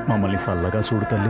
మమ్మల్ని చల్లగా చూడు తల్లి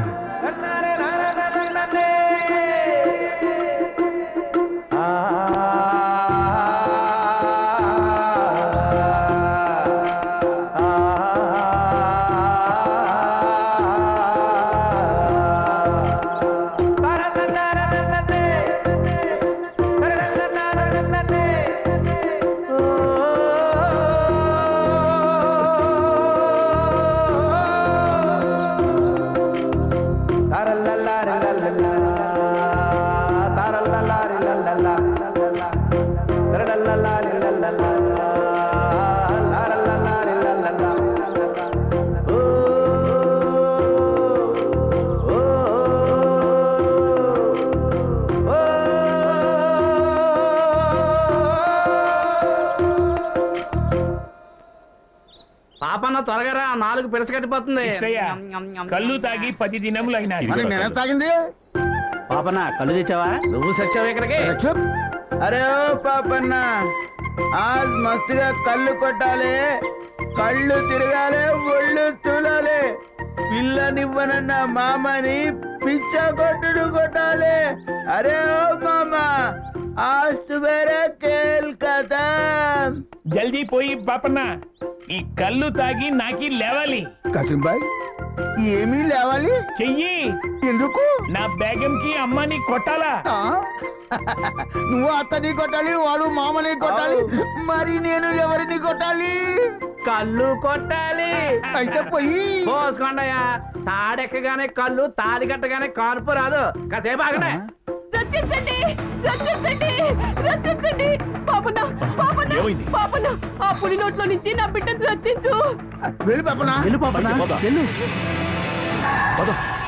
పాపన్న త్వరగా రా నాలుగు పిడసకట్టిపోతుంది ఇష్టయ్య, కళ్ళు తాగి పది దినములు అయినా మరి నేనే తాగింది పాపన్న కళ్ళు తెచ్చావా నువ్వు సచ్చావు ఇక్కడికి అరే ఓ పాపన్న ఆజ్ మస్తుగా కళ్ళు కొట్టాలి కళ్ళు తిరగాలి ఒళ్ళు తూలాలి పిల్లనివ్వనన్న మామని పిచ్చ కొట్టుడు కొట్టాలి అరే ఓ మామ ఆస్తు వేరే కేల్ కదా జల్దీ పోయి పాపన్న ఈ కళ్ళు తాగి నాకి లేవాలి కసింబాయ్ ఏమీ లేవాలి చెయ్యి ఎందుకు నా బేగంకి అమ్మని కొట్టాలా ఆ? నువ్వు అత్తని కొట్టాలి వాడు మామని కొట్టాలి మరి నేను ఎవరిని కొట్టాలి కళ్ళు కొట్టాలి అయితే పోయి పోసుకోండయ్యా తాడెక్కగానే కళ్ళు తాడి కట్టగానే కానుపు రాదు కాసేపు ఆగండి రక్షించండి రక్షించండి రక్షించండి పాపన పాపన ఏమైంది? పాపన ఆ పులి నోట్లో నుంచి నా బిడ్డను రక్షించు వెళ్ళి పాపనా వెళ్ళు పాపన్న పద. వెళ్ళు పద.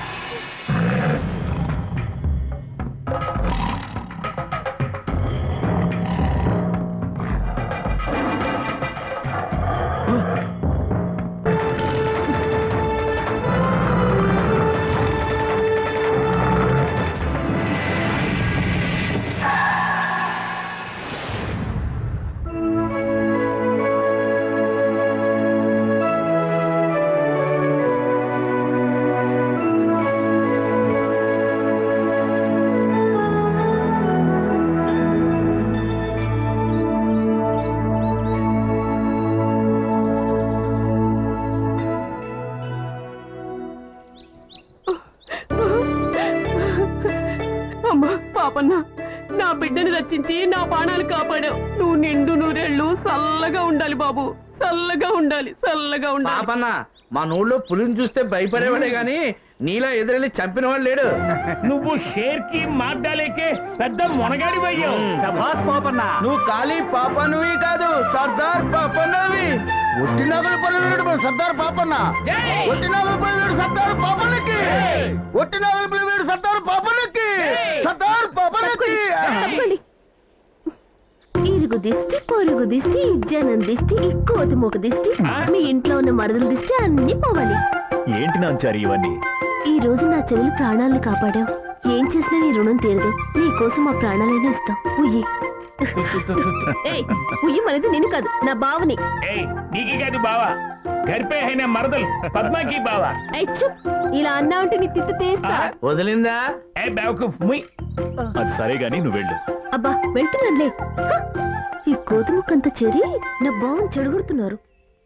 అమ్మా పాపన్న నా బిడ్డను రక్షించి నా ప్రాణాలు కాపాడావు నువ్వు నిండు నూరేళ్ళు చల్లగా ఉండాలి బాబు చల్లగా ఉండాలి చల్లగా ఉండాలి పాపన్న మా నూళ్ళో పులిని చూస్తే భయపడేవాడే గాని నీలో ఎదురెళ్ళి చంపిన వాడు లేడు నువ్వు షేర్కి మాట్లాడలేకే పెద్ద మొనగాడి అయ్యావు సభాస్ పాపన్న నువ్వు ఖాళీ పాపనువి కాదు సర్దార్ పాపన్నవి ఒట్టినాగుల పల్లెడు మన సర్దార్ పాపన్న ఒట్టినాగుల పల్లెడు సర్దార్ పాపన్నకి ఒట్టినాగుల పల్లెడు సర్దార్ పాపన్నకి సర్దార్ పాపన్నకి తప్పండి ఇరుగు దిష్టి పొరుగు దిష్టి జనం దిష్టి కోతి మూక దిష్టి మీ ఇంట్లో ఉన్న మరదల దిష్టి అన్ని పోవాలి ఏంటి నాంచారి ఇవన్నీ ఈ రోజు నా చెల్లెలు ప్రాణాలను కాపాడావు ఏం చేసినా నీ రుణం తీరదు నీ కోసం మా ప్రాణాలైనా ఇస్తాం ఉయ్యి ఏయ్ ఉయ్యి మనది నేను కాదు నా బావని ఏయ్ నీకి కాదు బావా గర్పే అయిన మరదలు పద్మాకి బావా ఏయ్, చుప్ ఇలా అన్నా ఉంటే నీ తిట్టు తీస్తా వదిలిందా ఏ బావకు ముయ్ అది సరే గాని నువ్వు వెళ్ళు అబ్బా వెళ్తున్నానులే హ! ఈ కోతి ముక్కంతా చేరి నా బావని చెడగొడుతున్నారు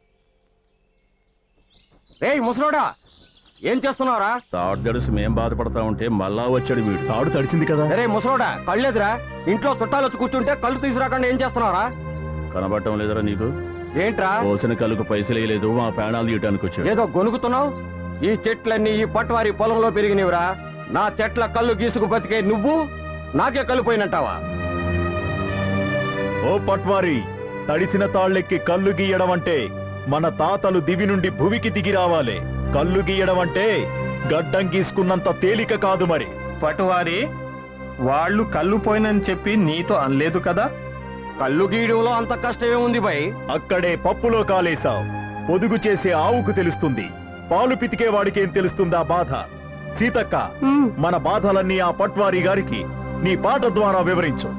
ఏయ్ ముసలోడా ఏం చేస్తున్నావురా తాడు గడుసు మేం బాధపడతా ఉంటే మళ్ళా వచ్చాడు వీడు తాడు తడిసింది కదా అరే ముసలోడా కళ్ళెదురా ఇంట్లో చుట్టాలు వచ్చి కూర్చుంటే కళ్ళు తీసుకురాకుండా ఏం చేస్తున్నావురా కనబడటం లేదరా నీకు ఏంట్రా పోసిన కళ్ళకు పైసలు వేయలేదు మా ప్రాణాలు తీయటానికి వచ్చాడు ఏదో గొనుగుతున్నావు ఈ చెట్లన్నీ ఈ పట్టువారి పొలంలో పెరిగినవిరా నా చెట్ల కళ్ళు గీసుకు బతికే నువ్వు నాకే కళ్ళు పోయినంటావా ఓ పట్వారి తడిసిన తాళ్ళెక్కి కళ్ళు గీయడం అంటే మన తాతలు దివి నుండి భువికి దిగి రావాలి కళ్ళు గీయడం అంటే గడ్డం గీసుకున్నంత తేలిక కాదు మరి పట్టువారి వాళ్ళు కళ్ళు పోయినని చెప్పి నీతో అనలేదు కదా కళ్ళు గీయడంలో అంత కష్టమే ఉంది బై అక్కడే పప్పులో కాలేశావు పొదుగు చేసే ఆవుకు తెలుస్తుంది పాలు పితికే వాడికేం తెలుస్తుందా బాధ సీతక్క ఉమ్, మన బాధలన్నీ ఆ పట్వారి గారికి నీ పాట ద్వారా వివరించు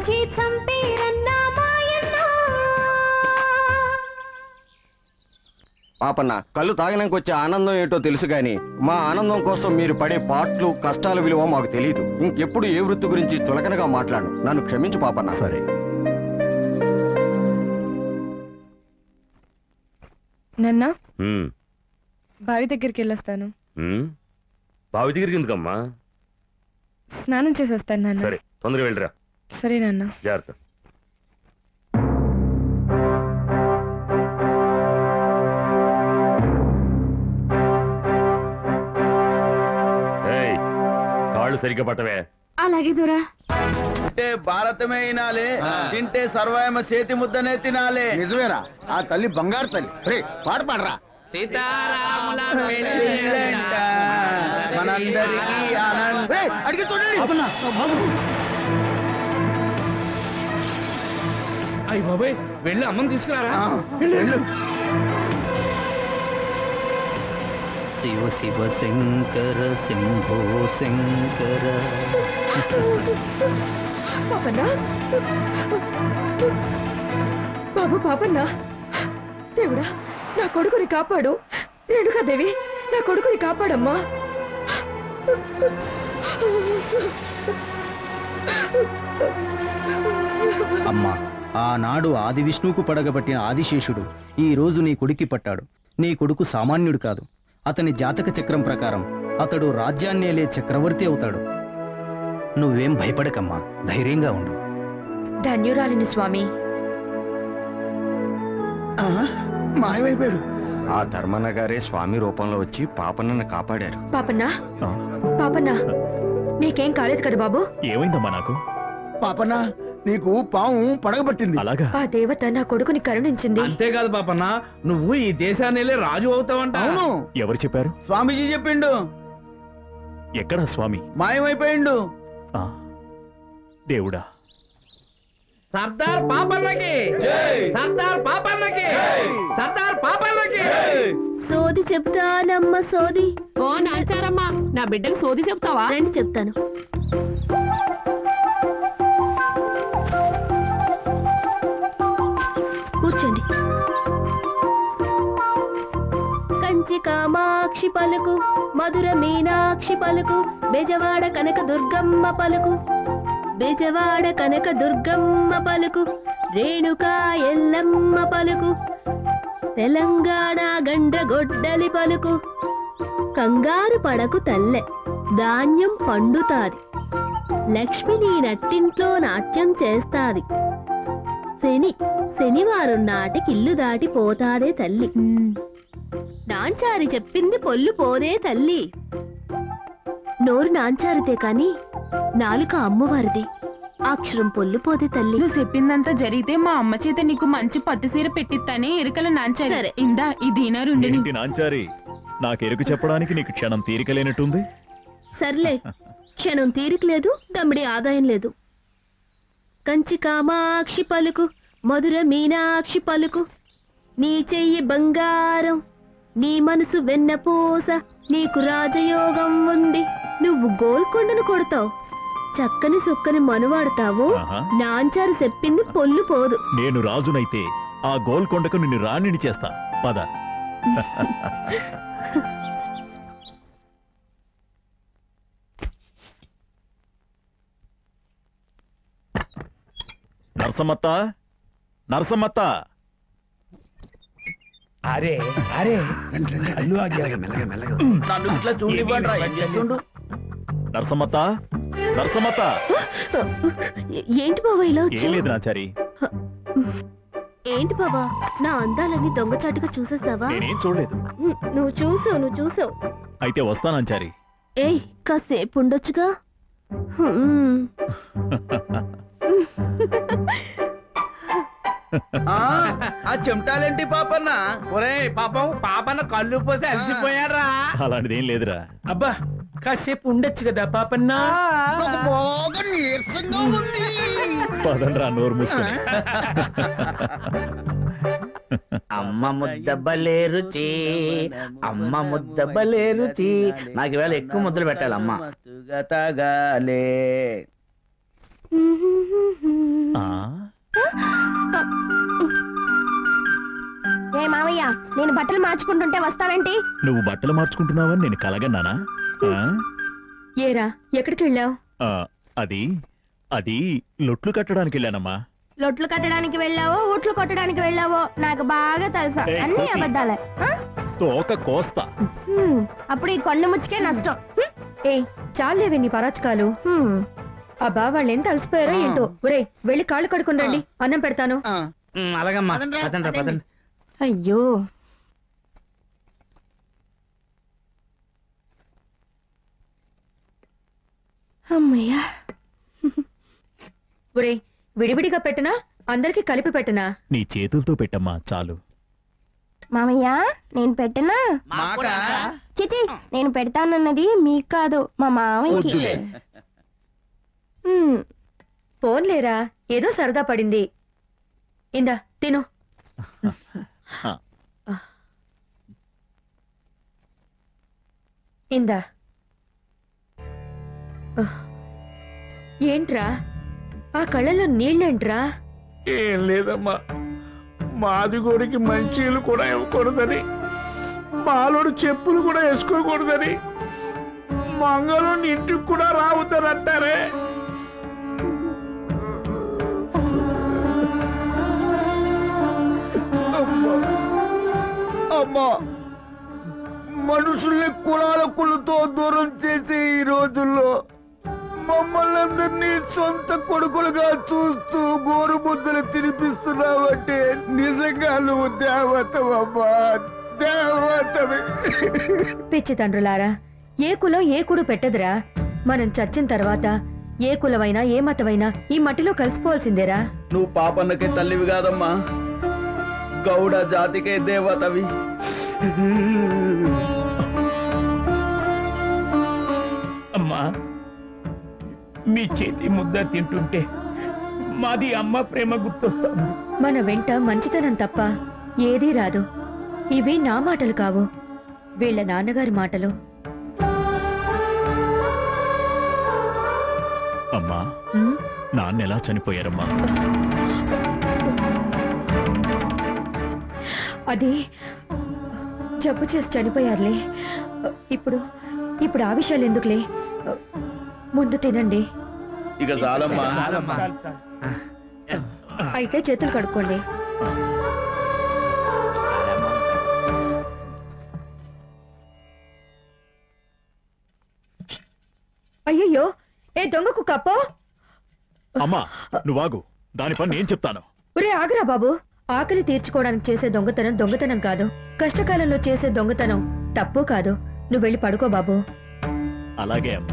కాల్చి చంపేరన్నా మాయన్నా పాపన్న కళ్ళు తాగినాక వచ్చే ఆనందం ఏంటో తెలుసు గాని మా ఆనందం కోసం మీరు పడే పాటలు కష్టాల విలువ మాకు తెలియదు ఇంకెప్పుడు ఏ వృత్తి గురించి చులకనగా మాట్లాడు నన్ను క్షమించు పాపన్న సరే నాన్న ఉమ్, బావి దగ్గరికి వెళ్ళొస్తాను ఉమ్. బావి దగ్గరికి ఎందుకమ్మా స్నానం చేసి వస్తాను నాన్న సరే తొందరగా వెళ్ళిరా సరే నాన్న జాగ్రత్త ఏయ్, కాళ్ళు సరిగ్గా పట్టవే అలాగే దూరా తింటే భారతమే వినాలి తింటే సర్వాయమ చేతి ముద్దనే తినాలి నిజమేరా ఆ తల్లి బంగారు తల్లి రే పాట పాడరా సీతారాముల పెళ్ళంట. మనందరికీ ఆనందం రేయ్, అడిగి చూడండి అయ్య బాబాయ్ వెళ్ళి అమ్మని తీసుకురారా ఆ, వెళ్ళు. శివ శివ శంకర శంభో శంకర పాపన్నా బాబు పాపన్నా దేవుడా నా కొడుకుని కాపాడు రేణుకా దేవి నా కొడుకుని కాపాడమ్మా అమ్మా ఆనాడు ఆది విష్ణువుకు పడగబట్టిన ఆదిశేషుడు ఈ రోజు నీ కొడుకి పట్టాడు నీ కొడుకు సామాన్యుడు కాదు అతని జాతక చక్రం ప్రకారం అతడు రాజ్యాన్నేలే చక్రవర్తి అవుతాడు నువ్వేం భయపడకమ్మా ధైర్యంగా ఉండు ధన్యురాలిని స్వామి ఆ, మాయమైపోయాడు ఆ ధర్మన్న గారే స్వామి రూపంలో వచ్చి పాపన్నను కాపాడారు పాపన్నా ఆ, పాపన్నా నీకేం కాలేదు కదా బాబు ఏమైందమ్మా నాకు పాపన్న నీకు పాము పడగబట్టింది అలాగా ఆ దేవత నా కొడుకుని కరుణించింది అంతేకాదు పాపన్న నువ్వు ఈ దేశాన్ని వెళ్ళి రాజు అవుతావంట అవును ఎవరు చెప్పారు స్వామీజీ చెప్పిండు ఎక్కడా స్వామి మాయమైపోయిండు ఆ, దేవుడా సర్దార్ పాపన్నకి సర్దార్ పాపన్నకి సర్దార్ పాపన్నకి సోది చెప్తానమ్మ సోది ఓ నాచారమ్మా నా బిడ్డకు సోది చెప్తావా రండి చెప్తాను కూర్చోండి కంచి కామాక్షి పలుకు మధుర మీనాక్షి పలుకు బెజవాడ కనక దుర్గమ్మ పలుకు బెజవాడ కనక దుర్గమ్మ పలుకు రేణుకా ఎల్లమ్మ పలుకు తెలంగాణ గండ్రగొడ్డలి పలుకు కంగారు పడకు తల్లె ధాన్యం పండుతాది లక్ష్మి నీ నట్టింట్లో నాట్యం చేస్తాది శని శనివారం నాటికి ఇల్లు దాటి పోతాదే తల్లి నాంచారి చెప్పింది పొల్లు పోదే తల్లి నోరు నాంచారితే కాని నాలుక అమ్మవారిది అక్షరం పొల్లు పోదే తల్లి నువ్వు చెప్పిందంతా జరిగితే మా అమ్మ చేత నీకు మంచి పట్టు సీర పెట్టిస్తానే ఎరుకల నాంచారు సరే. ఇందా ఈ దీనారుండి ఏంటి నాంచారి నాకెరుకు చెప్పడానికి నీకు క్షణం తీరిక లేనట్టుంది సర్లే క్షణం తీరిక లేదు దమ్మిడి ఆదాయం లేదు కంచి కామాక్షి పలుకు మధుర మీనాక్షి పలుకు నీ చెయ్యి బంగారం నీ మనసు వెన్నపూస నీకు రాజయోగం ఉంది నువ్వు గోల్కొండను కొడతావు చక్కని సుక్కని మనువాడతావు ఆహా. నాంచారు చెప్పింది పొల్లు పోదు నేను రాజునైతే ఆ గోల్కొండకు నిన్ను రాణిని చేస్తా పద నరసమ్మత్త నరసమ్మత్త అరే అరే కళ్ళు ఆగారు. నన్ను ఇట్లా చూడివ్వండి చూడు నరసమ్మత్త నరసమ్మత్త ఏ- ఏంటి బావా ఇలా ఏం వచ్చావు లేదు నాచారి ఏంటి బావా నా అందాలని దొంగచాటుగా చూసేసావా నేనేం చూడలేదు ఉమ్, నువ్వు చూసావు నువ్వు చూసావు అయితే వస్తానాచారి ఏయ్ కాసేపు ఉండొచ్చుగా హ్మ్. ఆ, ఆ చెమటాలేంటి పాపన్న ఒరే పాపం పాపన్న కళ్ళు పోసి అలసిపోయారా అలాంటిదేం లేదురా అబ్బా కాసేపు ఉండొచ్చు కదా పాపన్న నాకు బాగా నీరసంగా ఉంది పదండ్రా నోరు మూసుకొని అమ్మ ముద్ద భలే రుచి అమ్మ ముద్ద భలే రుచి నాకు ఇవాళ ఎక్కువ ముద్దలు పెట్టాలి అమ్మ మస్తుగా తాగాలే హ్మ్. బట్టలు మార్చుకుంటుంటే వస్తావేంటి నువ్వు బట్టలు మార్చుకుంటున్నావని నేను కలగన్నానా ఆ? ఏరా ఎక్కడికి వెళ్ళావు ఆ, అది అది లొట్లు కట్టడానికి వెళ్ళానమ్మా లొట్లు కట్టడానికి వెళ్ళావో ఒట్లు కొట్టడానికి వెళ్ళావో నాకు బాగా తెలుసా ఏయ్, అన్ని కోసి. అబద్ధాలే ఆ? తోక కోస్తా హ్మ్, అప్పుడు ఈ కొండ ముచ్చుకే నష్టం హ్మ్. ఏయ్ చాలేవి నీ పరాచకాలు హ్మ్. అబ్బా వాళ్ళు ఎంత అలసిపోయారో ఏంటో ఒరే వెళ్ళి కాళ్ళు కడుకుని రండి అన్నం పెడతాను ఉమ్, అలాగమ్మా పదండ్రా, పదండ్రా పదండి. పదండి అయ్యో అమ్మయ్యా ఒరే విడివిడిగా పెట్టనా అందరికి కలిపి పెట్టనా నీ చేతులతో పెట్టమ్మా చాలు మామయ్య నేను పెట్టనా చిచి నేను పెడతానన్నది మీకు కాదు మా మామయ్యకి వద్దులే. హ్మ్. ఫోన్లేరా ఏదో సరదా పడింది ఇందా తిను ఆ. ఇందా ఉహ్. ఏంట్రా ఆ కళ్ళలో నీళ్ళేంట్రా ఏం లేదమ్మా మాది గోడికి మంచీలు కూడా ఇవ్వకూడదని మాలోడు చెప్పులు కూడా వేసుకోకూడదని మంగళం ఇంటికి కూడా రావద్దని అంటారే అమ్మా అమ్మా మనుషుల్ని కులాల కులతో దూరం చేసే ఈ రోజుల్లో మమ్మల్ని అందరినీ సొంత కొడుకులుగా చూస్తూ గోరు ముద్దలు తినిపిస్తున్నావంటే నిజంగా నువ్వు దేవతవమ్మా దేవతవి పిచ్చి తండ్రులారా ఏ కులం ఏ కుడు పెట్టదురా మనం చచ్చిన తర్వాత ఏ కులమైనా ఏ మతమైనా ఈ మట్టిలో కలిసిపోవాల్సిందేరా నువ్వు పాపన్నకే తల్లివి కాదమ్మా గౌడ జాతికే దేవతవి అమ్మా మీ చేతి ముద్ద తింటుంటే మాది అమ్మ ప్రేమ గుర్తొస్తాను మన వెంట మంచితనం తప్ప ఏదీ రాదు ఇవి నా మాటలు కావు వీళ్ళ నాన్నగారి మాటలు అమ్మా ఉమ్, నాన్న ఎలా చనిపోయారమ్మా అది జబ్బు చేసి చనిపోయారులే ఇప్పుడు ఇప్పుడు ఆ విషయాలు ఎందుకులే ముందు తినండి ఇక చాలమ్మా చాలు, చాలు. అయితే చేతులు కడుక్కోండి అయ్యయ్యో ఏ దొంగకు కప్పో అమ్మా నువ్వాగు దాని పని నేను చెప్తాను ఒరే ఆగరా బాబు ఆకలి తీర్చుకోవడానికి చేసే దొంగతనం దొంగతనం కాదు కష్టకాలంలో చేసే దొంగతనం తప్పు కాదు నువ్వు వెళ్ళి పడుకో బాబు అలాగే అమ్మా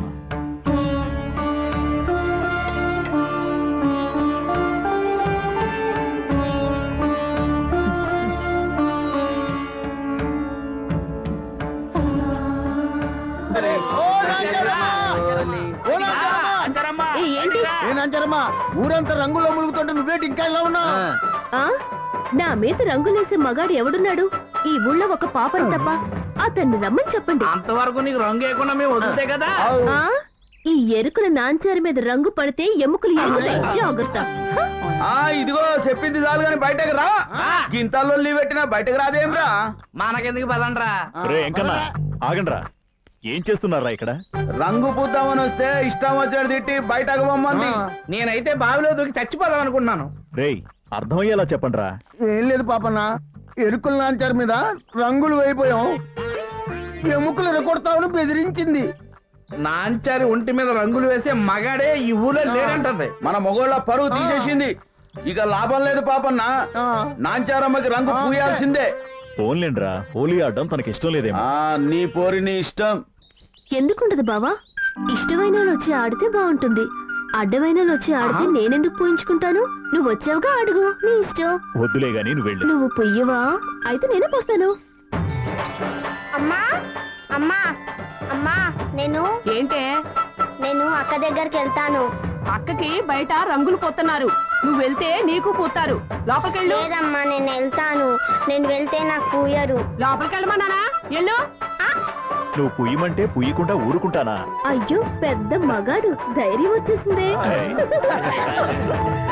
ఓ నాంచరమ్మా! ఓ నాంచరమ్మా! ఏ, ఏంటి ఏ నాంచరమ్మా ఊరంతా రంగులో ములుగుతుంటే నువ్వేంటి ఇంకా ఇలా ఉన్నా ఆ? నా మీద రంగులేసే మగాడు ఎవడున్నాడు ఈ ఊళ్ళో ఒక పాపని తప్ప అతన్ని రమ్మని చెప్పండి అంతవరకు నీకు రంగు వేయకుండా మేము వదులుతాయి కదా ఆ? ఈ ఎరుకుల నాంచారి మీద రంగు పడితే ఎముకలు ఎరుగుతాయి జాగ్రత్త ఆ ఇదిగో చెప్పింది చాలు కానీ బయటకు రా గింతల్లో లీవ్ పెట్టినా బయటకు రాదేమ్రా మనకెందుకు పదండ్రా రే ఎంకన్నా ఆగండ్రా ఏం చేస్తున్నారా ఇక్కడ రంగు పూద్దామని వస్తే ఇష్టం వచ్చాడు తిట్టి బయటకు పొమ్మంది నేనైతే బావిలో దూకి చచ్చిపోదాం అనుకున్నాను రేయ్ అర్థమయ్యేలా చెప్పండ్రా ఏం లేదు పాపన్న ఎరుకుల నాంచారు మీద రంగులు వేయిపోయాం ఎముకలు రెకొడతామని బెదిరించింది నాంచారి ఒంటి మీద రంగులు వేసే మగాడే ఈ ఊళ్ళో లేడంటుంది మన మొగోళ్ళ పరువు తీసేసింది ఇక లాభం లేదు పాపన్న ఆ, నాంచారమ్మకి రంగు పూయాల్సిందే ఫోన్లేండ్రా హోలీ ఆడడం తనకి ఇష్టం లేదేమో ఆ నీ పోరి నీ ఇష్టం ఎందుకుంటది బావా ఇష్టమైన వాళ్ళు వచ్చి ఆడితే బాగుంటుంది అడ్డమైన వాళ్ళు వచ్చి ఆడితే నేనెందుకు పోయించుకుంటాను నువ్వు వచ్చావుగా అడుగు నీ ఇష్టం వద్దులే గాని నువ్వు వెళ్ళు నువ్వు పొయ్యవా అయితే నేనే పోస్తాను అమ్మా అమ్మా అమ్మా నేను ఏంటే నేను అక్క దగ్గరికి వెళ్తాను అక్కకి బయట రంగులు పోతున్నారు నువ్వు వెళ్తే నీకు పోతారు లోపలికెళ్ళు లేదమ్మా నేను వెళ్తాను నేను వెళ్తే నాకు పూయరు లోపలికెళ్ళమన్నానా ఎల్లు నువ్వు పుయ్యమంటే పుయ్యకుండా ఊరుకుంటానా అయ్యో పెద్ద మగాడు ధైర్యం వచ్చేసిందే ఏయ్.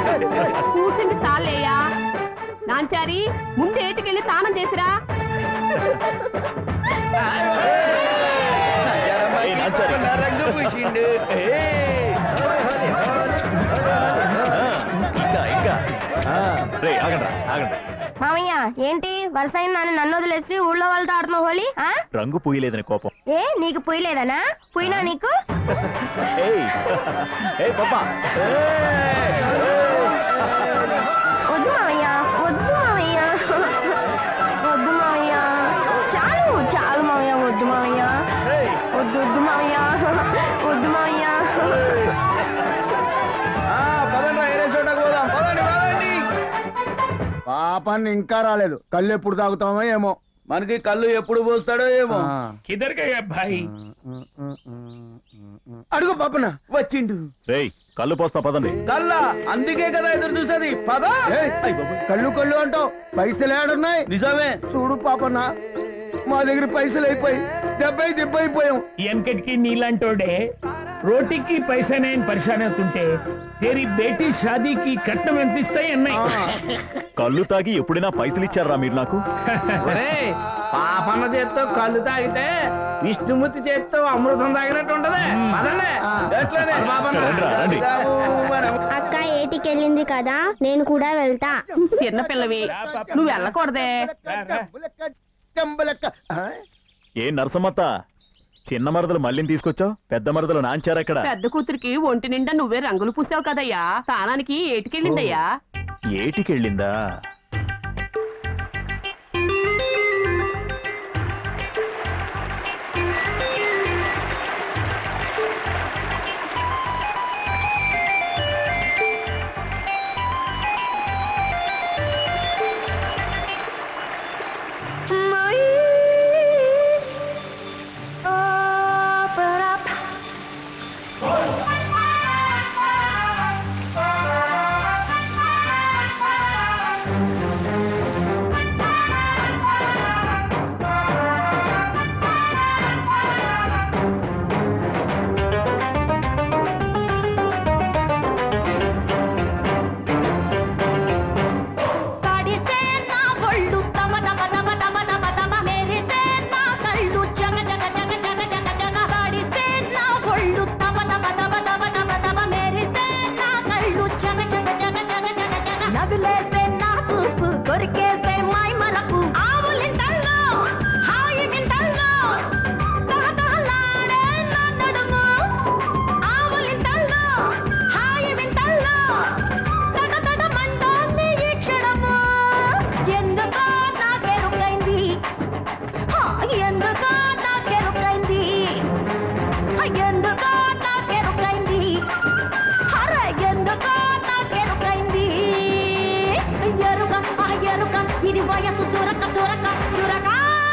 కూసింది సాలేయ్యా నాంచారి ముందు ఏటికెళ్ళి స్నానం చేసిరా ఏయ్, నాంచారి. రంగు పూసిండు ఇంకా ఇంకా రే ఆగండి ఆగండి మామయ్య ఏంటి వరుస అయిందని నన్ను వదిలేసి ఊళ్ళో వాళ్ళతో ఆడుతున్నావు హోలీ ఆ? రంగు పూయలేదని కోపం ఏ నీకు పుయ్యలేదనా పుయ్యినా నీకు ఏయ్ ఏయ్ పాపా వద్దు మామయ్య వద్దు మామయ్య వద్దు మామయ్య చాలు చాలు మామయ్య వద్దు మామయ్య వద్దు వద్దు మామయ్య వద్దు మామయ్య పదండి ఏరే చోటకు పోదాం పదండి పదండి పాపాన్ని ఇంకా రాలేదు కళ్ళు ఎప్పుడు తాగుతామో ఏమో మనకి కళ్ళు ఎప్పుడు పోస్తాడో ఏమో కిదర్ గయా భాయ్ అడుగు పాపన్న వచ్చిండు రేయ్ కళ్ళు పోస్తా పదండి కల్లా అందుకే కదా ఎదురు చూసేది పద ఏయ్, అయ్ బాబోయ్, కళ్ళు కళ్ళు అంటావు పైసలు ఏడున్నాయి నిజమే చూడు పాపన్న మా దగ్గర పైసలు అయిపోయి దెబ్బై దెబ్బ అయిపోయాం వెనకటికి నీలాంటోడే రోటీకి పైసా నేను పరిశాన్ అవుతుంటే తేరీ బేటీ షాదీకి కట్నం ఎంత ఇస్తాయి అన్నాయి కళ్ళు తాగి ఎప్పుడైనా పైసలు ఇచ్చారా మీరు నాకు ఒరేయ్, పాపన్న చేత్తో కళ్ళు తాగితే విష్ణుమూర్తి చేత్తో అమృతం తాగినట్టు ఉంటది పదండి ఎట్లనే? పాపన్న. రండి రా, రండి. అక్క ఏటికి వెళ్ళింది కదా నేను కూడా వెళ్తా చిన్న పిల్లవి నువ్వు వెళ్ళకూడదే చెంబులెక్క, చెంబులెక్క. ఆ? ఏ నరసమ్మత్త చిన్న మరదలు మళ్ళీ తీసుకొచ్చావు పెద్ద మరదలు నాంచారెక్కడ పెద్ద కూతురికి ఒంటి నిండా నువ్వే రంగులు పూసావు కదయ్యా స్థానానికి ఏటికెళ్ళిందయ్యా ఏటికెళ్ళిందా తడిసే నా ఒళ్ళు తమ తమ తమ తమ తమ తమ మెరిసే నా కళ్ళు జగ జగ జగ జగ జగ జగ తడిసే నా ఒళ్ళు తమ తమ తమ తమ తమ తమ మెరిసే నా కళ్ళు జగ జగ జగ జగ జగ జగ నవిలేసే నా చూపు కొరికేసే మై మరకు ఆవులింతల్లో హాయి వింతల్లో తహతహలాడే నా నడుము ఆవులింతల్లో హాయి వింతల్లో తడతడమంటోంది ఈ క్షణము ఎందుకో నాకెరుకైంది హా, ఎందుకో నాకెరుకైంది హా, ఎందుకో నాకెరుకైంది హరే ఎందుకో నాకెరుకైంది ఎరుక ఆ ఎరుక ఇది వయసు చురక చురక చురక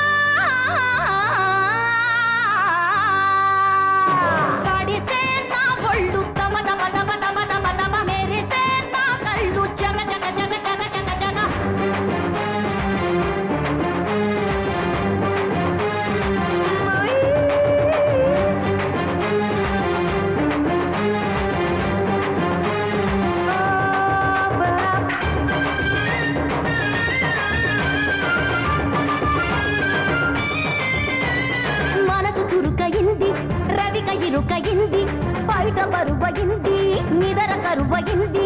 తడిసే నా ఒళ్ళు తమ తమ తమ తమ తమ తమ మెరిసే నా కళ్ళు జగ జగ జగ జగ జగ జగ మనసు చురుకయింది రవిక ఇరుకయింది బయట బరువయింది నిదర కరువయింది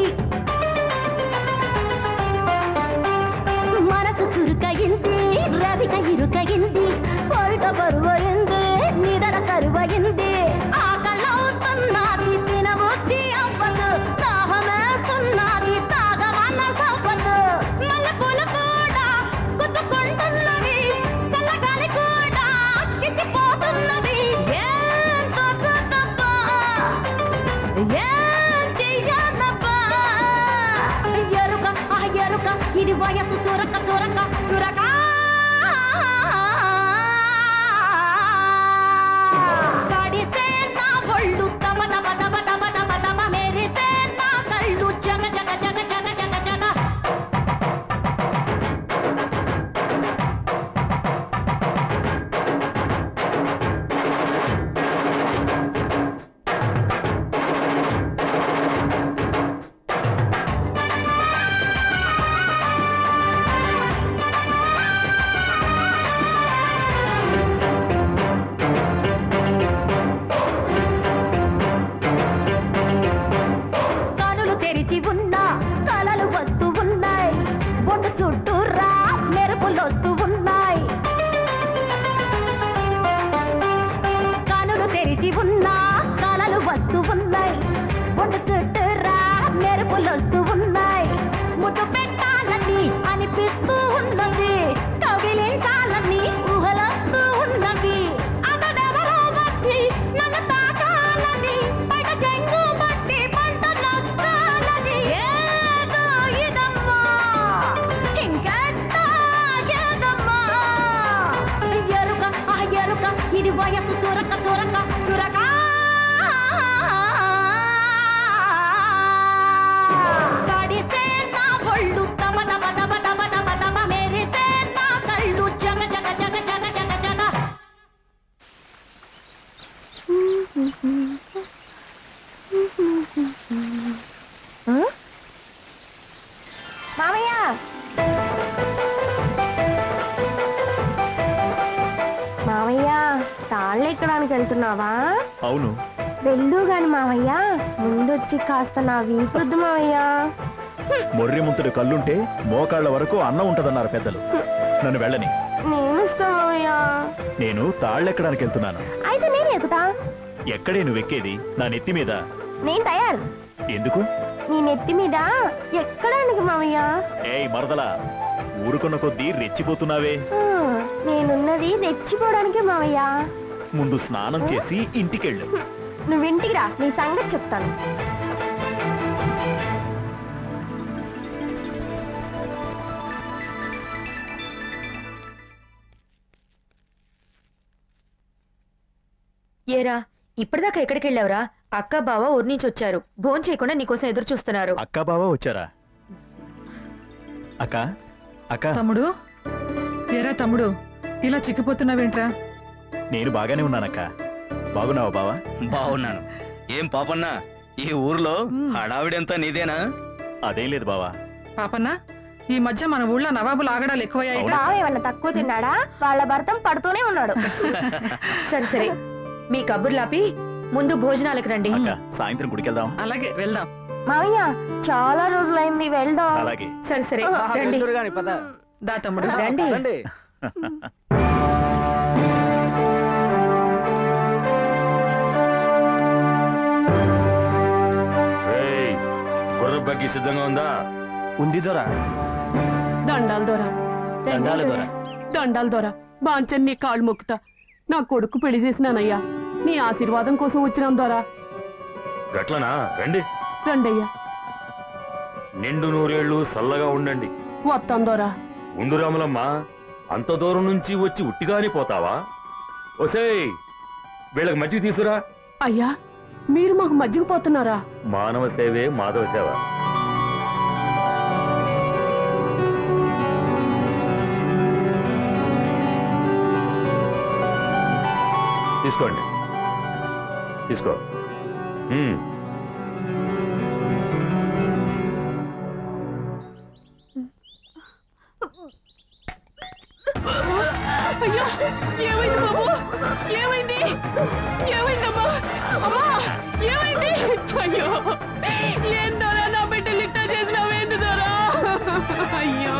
మనసు చురుకయింది రవిక ఇరుకయింది బయట బరువయింది నిదర కరువయింది ఆకలవుతున్నది తినబుద్ధి అవ్వదు దాహమేస్తున్నది తాగమన్న సవ్వదు మల్లెపూల కూడా గుచ్చుకుంటున్నవి చల్లగాలి కూడా కిచ్చిపోతున్నది ఏం తోచుతప్పా ఏం చెయ్యదప్పా ఎరుక ఆ ఎరుక ఇది వయసు చురక చురక చురక తడిసే నా ఒళ్ళు తమ తమ తమ తమ తమ తమ మెరిసే నా కళ్ళు జగ జగ జగ జగ జగ జగ ఆ వెళ్తున్నావా అవును వెళ్ళు గాని మావయ్య ముందొచ్చి కాస్త నా వీపుద్దు మావయ్య మొర్రి ముంతుడు కళ్ళుంటే మోకాళ్ళ వరకు అన్నం ఉంటదన్నారు పెద్దలు నన్ను వెళ్ళని నేను ఇస్తా మావయ్య నేను తాళ్ళెక్కడానికి వెళ్తున్నాను అయితే నేను ఎక్కుతా ఎక్కడే నువ్వు ఎక్కేది నా నెత్తి మీద నేను తయారు ఎందుకు నీ నెత్తి మీద ఎక్కడానికి మావయ్య ఏయ్ మరదలా ఊరుకున్న కొద్దీ రెచ్చిపోతున్నావే ఆ, నేనున్నది రెచ్చిపోవడానికే మావయ్య ముందు స్నానం చేసి ఇంటికెళ్ళు నువ్వు ఇంటికి రా నీ సంగతి చెప్తాను ఏరా ఇప్పటిదాకా ఎక్కడికి వెళ్ళావురా అక్క బావ ఊరి నుంచి వచ్చారు భోన్ చేయకుండా నీకోసం ఎదురు చూస్తున్నారు అక్కా బావా వచ్చారా అక్క అక్క తమ్ముడు ఏరా తమ్ముడు ఇలా చిక్కిపోతున్నావేంట్రా నేను బాగానే ఉన్నానక్క బాగున్నావా బావా బాగున్నాను ఏం పాపన్నా ఈ ఊర్లో హడావిడంతా నీదేనా అదేం లేదు బావా పాపన్న ఈ మధ్య మన ఊళ్ళో నవాబులు ఆగడాలు ఎక్కువయ్యాయి బావ ఏమన్నా తక్కువ తిన్నాడా వాళ్ళ భర్తం పడుతూనే ఉన్నాడు సరే సరే మీ కబుర్లాపి ముందు భోజనాలకు రండి సాయంత్రం గుడికెళ్దాం అలాగే వెళ్దాం మావయ్య చాలా రోజులైంది వెళ్దాం అలాగే సరే సరే రండి దా తమ్ముడు రండి రేయ్, గుర్ర బగ్గి సిద్ధంగా ఉందా ఉంది దొరా దండాలు దొర దండాలు దొర. దండాలు దొర బాంచన్ నీ కాళ్ళు మొక్కుతా నా కొడుకు పెళ్లి చేసినానయ్యా నీ ఆశీర్వాదం కోసం వచ్చినాం దొరా గట్లనా రండి రండయ్యా నిండు నూరేళ్లు సల్లగా ఉండండి వస్తాం దొరా ఉండు రాములమ్మ అంత దూరం నుంచి వచ్చి ఉట్టిగాని పోతావా ఒసేయ్ వీళ్ళకి మజ్జిగ తీసురా అయ్యా మీరు మాకు మజ్జిగ పోతున్నారా మానవ సేవే మాధవ సేవ తీసుకోండి తీసుకో మ్మ్. అయ్యో ఏమైంది బాబు ఏమైంది ఏమైందమ్మా అమ్మా ఏమైంది అయ్యో ఏం దొరా నా బిడ్డలు ఇట్టా చేసినావేంది దొరా అయ్యో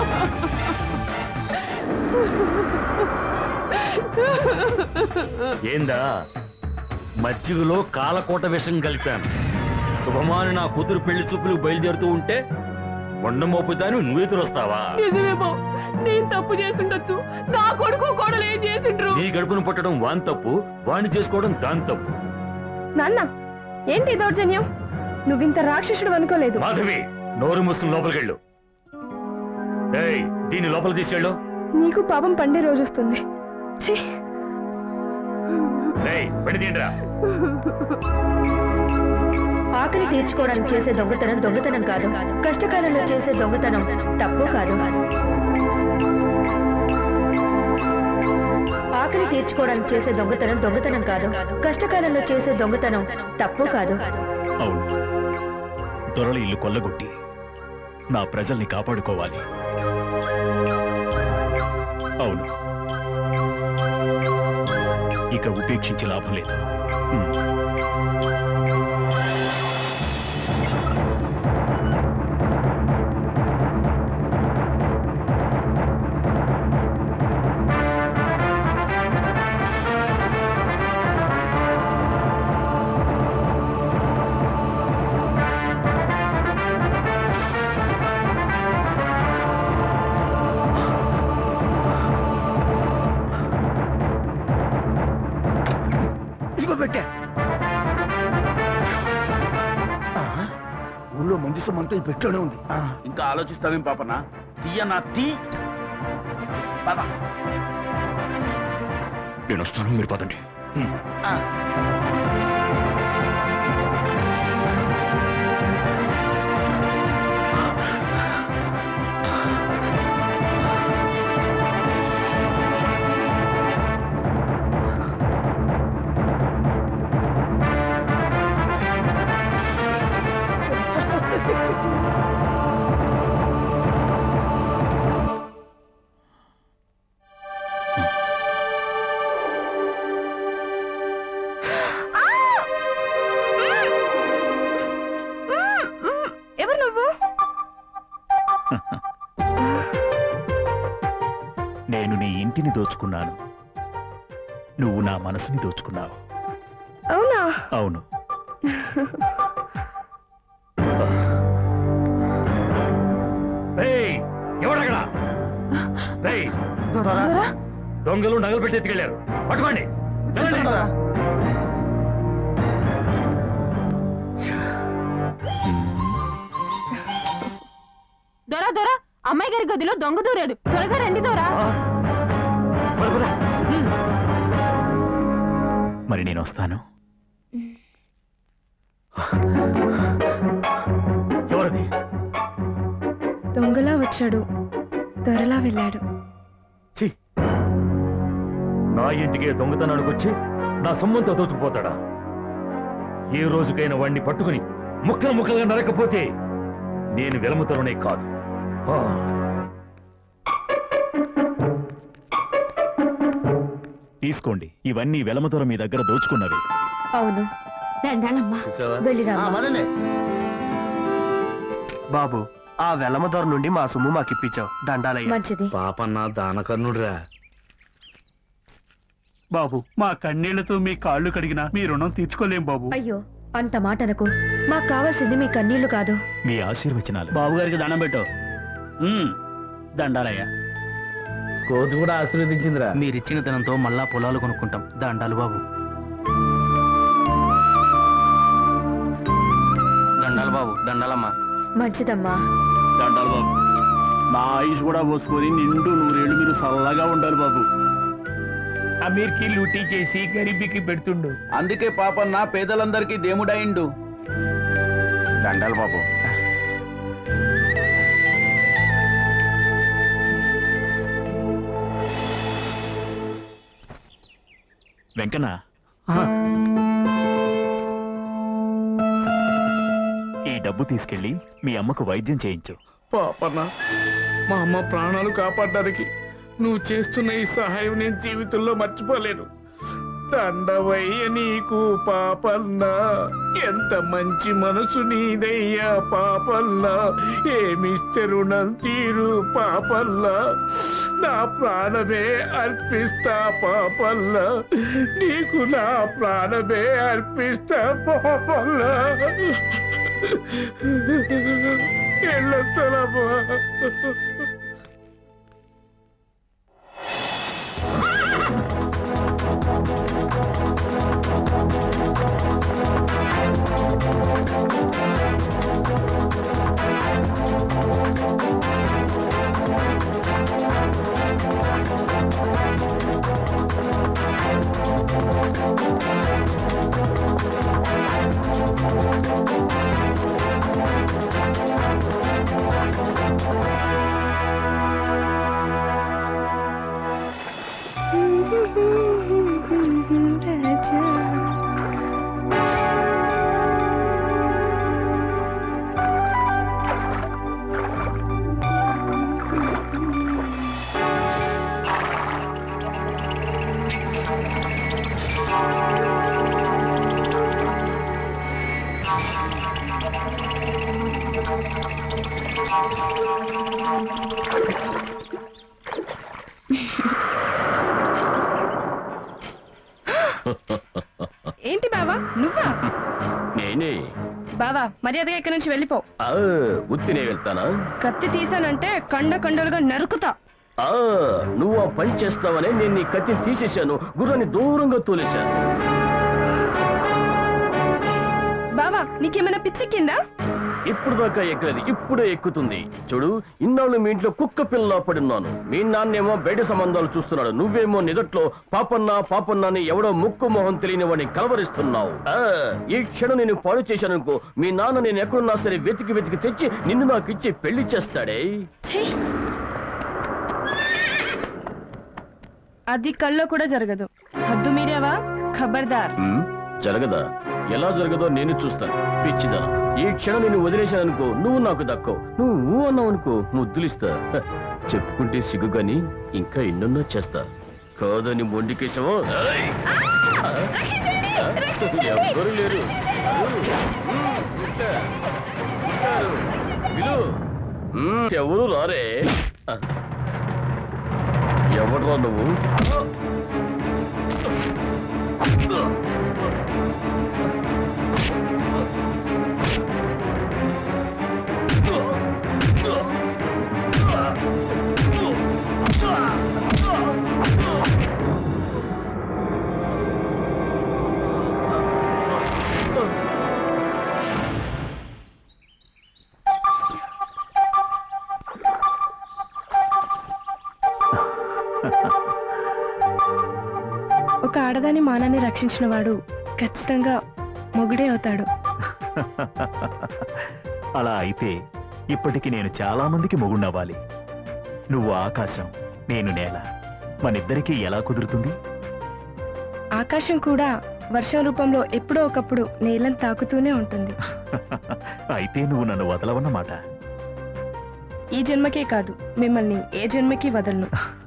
ఏందా మజ్జిగలో కాలకోట విషం కలిపాను శుభమాని నా కూతురు పెళ్లి చూపులు బయలుదేరుతూ ఉంటే మొండమోపుతాను నువ్వెదురొస్తావా నిజమే బాబు నేను తప్పు చేసుండొచ్చు నా కొడుకు కోడలు ఏం చేసిండ్రు నీ గడుపును పుట్టడం వాని తప్పు వాణ్ణి చేసుకోవడం దాని తప్పు నాన్న ఏంటి ఈ దౌర్జన్యం నువ్వింత రాక్షసుడు అనుకోలేదు మాధవి నోరు మూసుకుని లోపలికెళ్ళు ఏయ్ దీన్ని లోపల తీసుకెళ్ళు నీకు పాపం పండే రోజు వస్తుంది ఛీ ఏయ్ పెడి తిండ్రా ఆకలి తీర్చుకోవడానికి చేసే దొంగతనం దొంగతనం కాదు కష్టకాలంలో చేసే దొంగతనం తప్పు కాదు ఆకలి తీర్చుకోవడానికి చేసే దొంగతనం దొంగతనం కాదు కష్టకాలంలో చేసే దొంగతనం తప్పు కాదు అవును దొరల ఇల్లు కొల్లగొట్టి నా ప్రజల్ని కాపాడుకోవాలి అవును ఇక ఉపేక్షించి లాభం లేదు హ్మ్. ఇదిగో పెట్టా ఊళ్ళో మంది సొమ్మంతా ఈ పెట్టలోనే ఉంది ఇంకా ఆలోచిస్తావేం పాపనా తీయనా తీ పద. నేను వస్తాను మీరు పదండి ఆ. ఇంటిని దోచుకున్నాను నువ్వు నా మనసుని దోచుకున్నావు అవునా అవును రేయ్, ఎవడక్కడ రేయ్, దొంగలు నగలు పెట్టి ఎత్తుకెళ్ళారు పట్టుకోండి వెళ్ళండి. దొరా దొరా అమ్మాయి గారి గదిలో దొంగ దూరాడు త్వరగా రండి దొరా మరి నేను వస్తాను ఎవరది దొంగలా వచ్చాడు దొరలా వెళ్ళాడు ఛీ! నా ఇంటికే దొంగతనానికి వచ్చి నా సొమ్మంతో దోచుకుపోతాడా ఏ రోజుకైనా వాణ్ణి పట్టుకుని ముక్కలు ముక్కలుగా నరకపోతే నేను విలముతలోనే కాదు ఆ. తీసుకోండి ఇవన్నీ వెలమదొర మీ దగ్గర దోచుకున్నవి అవును దండాలమ్మా వెళ్ళిరా బాబు ఆ వెలమదొర నుండి మా సొమ్ము మాకు ఇప్పించావు దండాలయ్య మంచిది పాపన్న దానకర్ణుడురా బాబు మా కన్నీళ్లతో మీ కాళ్ళు కడిగినా మీ రుణం తీర్చుకోలేం బాబు అయ్యో అంత మాట అనకు మాకు కావాల్సింది మీ కన్నీళ్లు కాదు మీ ఆశీర్వచనాలు బాబు గారికి దండం పెట్టు దండాలయ్యా కోతి కూడా ఆశీర్వదించిందిరా మీరిచ్చిన ధనంతో మళ్ళా పొలాలు కొనుక్కుంటాం దండాలు బాబు దండాలు బాబు దండాలమ్మా మంచిదమ్మా దండాలు బాబు నా ఆయుష్ కూడా పోసుకొని నిండు నూరేళ్ళు మీరు చల్లగా ఉండాలి బాబు అమీర్కి లూటీ చేసి గరీబీకి పెడుతుండు అందుకే పాపన్న పేదలందరికీ దేవుడైండు దండాలు బాబు వెంకన్న ఈ డబ్బు తీసుకెళ్లి మీ అమ్మకు వైద్యం చేయించు పాపన్న మా అమ్మ ప్రాణాలు కాపాడడానికి నువ్వు చేస్తున్న ఈ సహాయం నేను జీవితంలో మర్చిపోలేను దండవయ్య నీకు పాపన్న ఎంత మంచి మనసు నీదయ్యా పాపల్ల ఏమిస్తే రుణం తీరు పాపల్ల నా ప్రాణమే అర్పిస్తా పాపల్ల నీకు నా ప్రాణమే అర్పిస్తా పాపల్ల వెళ్ళొస్తానమ్మా ఏంటి బావా నువ్వా నేనే బావా మర్యాదగా ఇక్కడి నుంచి వెళ్ళిపో ఆ, ఉత్తినే వెళ్తానా కత్తి తీసానంటే కండ కండలుగా నరుకుతా ఆ, నువ్వు ఆ పని చేస్తావనే నేను నీ కత్తిని తీసేశాను గుర్రాన్ని దూరంగా తోలేశాను బావా నీకేమైనా పిచ్చెక్కిందా ఇప్పుడు దాకా ఎక్కలేదు ఇప్పుడే ఎక్కుతుంది చూడు ఇన్నాళ్ళు మీ ఇంట్లో కుక్క పిల్ల పడున్నాను మీ నాన్నేమో బయట సంబంధాలు చూస్తున్నాడు నువ్వేమో నిదట్లో పాపన్న పాపన్న అని ఎవడో ముక్కు మొహం తెలియని వాడిని కలవరిస్తున్నావు ఆ, ఈ క్షణం నేను పాడు చేశాననుకో మీ నాన్న నేను ఎక్కడున్నా సరే వెతికి వెతికి తెచ్చి నిన్ను నాకు ఇచ్చి పెళ్లి చేస్తాడే అది కల్లో కూడా జరగదు హద్దు మీరావా ఖబర్దార్ ఉమ్, జరగదా ఎలా జరగదో నేను చూస్తాను పిచ్చిదా ఈ క్షణం నేను వదిలేశాననుకో నువ్వు నాకు దక్కవు నువ్వు ఊ అన్నావు అనుకో ముద్దులిస్తా హ, చెప్పుకుంటే సిగ్గు గాని ఇంకా ఎన్నెన్నో చేస్తా కాదని మొండికేశవో ఏయ్! ఆ? ఎవ్వరు లేరు ఉమ్, ఉంటా. ఉంటారు. పిలు. ఉమ్, ఎవరు రారే ఆ. ఎవడ్రా నువ్వు ఒక ఆడదాని మానాన్ని రక్షించిన వాడు ఖచ్చితంగా మొగుడే అవుతాడు అలా అయితే ఇప్పటికి నేను చాలా మందికి మొగుణ్ణవ్వాలి నువ్వు ఆకాశం నేను నేల మనిద్దరికీ ఎలా కుదురుతుంది ఆకాశం కూడా వర్షం రూపంలో ఎప్పుడో ఒకప్పుడు నేలను తాకుతూనే ఉంటుంది అయితే నువ్వు నన్ను వదలవన్నమాట ఈ జన్మకే కాదు మిమ్మల్ని ఏ జన్మకి వదలను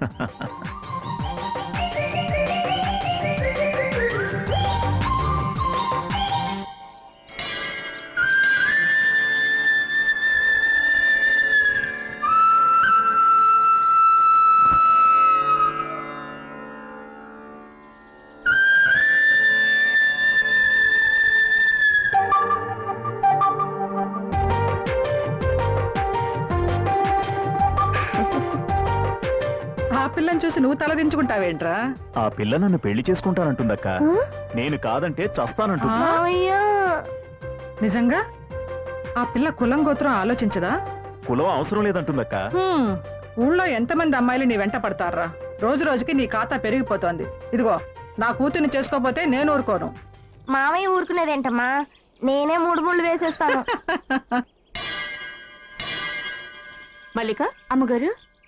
ఆ పిల్లని చూసి నువ్వు తలదించుకుంటావేంట్రా ఆ పిల్ల నన్ను పెళ్లి చేసుకుంటానంటుందక్క నేను కాదంటే చస్తానంటుంది నిజంగా ఆ పిల్ల కులం గోత్రం ఆలోచించదా కులం అవసరం లేదంటుందక్క హ్మ్, ఊళ్ళో ఎంతమంది అమ్మాయిలు నీ వెంట పడతారా రోజు రోజుకి నీ ఖాతా పెరిగిపోతోంది ఇదిగో నా కూతుర్ని చేసుకోపోతే నేను ఊరుకోను మామయ్య ఊరుకునేదేంటమ్మా నేనే మూడు ముళ్ళు వేసేస్తాను మల్లిక అమ్మగారు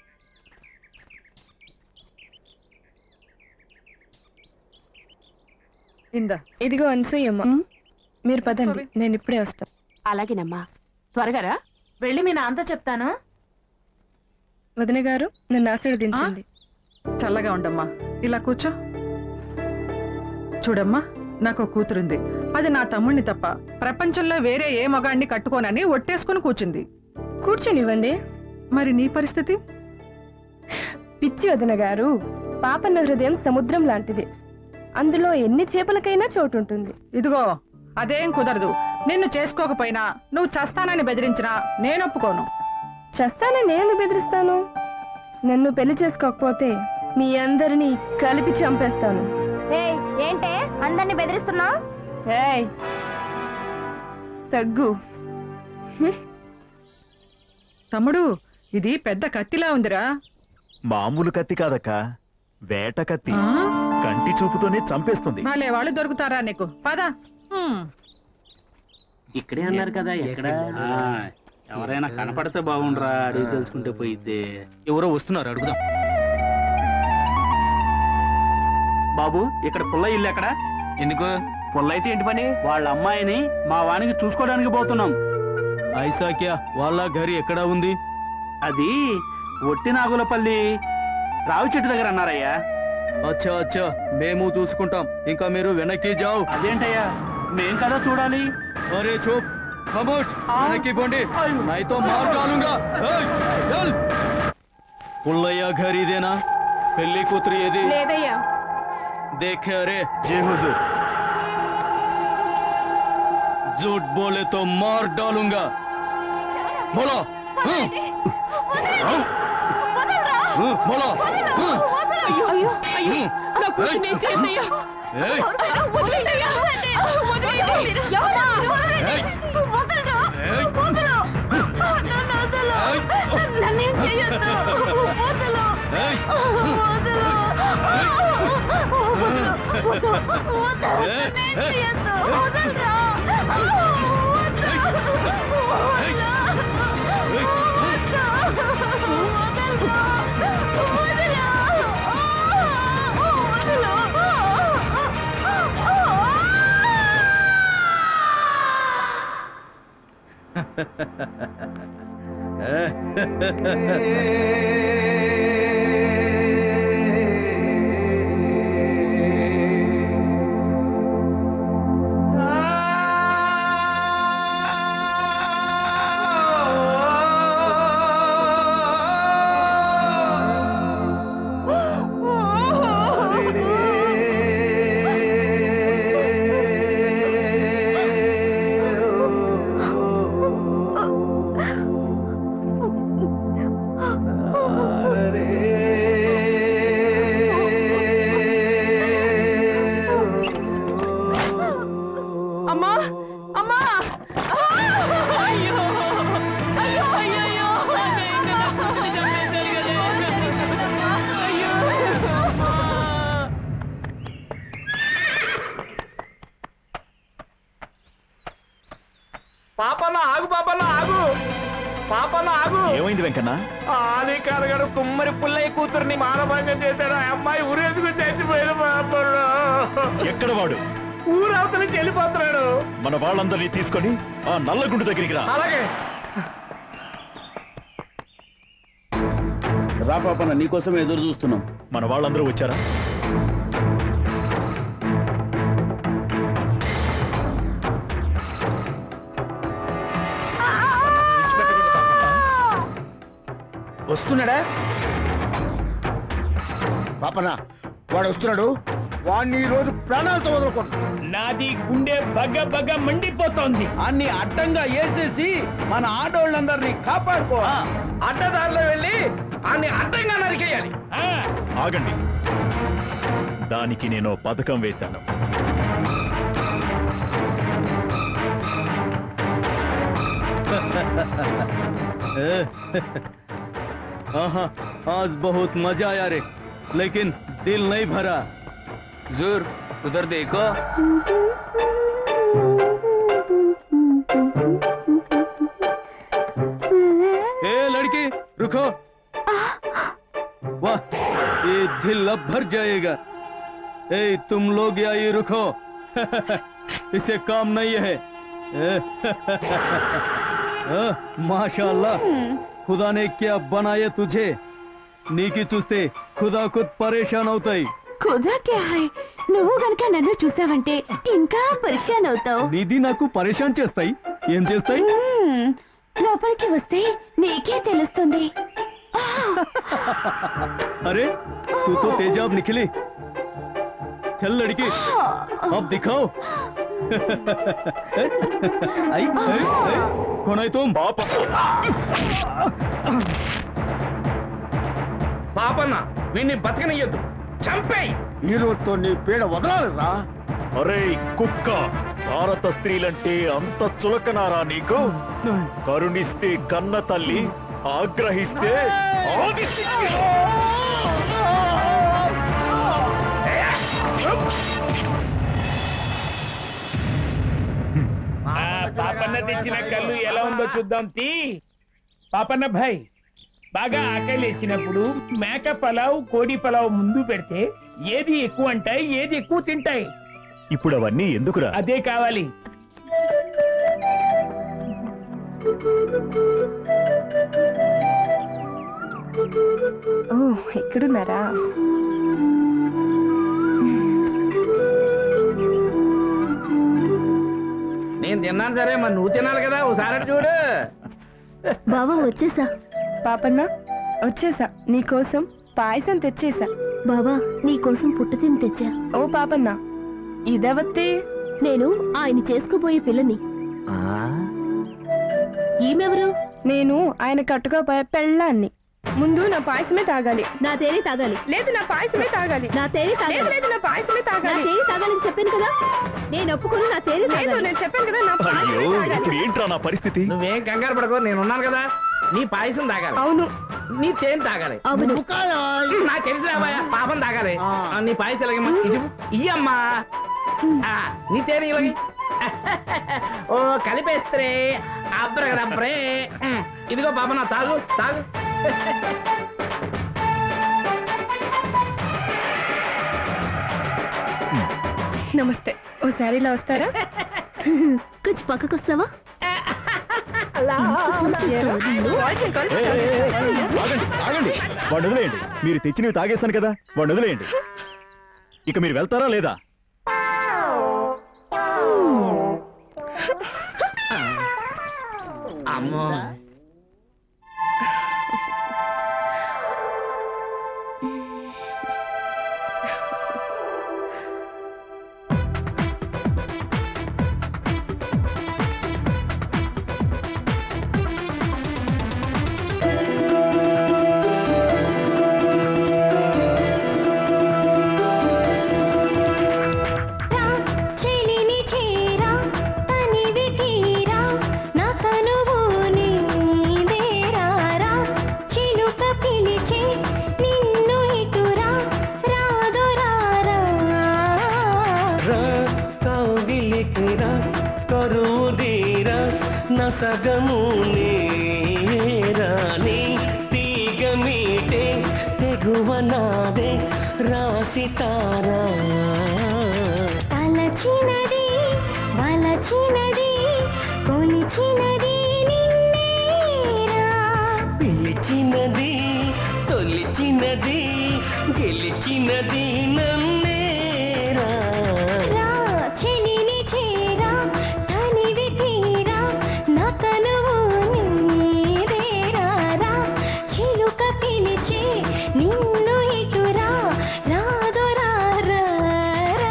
ఇందా ఇదిగో అనసూయమ్మ మీరు పదండి నేను ఇప్పుడే వస్తా అలాగేనమ్మా త్వరగా రా. వెళ్ళి మీ నాన్నతో చెప్తాను వదిన గారు నన్ను ఆశీర్వదించండి చల్లగా ఉండమ్మా ఇలా కూర్చో చూడమ్మా నాకు ఒక కూతురుంది అది నా తమ్ముణ్ణి తప్ప ప్రపంచంలో వేరే ఏ మగాడిని కట్టుకోనని ఒట్టేసుకుని కూర్చుంది కూర్చొనివ్వండి మరి నీ పరిస్థితి పిచ్చి వదిన గారు పాపన్న హృదయం సముద్రం లాంటిది అందులో ఎన్ని చేపలకైనా చోటు ఉంటుంది ఇదిగో అదేం కుదరదు నిన్ను చేసుకోకపోయినా నువ్వు చస్తానని బెదిరించినా నేను ఒప్పుకోను చస్తానని నేను ఎందుకు బెదిరిస్తాను నన్ను పెళ్లి చేసుకోకపోతే మీ అందరినీ కలిపి చంపేస్తాను ఏయ్ ఏంటే అందరిని బెదిరిస్తున్నావు ఏయ్ తగ్గు తమ్ముడు ఇది పెద్ద కత్తిలా ఉందిరా మామూలు కత్తి కాదక్క వేట కత్తి ఆ? కంటి చూపుతోనే చంపేస్తుంది భలే వాళ్ళు దొరుకుతారా నీకు పద హ్మ్. ఇక్కడే అన్నారు కదా ఎక్కడ ఎవరైనా కనపడితే బాగుండ్రా అడిగి తెలుసుకుంటే పోయిద్ది ఎవరో వస్తున్నారు అడుగుదాం బాబు ఇక్కడ పుల్ల ఇల్లు ఎక్కడ ఎందుకు పుల్ల అయితే ఏంటి పని వాళ్ళ అమ్మాయిని మా వానికి చూసుకోవడానికి పోతున్నాం ఐసాక్యా వాళ్ళ గరి ఎక్కడ ఉంది అది ఒట్టి నాగులపల్లి రావి చెట్టు దగ్గర అన్నారయ్యా అచ్చా అచ్చా మేము చూసుకుంటాం ఇంకా మీరు వెనక్కి జావ్ అదేంటయ్యా మేం కదా చూడాలి అరే చూప్ ఖమోష్ వెనక్కి పోండి నైతో మార్ డాలుంగా ఏయ్, చల్. పుల్లయ్య ఘర్ ఇదేనా పెళ్లి కూతురు ఏది లేదయ్యా देखे अरे जी हुजूर झूठ बोले तो मार डालूंगा बोलो हाँ? हाँ? हाँ, बोलो हाँ? అయ్యో అయ్యో అయ్యో హ్మ్. నా కూతురు నేను చేయనయ్యా ఏయ్, వదిలేయ్యా. వదిలేయ్యా. ఎవరా? ఏయ్, వదలరా ఏయ్. వదలు నన్ను వదలు నన్నేం చేయొద్దు వదలు ఏయ్. వదలు వదలు వదలు ఏయ్, నన్నేం ఏయ్. చేయొద్దు వదలరా పాపన్న ఆగు ఏమైంది వెంకన్న ఆది కరగడు కుమ్మరి పుల్లయ్య కూతుర్ని మానభంగం చేశాడు ఆ అమ్మాయి ఊరేందుకు చచ్చిపోయిన పాపడు ఎక్కడ వాడు ఊరవతల నుంచి వెళ్ళిపోతున్నాడు మన వాళ్ళందరినీ తీసుకొని ఆ నల్లగుండు దగ్గరికి రా అలాగే రా పాపన్న నీకోసం ఎదురు చూస్తున్నాం మన వాళ్ళందరూ వచ్చారా వస్తున్నాడా పాపన వాడు వస్తున్నాడు వాడిని ఈ రోజు ప్రాణాలతో వదులుకోండి నాది గుండె బగ బగ మండిపోతోంది అన్ని అడ్డంగా వేసేసి మన ఆడోళ్ళందరినీ కాపాడుకో అడ్డదారిలో వెళ్ళి అన్ని అడ్డంగా నరికేయాలి ఆ, ఆగండి దానికి నేను ఓ పథకం వేశాను आहा आज बहुत मजा आया रे लेकिन दिल नहीं भरा जूर उधर देखो ए लड़की रुको वाह ये दिल अब भर जाएगा ए तुम लोग यहीं रुको इसे काम नहीं है माशाल्लाह खुदा ने क्या बनाया तुझे నీకి చూస్తే ఖుదా ఖుద్ పరేషాన్ అవుతాయి కుదా క్యా హై నువ్వు గనక నన్ను చూసావంటే ఇంకా పరిశాన్ అవుతావు నిధి నాకు పరేషాన్ చేస్తాయి ఏం చేస్తాయి మ్మ్. లోపలికి వస్తే నీకే తెలుస్తుంది अरे तू तो तेजाब निकली चल लड़की अब दिखाओ आई, आई, आई, कौन है तुम పాపన్న వీడిని బతకనియ్యొద్దు చంపేయి ఈ రోజుతో నీ పీడ వదలాలిరా అరే కుక్క భారత స్త్రీలంటే అంత చులకనారా నీకు కరుణిస్తే కన్న తల్లి ఆగ్రహిస్తే ఆది ఆ, పాపన్న తెచ్చిన కళ్ళు ఎలా ఉందో చూద్దాం తీ పాపన్న భాయ్ బాగా ఆకలేసినప్పుడు మేక పలావ్ కోడి పలావ్ ముందు పెడితే ఏది ఎక్కువ అంటాయి ఏది ఎక్కువ తింటాయి ఇప్పుడు అవన్నీ ఎందుకురా అదే కావాలి ఓ ఇక్కడున్నారా నేను తిన్నాను సరే మరి నువ్వు తినాలి కదా ఓసారి అటు చూడు బావా వచ్చేసా పాపన్న వచ్చేసా నీకోసం పాయసం తెచ్చేసా బావా నీ కోసం పుట్ట తిని తెచ్చా ఓ పాపన్న ఇదెవత్తి నేను ఆయన చేసుకోబోయే పిల్లని ఈమెవరు నేను ఆయన కట్టుకోపోయే పెళ్ళాన్ని ముందు నా పాయసమే తాగాలి నా తేరి తాగాలి లేదు నా పాయసమే తాగాలి నా తేరి లేదు తాగాలి లేదు నా పాయసమే నా తాగాలి తేరి తాగాలని చెప్పాను కదా నేను ఒప్పుకోను నా తేరి లేదు తాగాలి నేను చెప్పాను కదా నా అయ్యో పాయసమే తాగాలి ఇప్పుడు ఏంట్రా నా పరిస్థితి నువ్వేం కంగారు పడకు నేను ఉన్నాను కదా నీ పాయసం తాగాలి అవును నీ తేనె తాగాలి అవును నాకు తెలిసి రాబాయా పాపం తాగాలి ఆ, నీ పాయసం ఇలాగమ్మా ఇటు ఇయ్యమ్మా ఆ, నీ తేనె ఇలాగి ఓ కలిపేస్తే అబ్రగదబ్రే ఉమ్, ఇదిగో పాప నా తాగు తాగు నమస్తే ఓసారి ఇలా వస్తారా కొంచెం పక్కకు వస్తావా ఏ, ఏ, ఏ, ఏ, ఆగండి ఆగండి వాడిని వదిలేయండి మీరు తెచ్చినవి తాగేశాను కదా వాడిని వదిలేయండి ఇక మీరు వెళ్తారా లేదా అమ్మో చెలిని చేరా తనివి తీరా నా తనువు నీవేరారా చిలుక పిలిచే నిన్ను ఇటురా రాదురారా కౌగిలికిరా కరువుదీరా నసగము నీవేరా పిలిచినది నిన్నేరా పిలిచినది తొలిచినది గెలిచినది నన్నేరా రా చెలిని చేరా తనివి తీరా నా తనువు నీదేరా రా చిలుక పిలిచే నిన్ను ఇటురా రాదురా రా రా.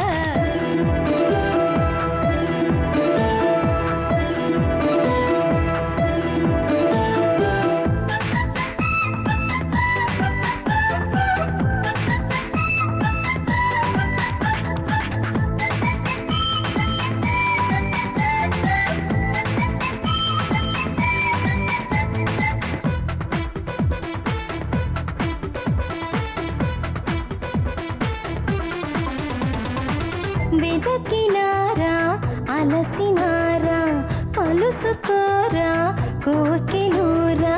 వెదకినారా అలసినారా కలుసుకోరా కోకినూరా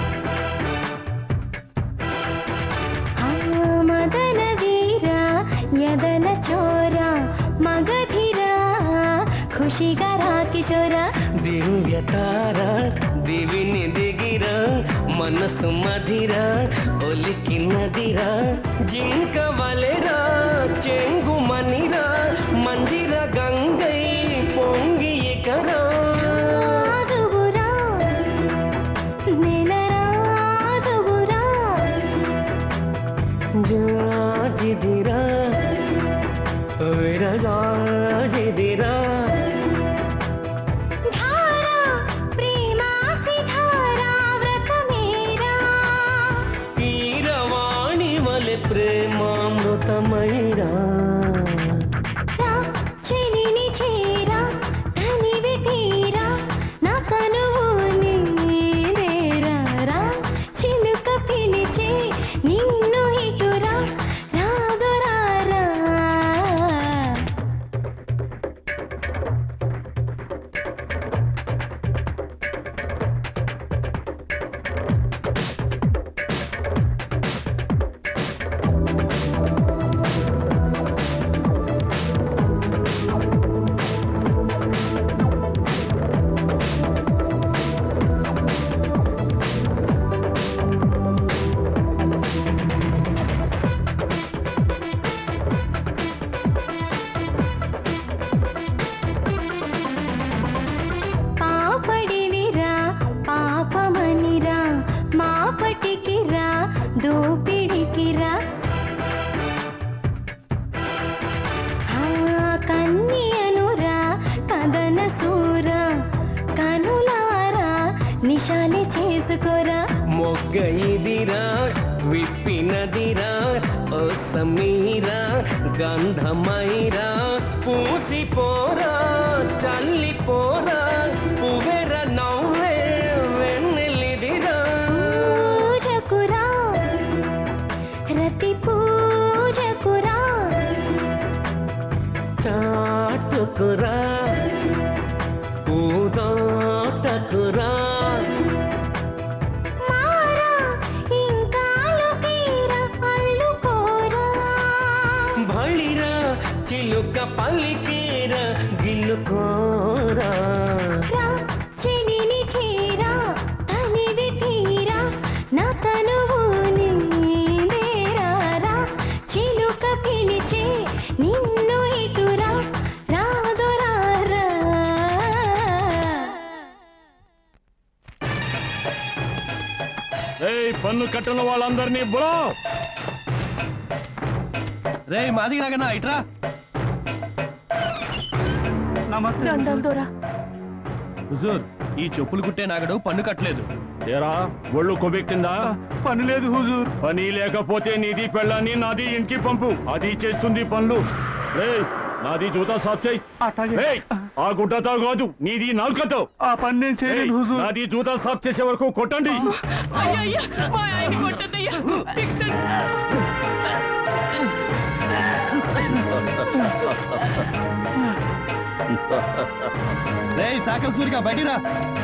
ఆ మదన వీరా ఎదల చోరా మగధిరా ఖుషిగా రా కిషోరా దివ్యతార దివిని దిగిర మనసు మధిర ఒలికి నదిరా జింక వలెరా చెంగు మనిరా మంజిర గంగై పొంగి ఇకరా రాజువురా నెలరాజువురా జాజిదిరా విరజాజిదిరా ధారా ప్రేమాసి ధారా వ్రతమేరా కీరవాణి వలె ప్రేమామృతమైరా రా చెలిని చేరా తనివి తీరా నా కనువు నీవేరా రా చిలుక పిలిచే నిన్ను ఇటురా రాదురా రా పాపడివిరా పాపమనిరా మాపటికిరా దోపిడికిరా ఆ కన్యనురా కదన సూర కనులారా నిశాని చేసుకోరా మొగ్గ ఇదిరా విప్పినదిరా ఓ సమీరా గంధమైరా పూసిపోరా చల్లిపోరా పువ్వెర నవ్వే వెన్నెలిదిరా పూజకురా రతి పూజకురా చాటుకురా పూదాటకురా మారా ఇంకాలు తీరా అల్లుకోరా బళిరా చిలుక పలికేరా గిల్లుకోరా రా చెలిని చేరా తనివి తీరా నా తనువు నీవేరా రా చిలుక పిలిచే నిన్ను ఇటురా రాదురా రా ఏయ్ పన్ను కట్టిన వాళ్ళందరినీ బులో రే మాది నాగన్నా ఇట్రా నమస్తే దండాలు దొరా హుజూర్ ఈ చెప్పులు కుట్టే నాగడు పన్ను కట్టలేదు ఏరా ఒళ్ళు కొబెక్కిందా పని లేదు హుజూర్ పని లేకపోతే నీది పెళ్ళాన్ని నాది ఇంటికి పంపు అది చేస్తుంది పనులు రేయ్ నాది జూతా సాఫ్ చేయి రేయ్, ఆ గుడ్డతో కాదు నీది నాలుకతో ఆ పని నేను చేయలేదు హుజూర్ నాది జూతా సాఫ్ చేసే వరకు కొట్టండి అయ్యయ్యా మా ఆయన కొట్టద్దయ్యా రే సాకల్ సూరిగా బయటిరా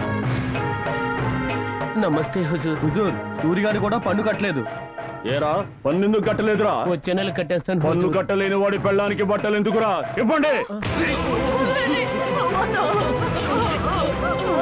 నమస్తే హుజూర్ హుజూర్ సూరిగాడు కూడా పన్ను కట్టలేదు ఏరా పన్నెందుకు కట్టలేదురా వచ్చే నెల కట్టేస్తాను పన్ను హుజూర్. కట్టలేని వాడి పెళ్ళానికి బట్టలు ఎందుకురా ఇవ్వండి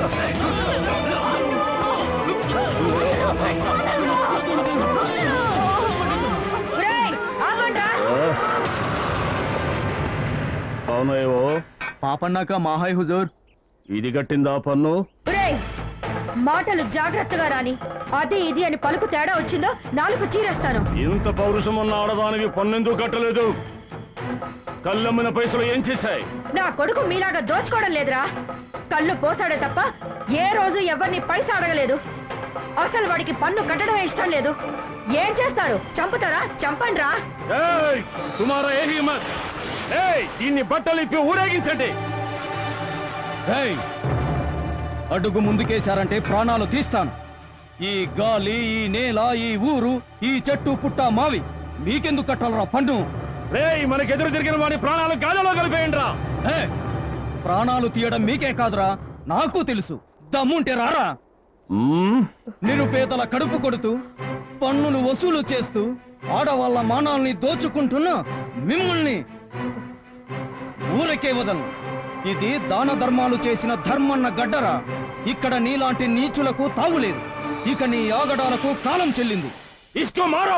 అవునాయేవో పాపన్నాక మాహాయ్ హుజూర్ ఇది కట్టిందా పన్ను ఒరేయ్, మాటలు జాగ్రత్తగా రాని అది ఇది అని పలుకు తేడా వచ్చిందో నాలుగు చీరేస్తాను ఇంత పౌరుషం ఉన్న ఆడదానికి పన్నెందుకు కట్టలేదు కళ్ళమ్మిన పైసలు ఏం చేశాయి నా కొడుకు మీలాగా దోచుకోవడం లేదురా కళ్ళు పోసాడే తప్ప ఏ రోజు ఎవరిని పైసా అడగలేదు అసలు వాడికి పన్ను కట్టడమే ఇష్టం లేదు ఏం చేస్తారు చంపుతారా చంపండ్రా ఏయ్ తుమారా ఏ హిమ్మత్ ఏయ్ దీన్ని బట్టలు ఇప్పి ఊరేగించండి ఏయ్! అడుగు ముందుకేశారంటే ప్రాణాలు తీస్తాను ఈ గాలి ఈ నేల ఈ ఊరు ఈ చెట్టు పుట్ట మావి మీకెందుకు కట్టాలరా పన్ను రేయ్ మనకెదురు తిరిగిన వాడి ప్రాణాలు గాలిలో కలిపేయండి రా ఏ! ప్రాణాలు తీయడం మీకే కాదురా నాకు తెలుసు దమ్ముంటే రారా నిరుపేదల కడుపు కొడుతూ పన్నులు వసూలు చేస్తూ ఆడవాళ్ళ మానాల్ని దోచుకుంటున్న మిమ్మల్ని ఊరకే వదలను ఇది దాన ధర్మాలు చేసిన ధర్మన్న గడ్డరా ఇక్కడ నీలాంటి నీచులకు తావులేదు ఇక నీ ఆగడాలకు కాలం చెల్లింది ఇసుకో మారో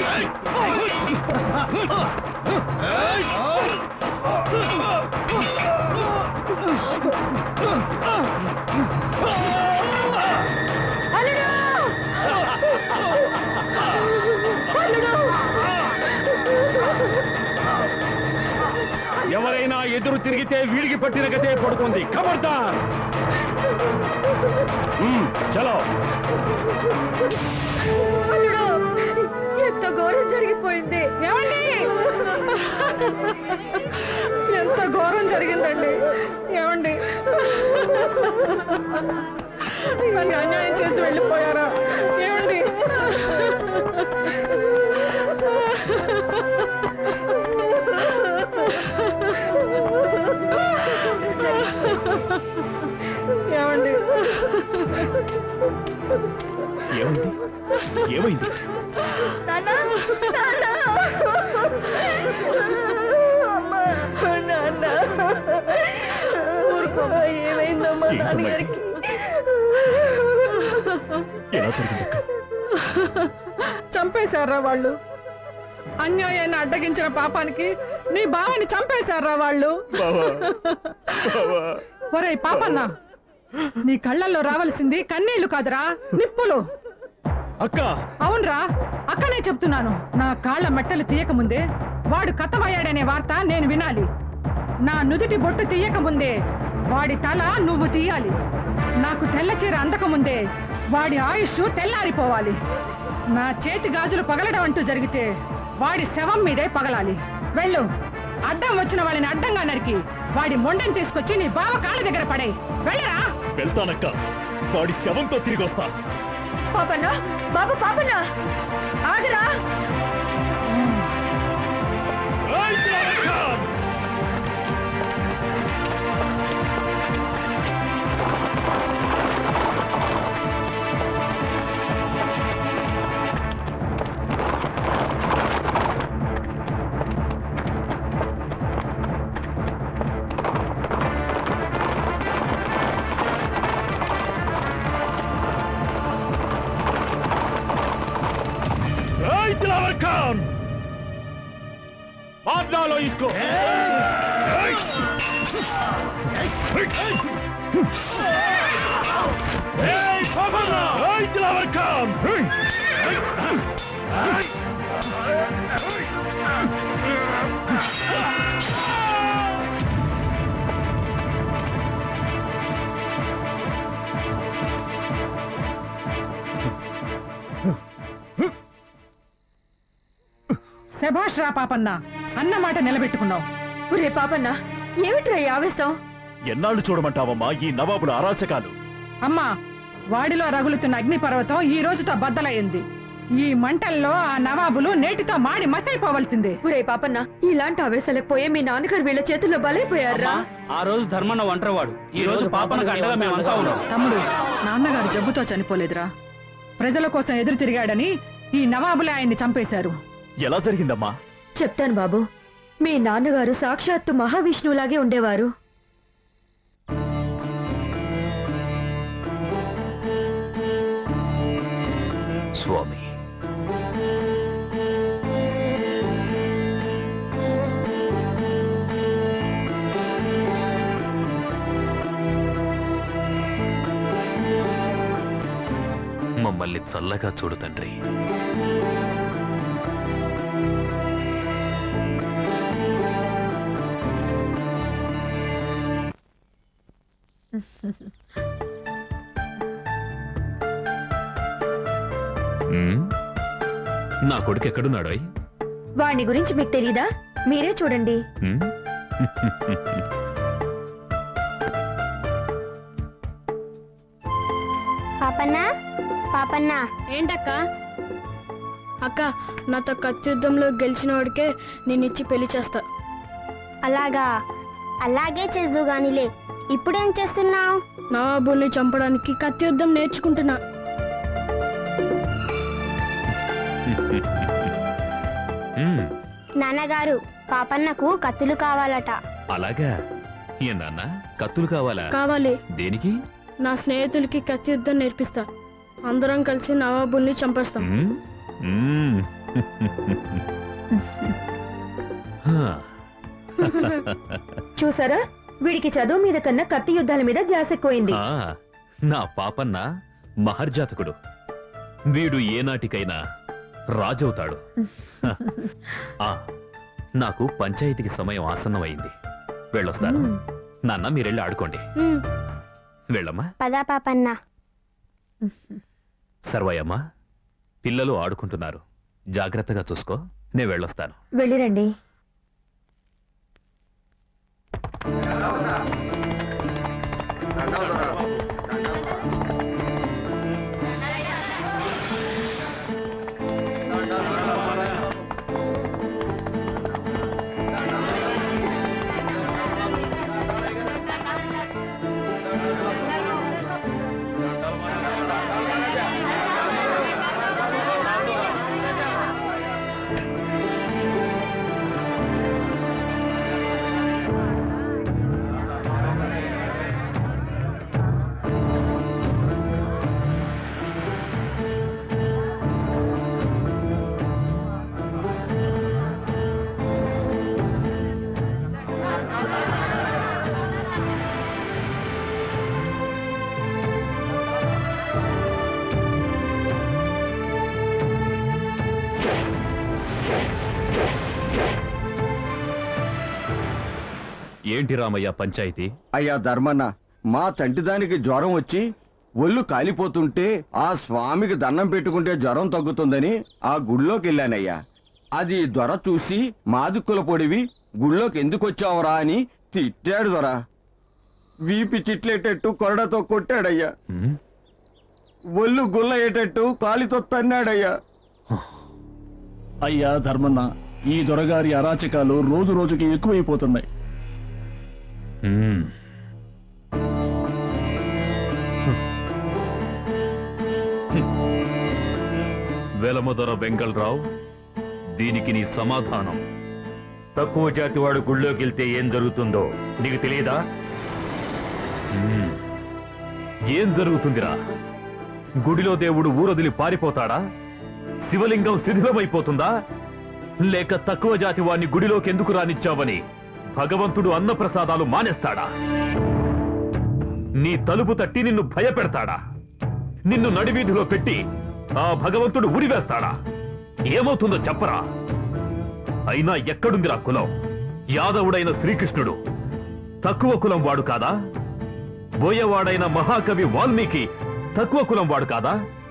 ఎవరైనా ఎదురు తిరిగితే వీడికి పట్టిన గతే పడుతుంది ఖబర్దార్ మ్మ్, చలో అల్లుడు ఎంత ఘోరం జరిగిపోయింది ఏమండి ఎంత ఘోరం జరిగిందండి ఏమండి నన్ను అన్యాయం చేసి వెళ్ళిపోయారా ఏమండి ఏమండి ఏమైంది ఏమైంది ఏమైందమ్మా ఏంటమ్మా ఇది? నాన్నగారికి ఎలా జరిగిందక్క చంపేశారా వాళ్ళు అన్యాయాన్ని అడ్డగించిన పాపానికి నీ బావని చంపేశారా వాళ్ళు ఒరే పాపన్న నీ కళ్ళల్లో రావాల్సింది కన్నీళ్లు కాదురా నిప్పులు అక్క అవునరా అక్కనే చెప్తున్నాను నా కాళ్ళ మెట్టలు తీయకముందే వాడు కథమయ్యాడనే వార్త నేను వినాలి నా నుదుటి బొట్టు తీయకముందే వాడి తల నువ్వు తీయాలి నాకు తెల్ల చీర అందకముందే వాడి ఆయుష్ తెల్లారిపోవాలి నా చేతి గాజులు పగలడం అంటూ జరిగితే వాడి శవం మీదే పగలాలి వెళ్ళు అడ్డం వచ్చిన వాళ్ళని అడ్డంగా నరికి వాడి మొండని తీసుకొచ్చి నీ బావ కాళ్ళ దగ్గర పడే వెళ్ళరా వెళ్తానక్క వాడి శవంతో తిరిగి వస్తా పాపన్న బాబు పాపన్న ఆగరా ఏయ్ దిలావర్ ఖాన్ మాట్లాలో ఇసుకో ఏయ్ పాపన్న ఏయ్ దిలావర్ ఖాన్ శభాష్ రా పాపన్న అన్న మాట నిలబెట్టుకున్నావు ఒరే పాపన్న ఏమిట్రా ఈ ఆవేశం ఎన్నాళ్ళు చూడమంటావమ్మా ఈ నవాబుల అరాచకాలు అమ్మా వాడిలో రగులుతున్న అగ్నిపర్వతం ఈ రోజుతో బద్దలయ్యింది ఈ మంటల్లో ఆ నవాబులు నేటితో మాడి మసైపోవలసిందే ఒరే పాపన్న ఇలాంటి ఆవేశాలకు పోయే మీ నాన్నగారు వీళ్ళ చేతుల్లో బలైపోయారా ఆ రోజు ధర్మన్న ఒంటరివాడు ఈ రోజు పాపనకు అండగా మేమంతా ఉన్నాం తమ్ముడు నాన్నగారు జబ్బుతో చనిపోలేదురా ప్రజల కోసం ఎదురు తిరిగాడని ఈ నవాబులే ఆయన్ని చంపేశారు ఎలా జరిగిందమ్మా చెప్తాను బాబు మీ నాన్నగారు సాక్షాత్తు మహావిష్ణువులాగే ఉండేవారు స్వామి మమ్మల్ని చల్లగా చూడు తండ్రి ఉమ్, నా కొడుకు ఎక్కడున్నాడోయ్ వాణ్ణి గురించి మీకు తెలీదా మీరే చూడండి ఉమ్? పాపన్న పాపన్న ఏంటక్క అక్క నాతో కత్తి యుద్ధంలో గెలిచిన వాడికే నేను ఇచ్చి పెళ్లి చేస్తా అలాగా అలాగే చేద్దు గానిలే ఇప్పుడేం చేస్తున్నావు నవాబుల్ని చంపడానికి కత్తి యుద్ధం నేర్చుకుంటున్నా ఉమ్, నాన్నగారు పాపన్నకు కత్తులు కావాలట అలాగా ఏ నాన్న కత్తులు కావాలా కావాలి దేనికి నా స్నేహితులకి కత్తి యుద్ధం నేర్పిస్తా అందరం కలిసి నవాబుల్ని చంపేస్తాం ఉమ్, ఉమ్. హా. చూసారా వీడికి చదువు మీద కన్నా కత్తి యుద్ధాల మీద ధ్యాస ఎక్కువైంది ఆ, నా పాపన్న మహర్జాతకుడు వీడు ఏనాటికైనా రాజవుతాడు ఆ, నాకు పంచాయతీకి సమయం ఆసన్నమైంది వెళ్ళొస్తాను మ్మ్. నాన్న మీరెళ్ళి ఆడుకోండి వెళ్ళమ్మా పదా పాపన్న సర్వయ్యమ్మా పిల్లలు ఆడుకుంటున్నారు జాగ్రత్తగా చూసుకో నేను వెళ్ళొస్తాను వెళ్ళిరండి ఏంటి రామయ్య పంచాయతీ అయ్యా ధర్మన్న మా చంటిదానికి జ్వరం వచ్చి ఒళ్ళు కాలిపోతుంటే ఆ స్వామికి దండం పెట్టుకుంటే జ్వరం తగ్గుతుందని ఆ గుళ్ళోకి వెళ్ళానయ్యా అది దొర చూసి మాదిక్కుల పొడివి గుళ్ళోకి ఎందుకు వచ్చావురా అని తిట్టాడు దొర వీపి చిట్లేటట్టు కొరడతో కొట్టాడయ్యా ఒళ్ళు గుల్లయ్యేటట్టు కాలితో తన్నాడయ్యా అయ్యా ధర్మన్న ఈ దొరగారి అరాచకాలు రోజు రోజుకి ఎక్కువైపోతున్నాయి మ్మ్. వెలమదొర వెంగళరావు దీనికి నీ సమాధానం తక్కువ జాతి వాడు గుళ్ళోకి వెళ్తే ఏం జరుగుతుందో నీకు తెలియదా మ్మ్. ఏం జరుగుతుందిరా గుడిలో దేవుడు ఊరొదిలి పారిపోతాడా శివలింగం శిథిలమైపోతుందా లేక తక్కువ జాతి వాణ్ణి గుడిలోకి ఎందుకు రానిచ్చావని భగవంతుడు అన్నప్రసాదాలు మానేస్తాడా నీ తలుపు తట్టి నిన్ను భయపెడతాడా నిన్ను నడివీధిలో పెట్టి ఆ భగవంతుడు ఉరివేస్తాడా ఏమవుతుందో చెప్పరా అయినా ఎక్కడుందిరా కులం యాదవుడైన శ్రీకృష్ణుడు తక్కువ కులం వాడు కాదా బోయవాడైన మహాకవి వాల్మీకి తక్కువ కులం వాడు కాదా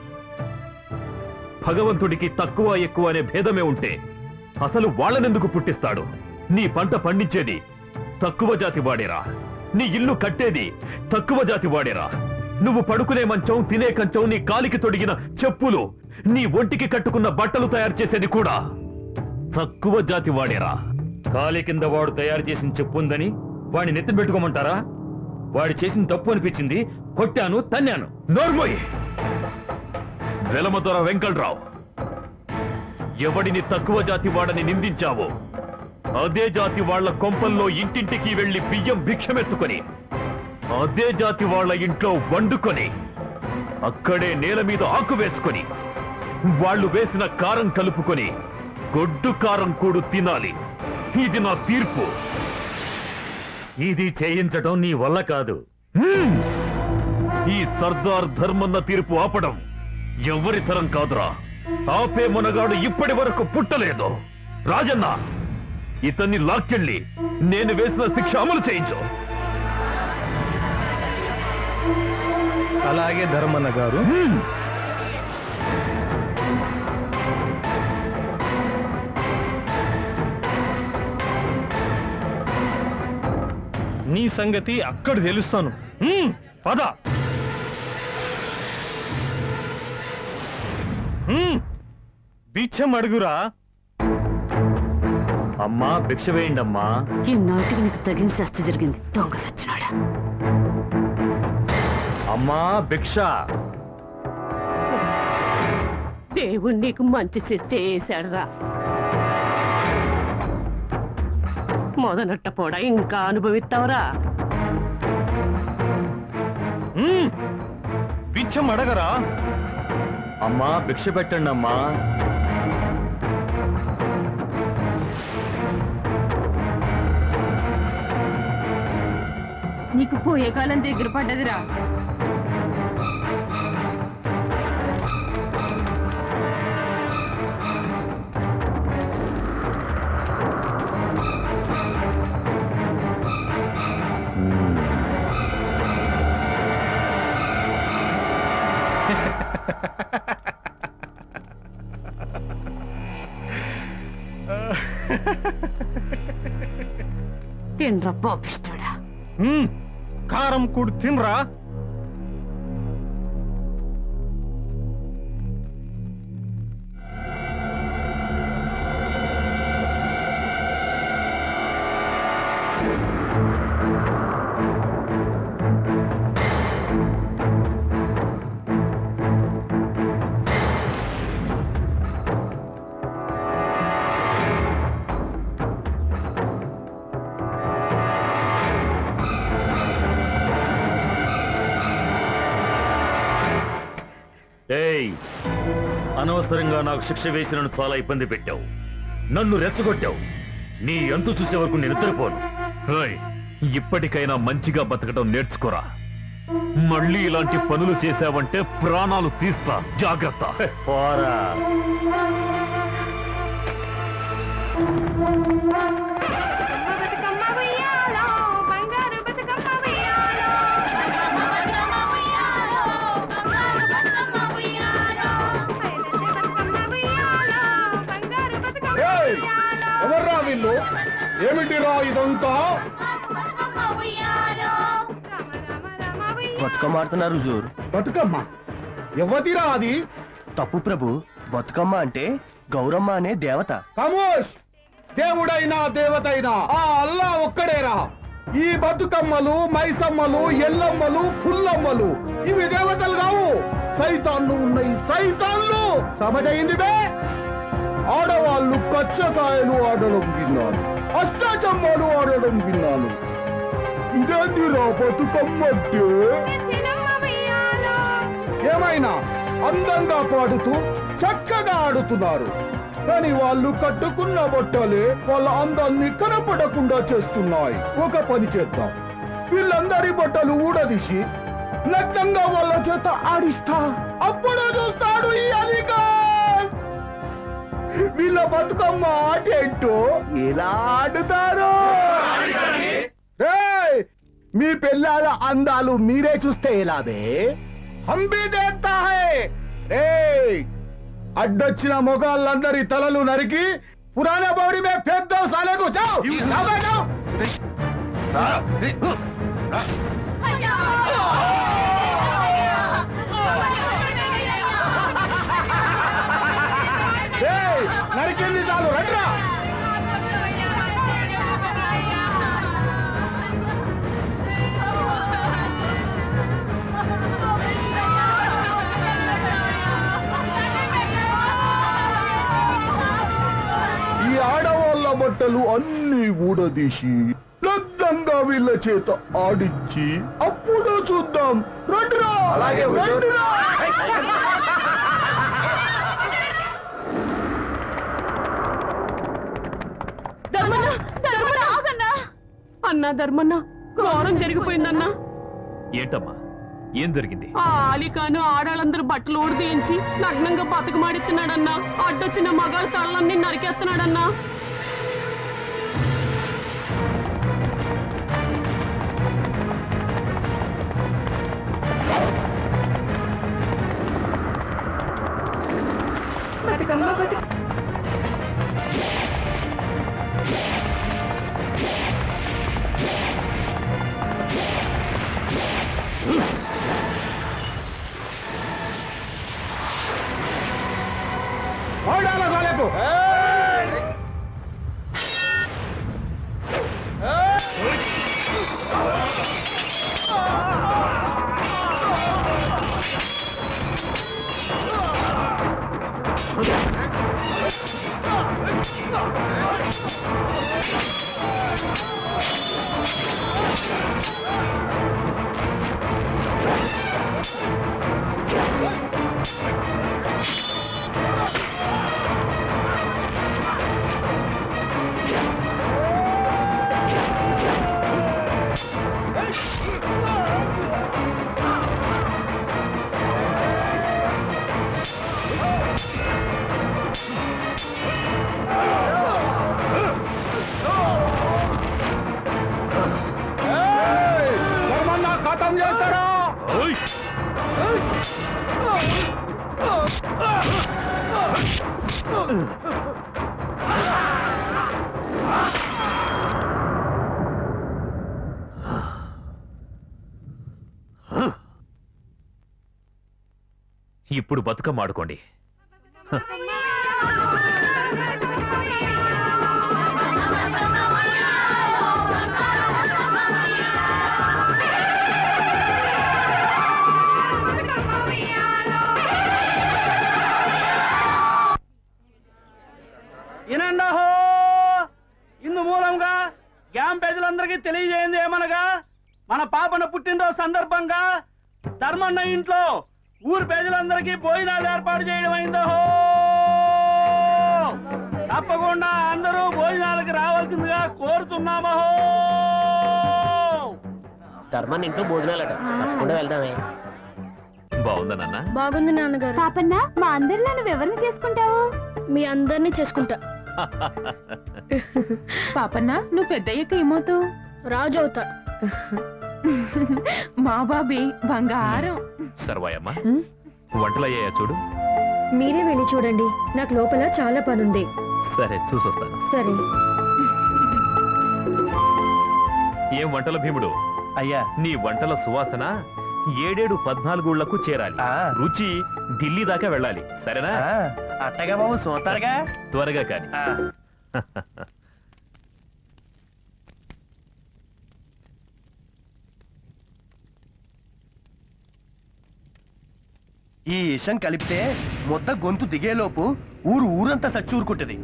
భగవంతుడికి తక్కువ ఎక్కువ అనే భేదమే ఉంటే అసలు వాళ్ళనెందుకు పుట్టిస్తాడు నీ పంట పండించేది తక్కువ జాతి వాడేరా నీ ఇల్లు కట్టేది తక్కువ జాతి వాడేరా నువ్వు పడుకునే మంచం తినే కంచం నీ కాలికి తొడిగిన చెప్పులు నీ ఒంటికి కట్టుకున్న బట్టలు తయారు చేసేది కూడా తక్కువ జాతి వాడేరా కాలి కింద వాడు తయారు చేసిన చెప్పు ఉందని వాడిని నెత్తిన పెట్టుకోమంటారా వాడు చేసిన తప్పు అనిపించింది కొట్టాను తన్నాను నోర్మోయ్ వెలమదొర వెంకట్రావు ఎవడిని తక్కువ జాతి వాడని నిందించావో అదే జాతి వాళ్ళ కొంపల్లో ఇంటింటికి వెళ్లి బియ్యం భిక్షమెత్తుకొని అదే జాతి వాళ్ళ ఇంట్లో వండుకొని అక్కడే నేల మీద ఆకు వేసుకొని వాళ్ళు వేసిన కారం కలుపుకొని గొడ్డు కారం కూడు తినాలి ఇది నా తీర్పు ఇది చేయించటం నీ వల్ల కాదు హ్మ్. ఈ సర్దార్ ధర్మన్న తీర్పు ఆపడం ఎవరి తరం కాదురా ఆపే మునగాడు ఇప్పటి వరకు పుట్టలేదు రాజన్న ఇతన్ని లాక్కెళ్ళి నేను వేసిన శిక్ష అమలు చేయించు అలాగే ధర్మన్న గారు నీ సంగతి అక్కడ తెలుస్తాను హ్మ్, పద హ్మ్, బిచ్చం అడుగురా అమ్మా భిక్ష వేయండి అమ్మా ఈ నాటికి నీకు తగిన శాస్తి జరిగింది దొంగ సచ్చినాడా అమ్మా భిక్ష దేవుడు నీకు మంచి చేశాడురా మొదనట్ట పోడా ఇంకా అనుభవిస్తావురా హ్మ్, బిచ్చం అడగరా అమ్మా భిక్ష పెట్టండి అమ్మా నీకు పోయే కాలం దగ్గర పడ్డదిరా తినరా పాపిస్తాడా హ్మ్, కారం కూడు తినరా ఏయ్ అనవసరంగా నాకు శిక్ష వేసి నన్ను చాలా ఇబ్బంది పెట్టావు నన్ను రెచ్చగొట్టావు నీ అంతు చూసే వరకు నేను నిద్రపోను రేయ్, ఇప్పటికైనా మంచిగా బతకడం నేర్చుకోరా మళ్ళీ ఇలాంటి పనులు చేశావంటే ప్రాణాలు తీస్తా జాగ్రత్త పోరా ఎవర్రా వీళ్ళు ఏమిటిరా ఇదంతా బతుకమ్మ ఆడుతున్నారు జూర్ బతుకమ్మ ఎవతిరా అది తప్పు ప్రభు బతుకమ్మ అంటే గౌరమ్మ అనే దేవత ఖమోష్ దేవుడైనా దేవతైనా ఆ అల్లా ఒక్కడేరా ఈ బతుకమ్మలు మైసమ్మలు ఎల్లమ్మలు పుల్లమ్మలు ఇవి దేవతలు కావు సైతాన్లు ఉన్నాయి సైతాన్లు సమజైంది బే ఆడవాళ్ళు కచ్చకాయలు ఆడడం విన్నాను అష్టాచమ్మాలు ఆడడం విన్నాను ఇదేంటిరా బతుకమ్మంటే ఏమైనా అందంగా పాడుతూ చక్కగా ఆడుతున్నారు కానీ వాళ్ళు కట్టుకున్న బట్టలే వాళ్ళ అందాన్ని కనపడకుండా చేస్తున్నాయి ఒక పని చేద్దాం వీళ్ళందరి బట్టలు ఊడదీసి నగ్నంగా వాళ్ళ చేత ఆడిస్తా అప్పుడు చూస్తాడు ఈ అలీగాన్ వీళ్ళ బతుకమ్మ ఆట ఏంటో ఎలా ఆడుతారు ఏయ్! మీ పిల్లల అందాలు మీరే చూస్తే ఎలాబే హంబి దేతా హై ఏయ్! అడ్డొచ్చిన మొగాళ్ళందరి తలలు నరికి పురాణ బౌడి మే పెద్ద సాలేకు చావ్ నరికింది చాలు రండ్రా ఈ ఆడవాళ్ళ బట్టలు అన్ని ఊడదీసి లగ్నంగా వీళ్ళ చేత ఆడించి అప్పుడు చూద్దాం రండిరా అలాగే, హుజూర్. రండిరా. అన్నా ధర్మన్న ఘోరం జరిగిపోయిందన్నా ఏంటమ్మా ఏం జరిగింది ఆ ఆలికాను ఆడాళ్ళందరూ బట్టలు ఊడదీయించి నగ్నంగా బతకమాడిస్తున్నాడన్నా అడ్డొచ్చిన మగాళ్ళ తలలన్నీ నరికేస్తున్నాడన్నా బతుకమ్మ బతుక ఖతం చేస్తారా ఇప్పుడు బతుకమ్మ ఆడుకోండి వినండహో ఇందు మూలంగా గ్యాం ప్రజలందరికీ తెలియజేయండి ఏమనగా మన పాపన పుట్టినరోజు సందర్భంగా ధర్మన్న ఇంట్లో ఊరు ప్రజలందరికీ భోజనాలు ఏర్పాటు చేయడం అయిందహో తప్పకుండా అందరూ భోజనాలకు రావాల్సిందిగా కోరుతున్నామహో ధర్మాన్ని ఇంట్లో భోజనాలట తప్పకుండా వెళ్దామే బాగుందా నాన్న బాగుంది నాన్నగారు పాపన్న మా అందరిలో నువ్వు ఎవరిని చేసుకుంటావు మీ అందరినీ చేసుకుంటా పాపన్న నువ్వు పెద్దయ్యక ఏమవుతావు రాజు అవుతా మా బాబీ బంగారం సర్వాయమ్మ వంటలయ్యాయా చూడు మీరే వెళ్ళి చూడండి నాకు లోపల చాలా పనుంది సరే చూసొస్తాను సరే ఏం వంటల భీముడు అయ్యా నీ వంటల సువాసన ఏడేడు పద్నాలుగుళ్లకు చేరాలి రుచి ఢిల్లీ దాకా వెళ్ళాలి సరేనా అట్టగా బాబు చూస్తారుగా త్వరగా కాని ఈ విషం కలిపితే ముద్ద గొంతు దిగేలోపు ఊరు ఊరంతా సచ్చూరుకుంటది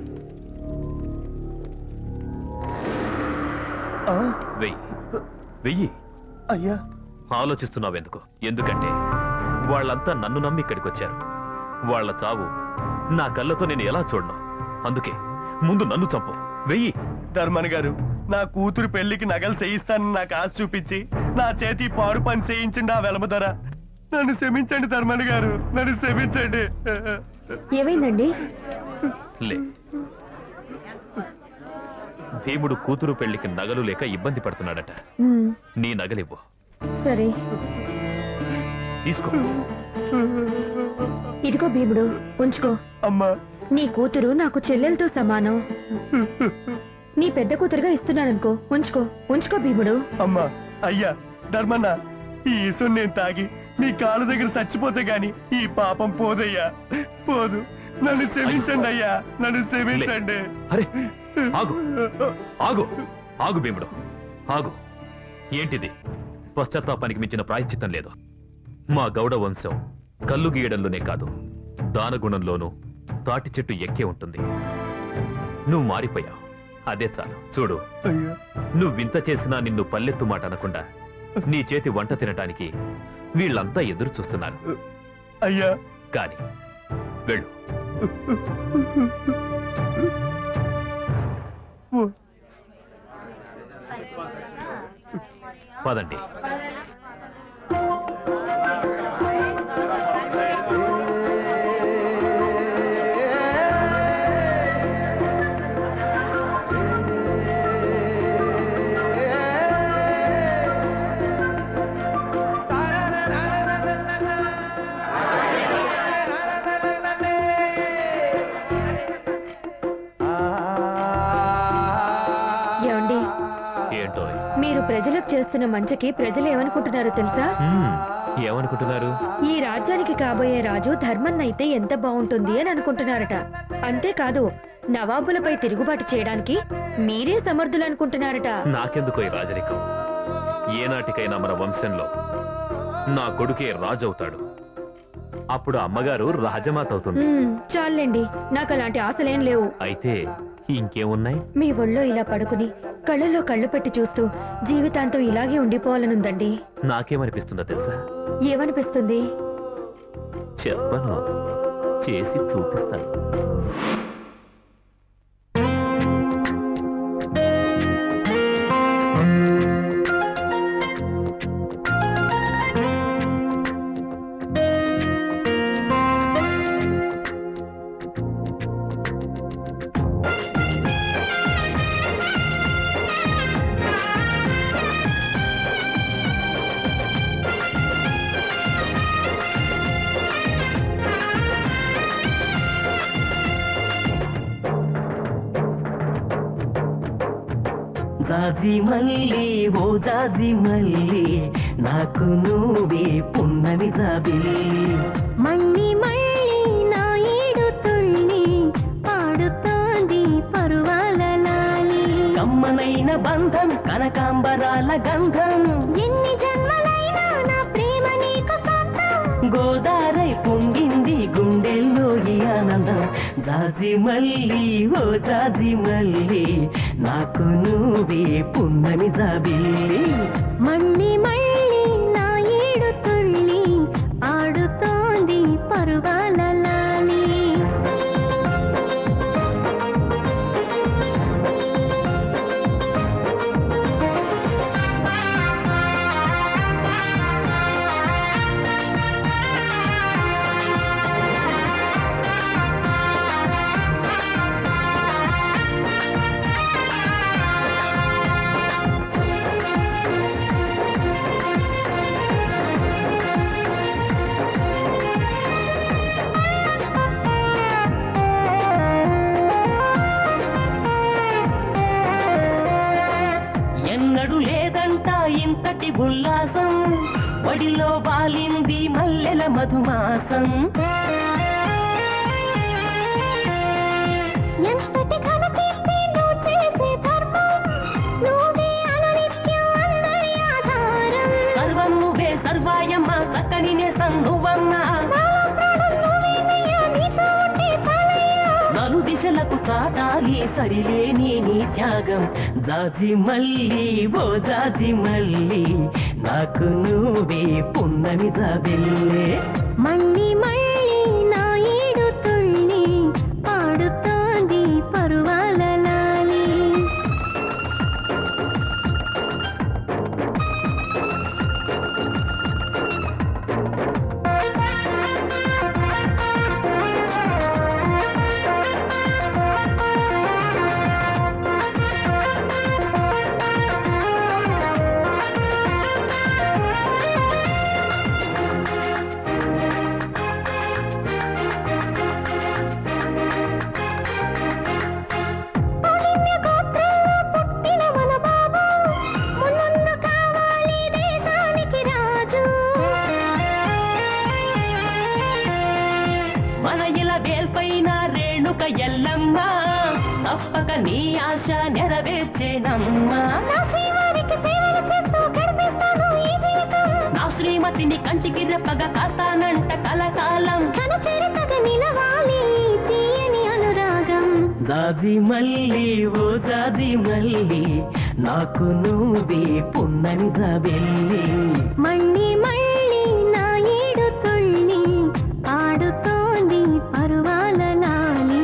ఆ, వెయ్యి వెయ్యి అయ్యా ఆలోచిస్తున్నావెందుకు ఎందుకంటే వాళ్ళంతా నన్ను నమ్మి ఇక్కడికి వచ్చారు వాళ్ళ చావు నా కళ్ళతో నేను ఎలా చూడను అందుకే ముందు నన్ను చంపు వెయ్యి ధర్మన్ గారు నా కూతురు పెళ్లికి నగలు చేయిస్తానని నాకు ఆశ చూపించి నా చేతి పాడు పని చేయించండి ఆ వెలమధర నన్ను క్షమించండి ధర్మన్ గారు నన్ను క్షమించండి ఏమైందండి లే భీముడు కూతురు పెళ్లికి నగలు లేక ఇబ్బంది పడుతున్నాడట ఉమ్, నీ నగలివ్వు సరే తీసుకో ఇదిగో భీముడు ఉంచుకో అమ్మా నీ కూతురు నాకు చెల్లెలతో సమానం నీ పెద్ద కూతురుగా ఇస్తున్నాననుకో ఉంచుకో ఉంచుకో భీముడు అమ్మా అయ్యా ధర్మన్న ఈ ఇసుని నేను తాగి మీ కాళ్ళ దగ్గర చచ్చిపోతే గాని ఈ పాపం పోదయ్యా పోదు నన్ను క్షమించండి అయ్యా నన్ను క్షమించండి అరే ఆగు ఆగు ఆగు భీముడు ఆగు ఏంటిది పశ్చాత్తాపానికి మించిన ప్రాయశ్చిత్తం లేదు మా గౌడ వంశం కల్లు గీయడంలోనే కాదు దానగుణంలోనూ తాటి చెట్టు ఎక్కే ఉంటుంది నువ్వు మారిపోయావు అదే చాలు చూడు అయ్యా నువ్వింత చేసినా నిన్ను పల్లెత్తు మాట అనకుండా నీ చేతి వంట తినటానికి వీళ్ళంతా ఎదురు చూస్తున్నారు అయ్యా కాని వెళ్ళు పదండి ఏమండి ఏంటో మీరు ప్రజలకు చేస్తున్న మంచికి ప్రజలు ఏమనుకుంటున్నారో తెలుసా హ్మ్, ఏమనుకుంటున్నారు ఈ రాజ్యానికి కాబోయే రాజు ధర్మన్నైతే ఎంత బాగుంటుంది అని అనుకుంటున్నారట అంతేకాదు నవాబులపై తిరుగుబాటు చేయడానికి మీరే సమర్థులు అనుకుంటున్నారట నాకెందుకో ఈ రాజరికం ఏనాటికైనా మన వంశంలో నా కొడుకే రాజు అవుతాడు అప్పుడు అమ్మగారు రాజమాత అవుతుంది ఉమ్, చాలండి నాకు అలాంటి ఆశలేం లేవు అయితే ఇంకేమున్నాయి మీ ఒళ్ళో ఇలా పడుకుని కళ్ళల్లో కళ్ళు పెట్టి చూస్తూ జీవితాంతం ఇలాగే ఉండిపోవాలనుందండి నాకేమనిపిస్తుందో తెలుసా ఏమనిపిస్తుంది చెప్పను చేసి చూపిస్తాను జాజి మల్లి ఓ జాజి మల్లి నాకు నువ్వే పున్నమి జాబిల్లి మళ్ళీ మళ్ళీ నా ఏడు తుళ్ళి పాడుతోంది పరువాల లాలి కమ్మనైన బంధం కనకాంబరాల గంధం ఎన్ని జన్మలైనా నా ప్రేమ నీకు సొంతం గోదారై పొంగింది గుండెల్లో ఈ ఆనందం జాజి మల్లి ఓ జాజి మల్లి నాకు నువ్వే పున్నమి జాబిల్లి మళ్ళీ మళ్ళీ నా ఏడు తుళ్ళి ఆడుతోంది పరువాల లాలి ఎన్నడు లేదంట ఇంతటి ఉల్లాసం వడిలో వాలింది మల్లెల మధుమాసం ఎంతటి ఘనకీర్తి నువ్వు చేసే ధర్మం నువ్వే అనునిత్యం అందరి ఆధారం సర్వం నువ్వే సర్వాయమ్మ చక్కని నేస్తం నువ్వమ్మా నాలో ప్రాణం నువ్వేనయ్యా నీతో ఉంటే చాలయ్యా నలు దిశలకు చాటాలి సరిలేని నీ త్యాగం జాజి మల్లి ఓ జాజి మల్లి నాకు నువ్వే పున్నమి జాబిల్లే మళ్ళీ మళ్ళీ నా ఏడు తుళ్ళి పాడుతోంది పరువాల లాలి పుణ్య గోత్రంలో పుట్టిన మన బాబు మున్నుందు కావాలి దేశానికి రాజు మన ఇలా వేల్పైన రేణుక ఎల్లమ్మ తప్పక నీ ఆశ నెరవేర్చేనమ్మా నా శ్రీవారికి సేవలు చేస్తూ గడిపేస్తాను ఈ జీవితం నా శ్రీమతిని కంటికి రెప్పగా కాస్తానంట కలకాలం తన చరితగా నిలవాలి ఈ తీయని అనురాగం జాజి మల్లి ఓ జాజి మల్లి నాకు నువ్వే పున్నమి జాబెల్లి మళ్ళీ మళ్ళీ నా ఏడు తుళ్ళి ఆడుతోంది పరువాల లాలి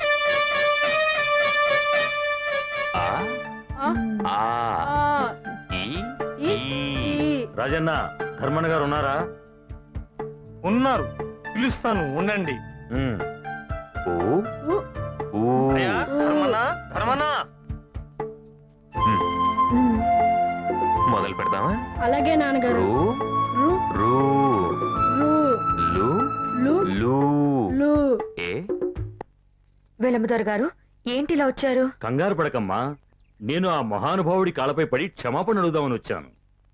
ఆ ఉన్నారు పిలుస్తాను ఉండండి అయ్యా, ధర్మన్నా, ధర్మన్నా. మొదలు పెడదామా అలాగే నాన్నగారు రూ రు, రూ రు, లు లు, లూ లు. ఏ వెలమదొర గారు ఏంటి ఇలా వచ్చారు కంగారు పడకమ్మా నేను ఆ మహానుభావుడి కాళ్ళపై పడి క్షమాపణ అడుగుదామని వచ్చాను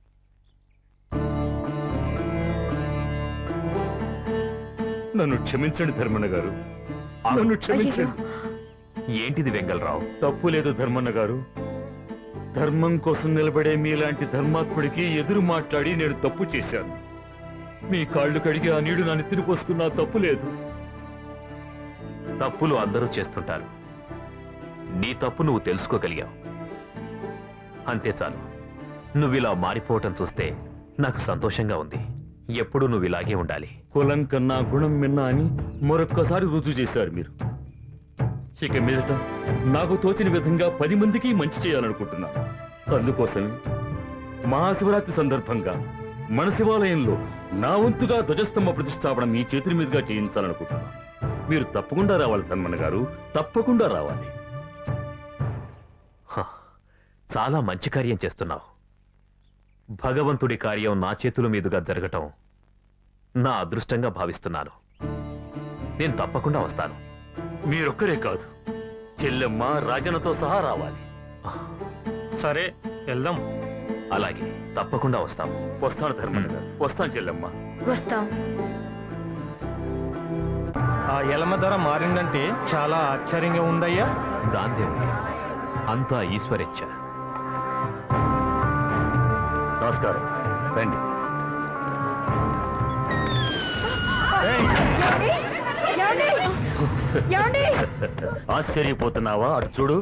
నన్ను క్షమించండి ధర్మన్న గారు నన్ను క్షమించండి ఏంటిది వెంగళరావు తప్పు లేదు ధర్మన్న గారు ధర్మం కోసం నిలబడే మీలాంటి ధర్మాత్ముడికి ఎదురు మాట్లాడి నేను తప్పు చేశాను మీ కాళ్ళు కడిగి ఆ నీడు నా నెత్తిన పోసుకున్నా తప్పు లేదు తప్పులు అందరూ చేస్తుంటారు నీ తప్పు నువ్వు తెలుసుకోగలిగావు అంతే చాలు నువ్విలా మారిపోవటం చూస్తే నాకు సంతోషంగా ఉంది ఎప్పుడు నువ్వు ఇలాగే ఉండాలి కులం కన్నా గుణం మిన్నా అని మరొక్కసారి రుజువు చేశారు మీరు ఇక మీదట నాకు తోచిన విధంగా పది మందికి మంచి చేయాలనుకుంటున్నాను అందుకోసమే మహాశివరాత్రి సందర్భంగా మన శివాలయంలో నా వంతుగా ధ్వజస్తంభ ప్రతిష్టాపన మీ చేతుల మీదుగా చేయించాలనుకుంటున్నాను మీరు తప్పకుండా రావాలి ధన్మన్న గారు తప్పకుండా రావాలి హ, చాలా మంచి కార్యం చేస్తున్నావు భగవంతుడి కార్యం నా చేతుల మీదుగా జరగటం నా అదృష్టంగా భావిస్తున్నాను నేను తప్పకుండా వస్తాను మీరొక్కరే కాదు చెల్లెమ్మ రాజనతో సహా రావాలి సరే వెళ్దాం అలాగే తప్పకుండా వస్తాం వస్తాను ధర్మన్న గారు వస్తాను చెల్లెమ్మ వస్తాం ఆ ఎలమ ధర మారిందంటే చాలా ఆశ్చర్యంగా ఉందయ్యా దాందే ఉంది అంతా ఈశ్వరేచ్ఛ నమస్కారం రండి ఏమండి? ఏమండి? ఆశ్చర్యపోతున్నావా అటు చూడు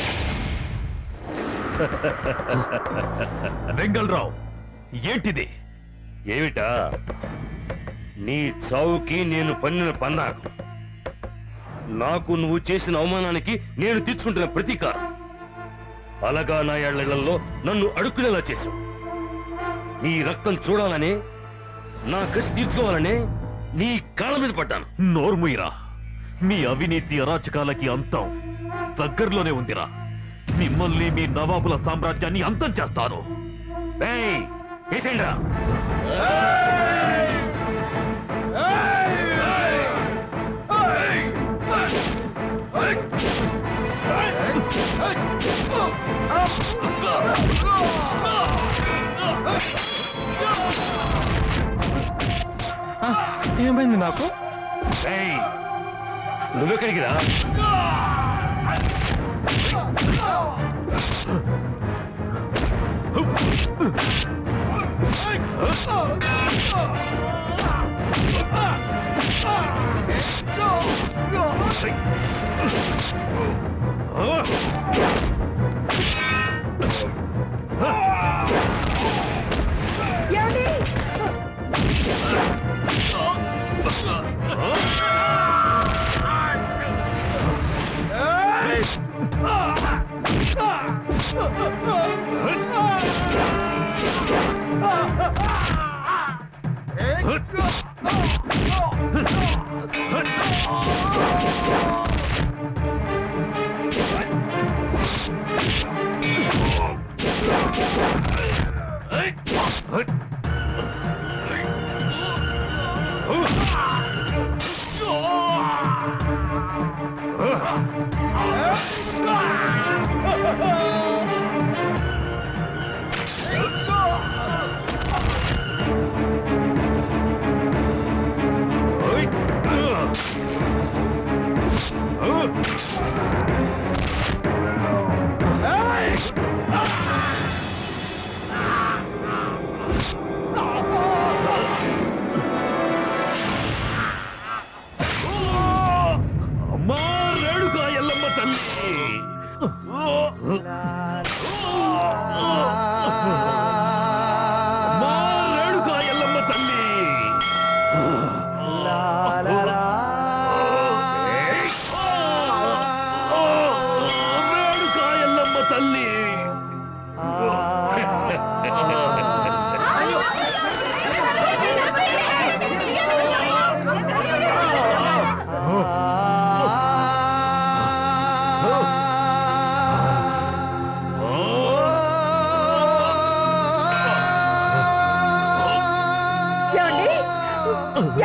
వెంగళరావు ఏంటిది ఏమిటా నీ చావుకి నేను పన్నిన పన్నాకు నాకు నువ్వు చేసిన అవమానానికి నేను తీర్చుకుంటున్న ప్రతీకారం అలగా నా ఏళ్లలో నన్ను అడుక్కునేలా చేశావు నీ రక్తం చూడాలనే నా కసి తీర్చుకోవాలనే నీ కాళ్ళ మీద పడ్డాను నోర్ముయిరా మీ అవినీతి అరాచకాలకి అంతం దగ్గరలోనే ఉందిరా మిమ్మల్ని మీ నవాబుల సామ్రాజ్యాన్ని అంతం చేస్తాను ఏయ్, వేసేయండిరా. ఏమైంది నాకు ఏయ్, నువ్వెక్కడికి రా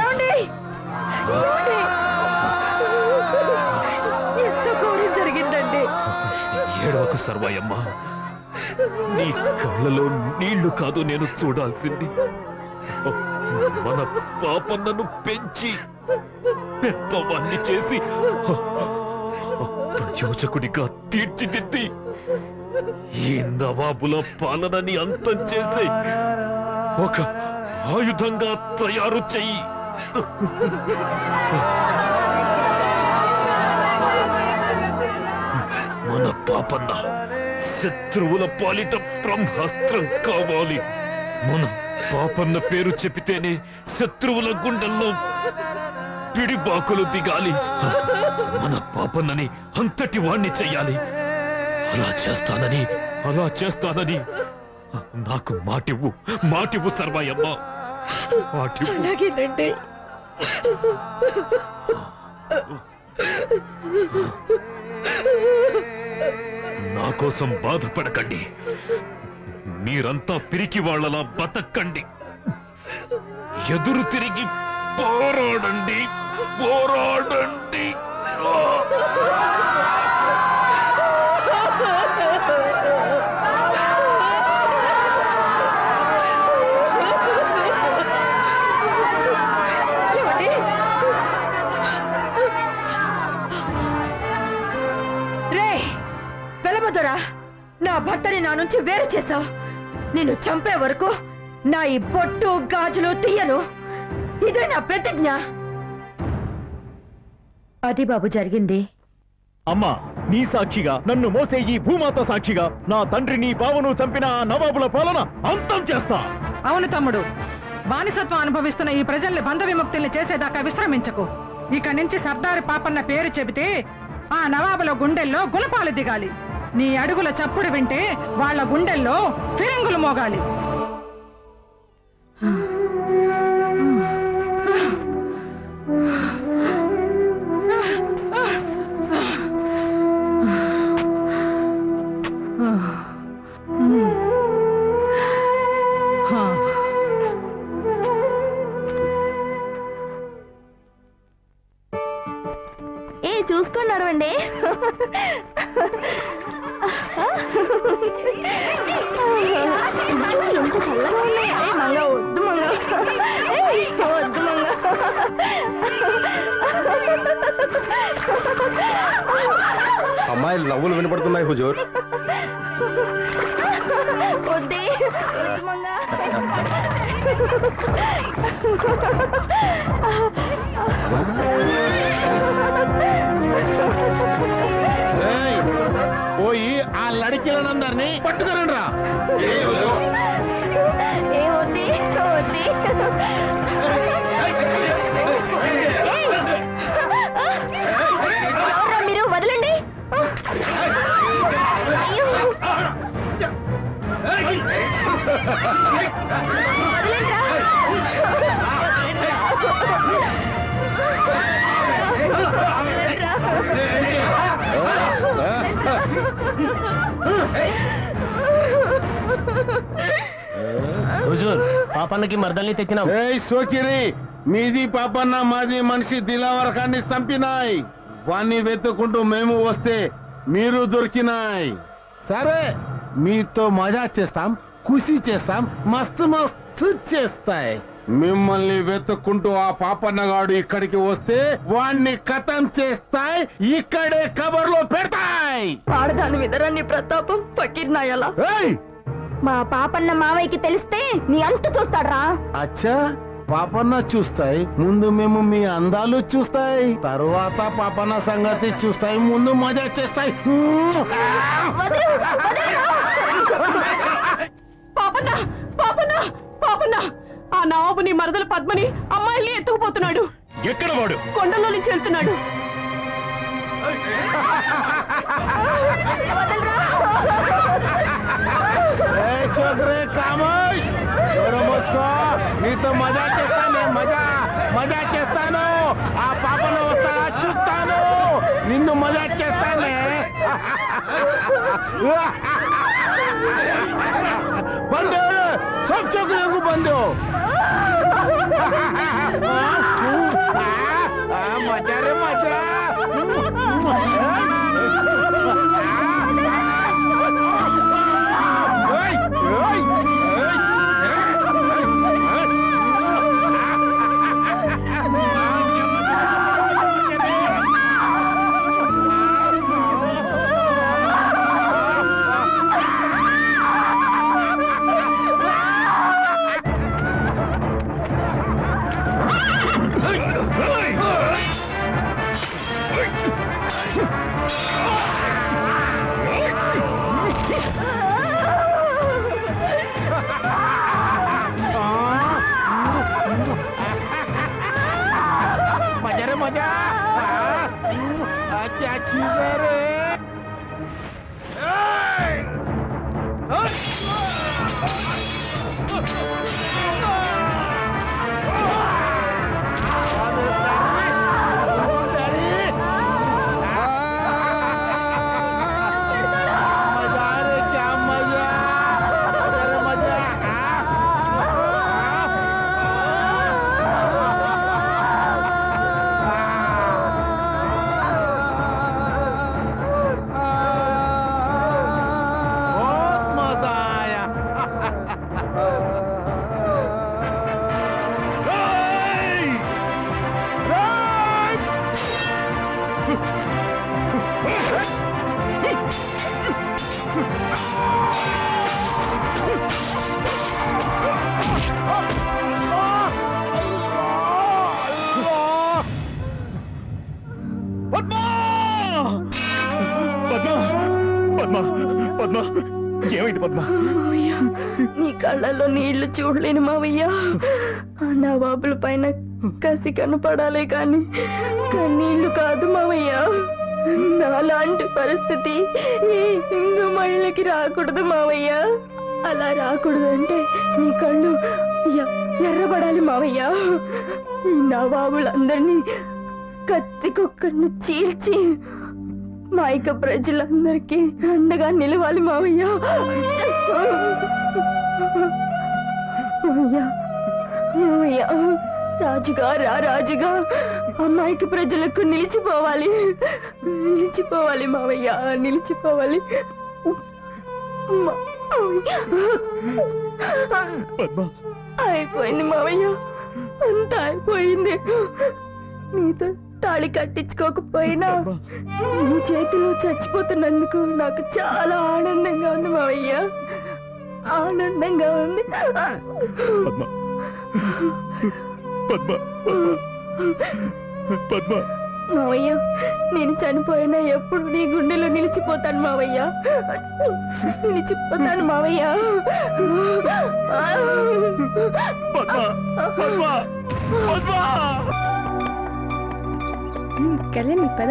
ఏమండి ఏమండి? ఎంత ఘోరం జరిగిందండి ఏడవకు సర్వాయమ్మ నీ కళ్ళలో నీళ్లు కాదు నేను చూడాల్సింది మన పాపన్నను పెంచి పెద్దవాణ్ణి చేసి ప్రయోజకుడిగా తీర్చిదిద్ది ఈ నవాబుల పాలనని అంతం చేసి ఒక ఆయుధంగా తయారు చెయ్యి మన పాపన్న శత్రువుల పాలిట బ్రహ్మాస్త్రం కావాలి మన పాపన్న పేరు చెబితేనే శత్రువుల గుండెల్లో పిడిబాకులు దిగాలి మన పాపన్నని అంతటి వాణ్ణి చెయ్యాలి అలా చేస్తానని అలా చేస్తానని నాకు మాటివ్వు మాటివ్వు సర్వాయమ్మ మాటివ్వు అలాగేనండి నా కోసం బాధపడకండి మీరంతా పిరికి వాళ్ళలా బతక్కండి ఎదురు తిరిగి పోరాడండి పోరాడండి ఏమండి? రే వెలబదురా నా భర్తని నా నుంచి వేరు చేశావు నిన్ను చంపే వరకు నా ఈ బొట్టు గాజులు తీయను ఇదే నా ప్రతిజ్ఞ అది బాబు జరిగింది అమ్మా నీ సాక్షిగా నన్ను మోసే ఈ భూమాత సాక్షిగా నా తండ్రిని బావను చంపిన ఆ నవాబుల పాలన అంతం చేస్తా అవును తమ్ముడు బానిసత్వం అనుభవిస్తున్న ఈ ప్రజల్ని బంధ విముక్తుల్ని చేసేదాకా విశ్రమించకు ఇక నుంచి సర్దారి పాపన్న పేరు చెబితే ఆ నవాబుల గుండెల్లో గులపాలు దిగాలి నీ అడుగుల చప్పుడు వింటే వాళ్ళ గుండెల్లో ఫిరంగులు మోగాలి ఏ చూసుకున్నారు అండి ఎంత చల్లగా ఉన్నాయి ఏ మంగ వద్దు మంగ ఏయ్, వద్దు మంగ అమ్మాయిలు నవ్వులు వినపడుతున్నాయి హుజూర్ వద్దే వద్దు మంగ పోయి ఆ లడికిలనందరినీ పట్టుకురండి రా ఏ వద్దే వద్దే ఎవరురా మీరు వదలండి అయ్యో. వదలండిరా. హుజూర్ పాపన్నకి మర్దల్ని తెచ్చినాం ఏయ్ సోకిరి మీది పాపన్న మాది మనిషి దిలావరకాన్ని చంపినాయి వాణ్ణి వెతుక్కుంటూ మేము వస్తే మీరు దొరికినాయి సరే మీతో మజా చేస్తాం ఖుషి చేస్తాం మస్తు మస్తు చేస్తాయి మిమ్మల్ని వెతుక్కుంటూ ఆ పాపన్నగాడు ఇక్కడికి వస్తే వాణ్ణి కథం చేస్తాయి ఇక్కడే కబర్లో పెడతాయి ఆడదాని విదరాన్ని ప్రతాపం ఫకీర్ నాయలా మా పాపన్న మావయ్యకి తెలిస్తే నీ అంత చూస్తాడ్రా అచ్చా పాపన్న చూస్తాయి ముందు మేము మీ అందాలు చూస్తాయి తరువాత పాపన్న సంగతి చూస్తాయి ముందు మజా చేస్తాయి పాపన్న పాపన్న పాపన్న ఆ నవాబుని మరదల పద్మని అమ్మాయిల్ని ఎత్తుకుపోతున్నాడు ఎక్కడ వాడు కొండలో నుంచి వెళ్తున్నాడు ఏ చోకరే కామోష్ ఎవరో మోసుకో నీతో మజా చేస్తాను మజా మజా చేస్తాను ఆ పాపన వస్తాడా చూస్తాను నిన్ను మజా చేస్తానే బండి సబ్ చోకరేకు బండి మజా రే మజా मजा रे मजा आ, क्या चीज है रे मजा रे क्या मजा मजा रे मजा बहुत मजा आया పద్మ పద్మ పద్మ ఏమైంది పద్మ మావయ్య నీ కళ్ళల్లో నీళ్లు చూడలేను మావయ్య నా బాబుల పైన కసి కనపడాలే కాని కన్నీళ్లు కాదు మావయ్య నాలాంటి పరిస్థితి ఈ హిందూ మహిళకి రాకూడదు మావయ్య అలా రాకూడదంటే నీ కళ్ళు ఎ- ఎర్రబడాలి మావయ్య ఈ నవాబులందరినీ కత్తి కుక్కను చీల్చి మైక ప్రజలందరికీ అండగా నిలవాలి మావయ్య మావయ్య మావయ్య రాజుగా రా రాజుగా అమ్మాయికి ప్రజలకు నిలిచిపోవాలి నిలిచిపోవాలి మావయ్య నిలిచిపోవాలి మావయ్య. అయిపోయింది మావయ్య అంతా అయిపోయింది నీతో తాళి కట్టించుకోకపోయినా నీ చేతిలో చచ్చిపోతున్నందుకు నాకు చాలా ఆనందంగా ఉంది మావయ్య ఆనందంగా ఉంది పద్మ పద్మ పద్మ మావయ్య నేను చనిపోయినా ఎప్పుడు నీ గుండెలో నిలిచిపోతాను మావయ్య నిలిచిపోతాను మావయ్య కళ్యాణి పద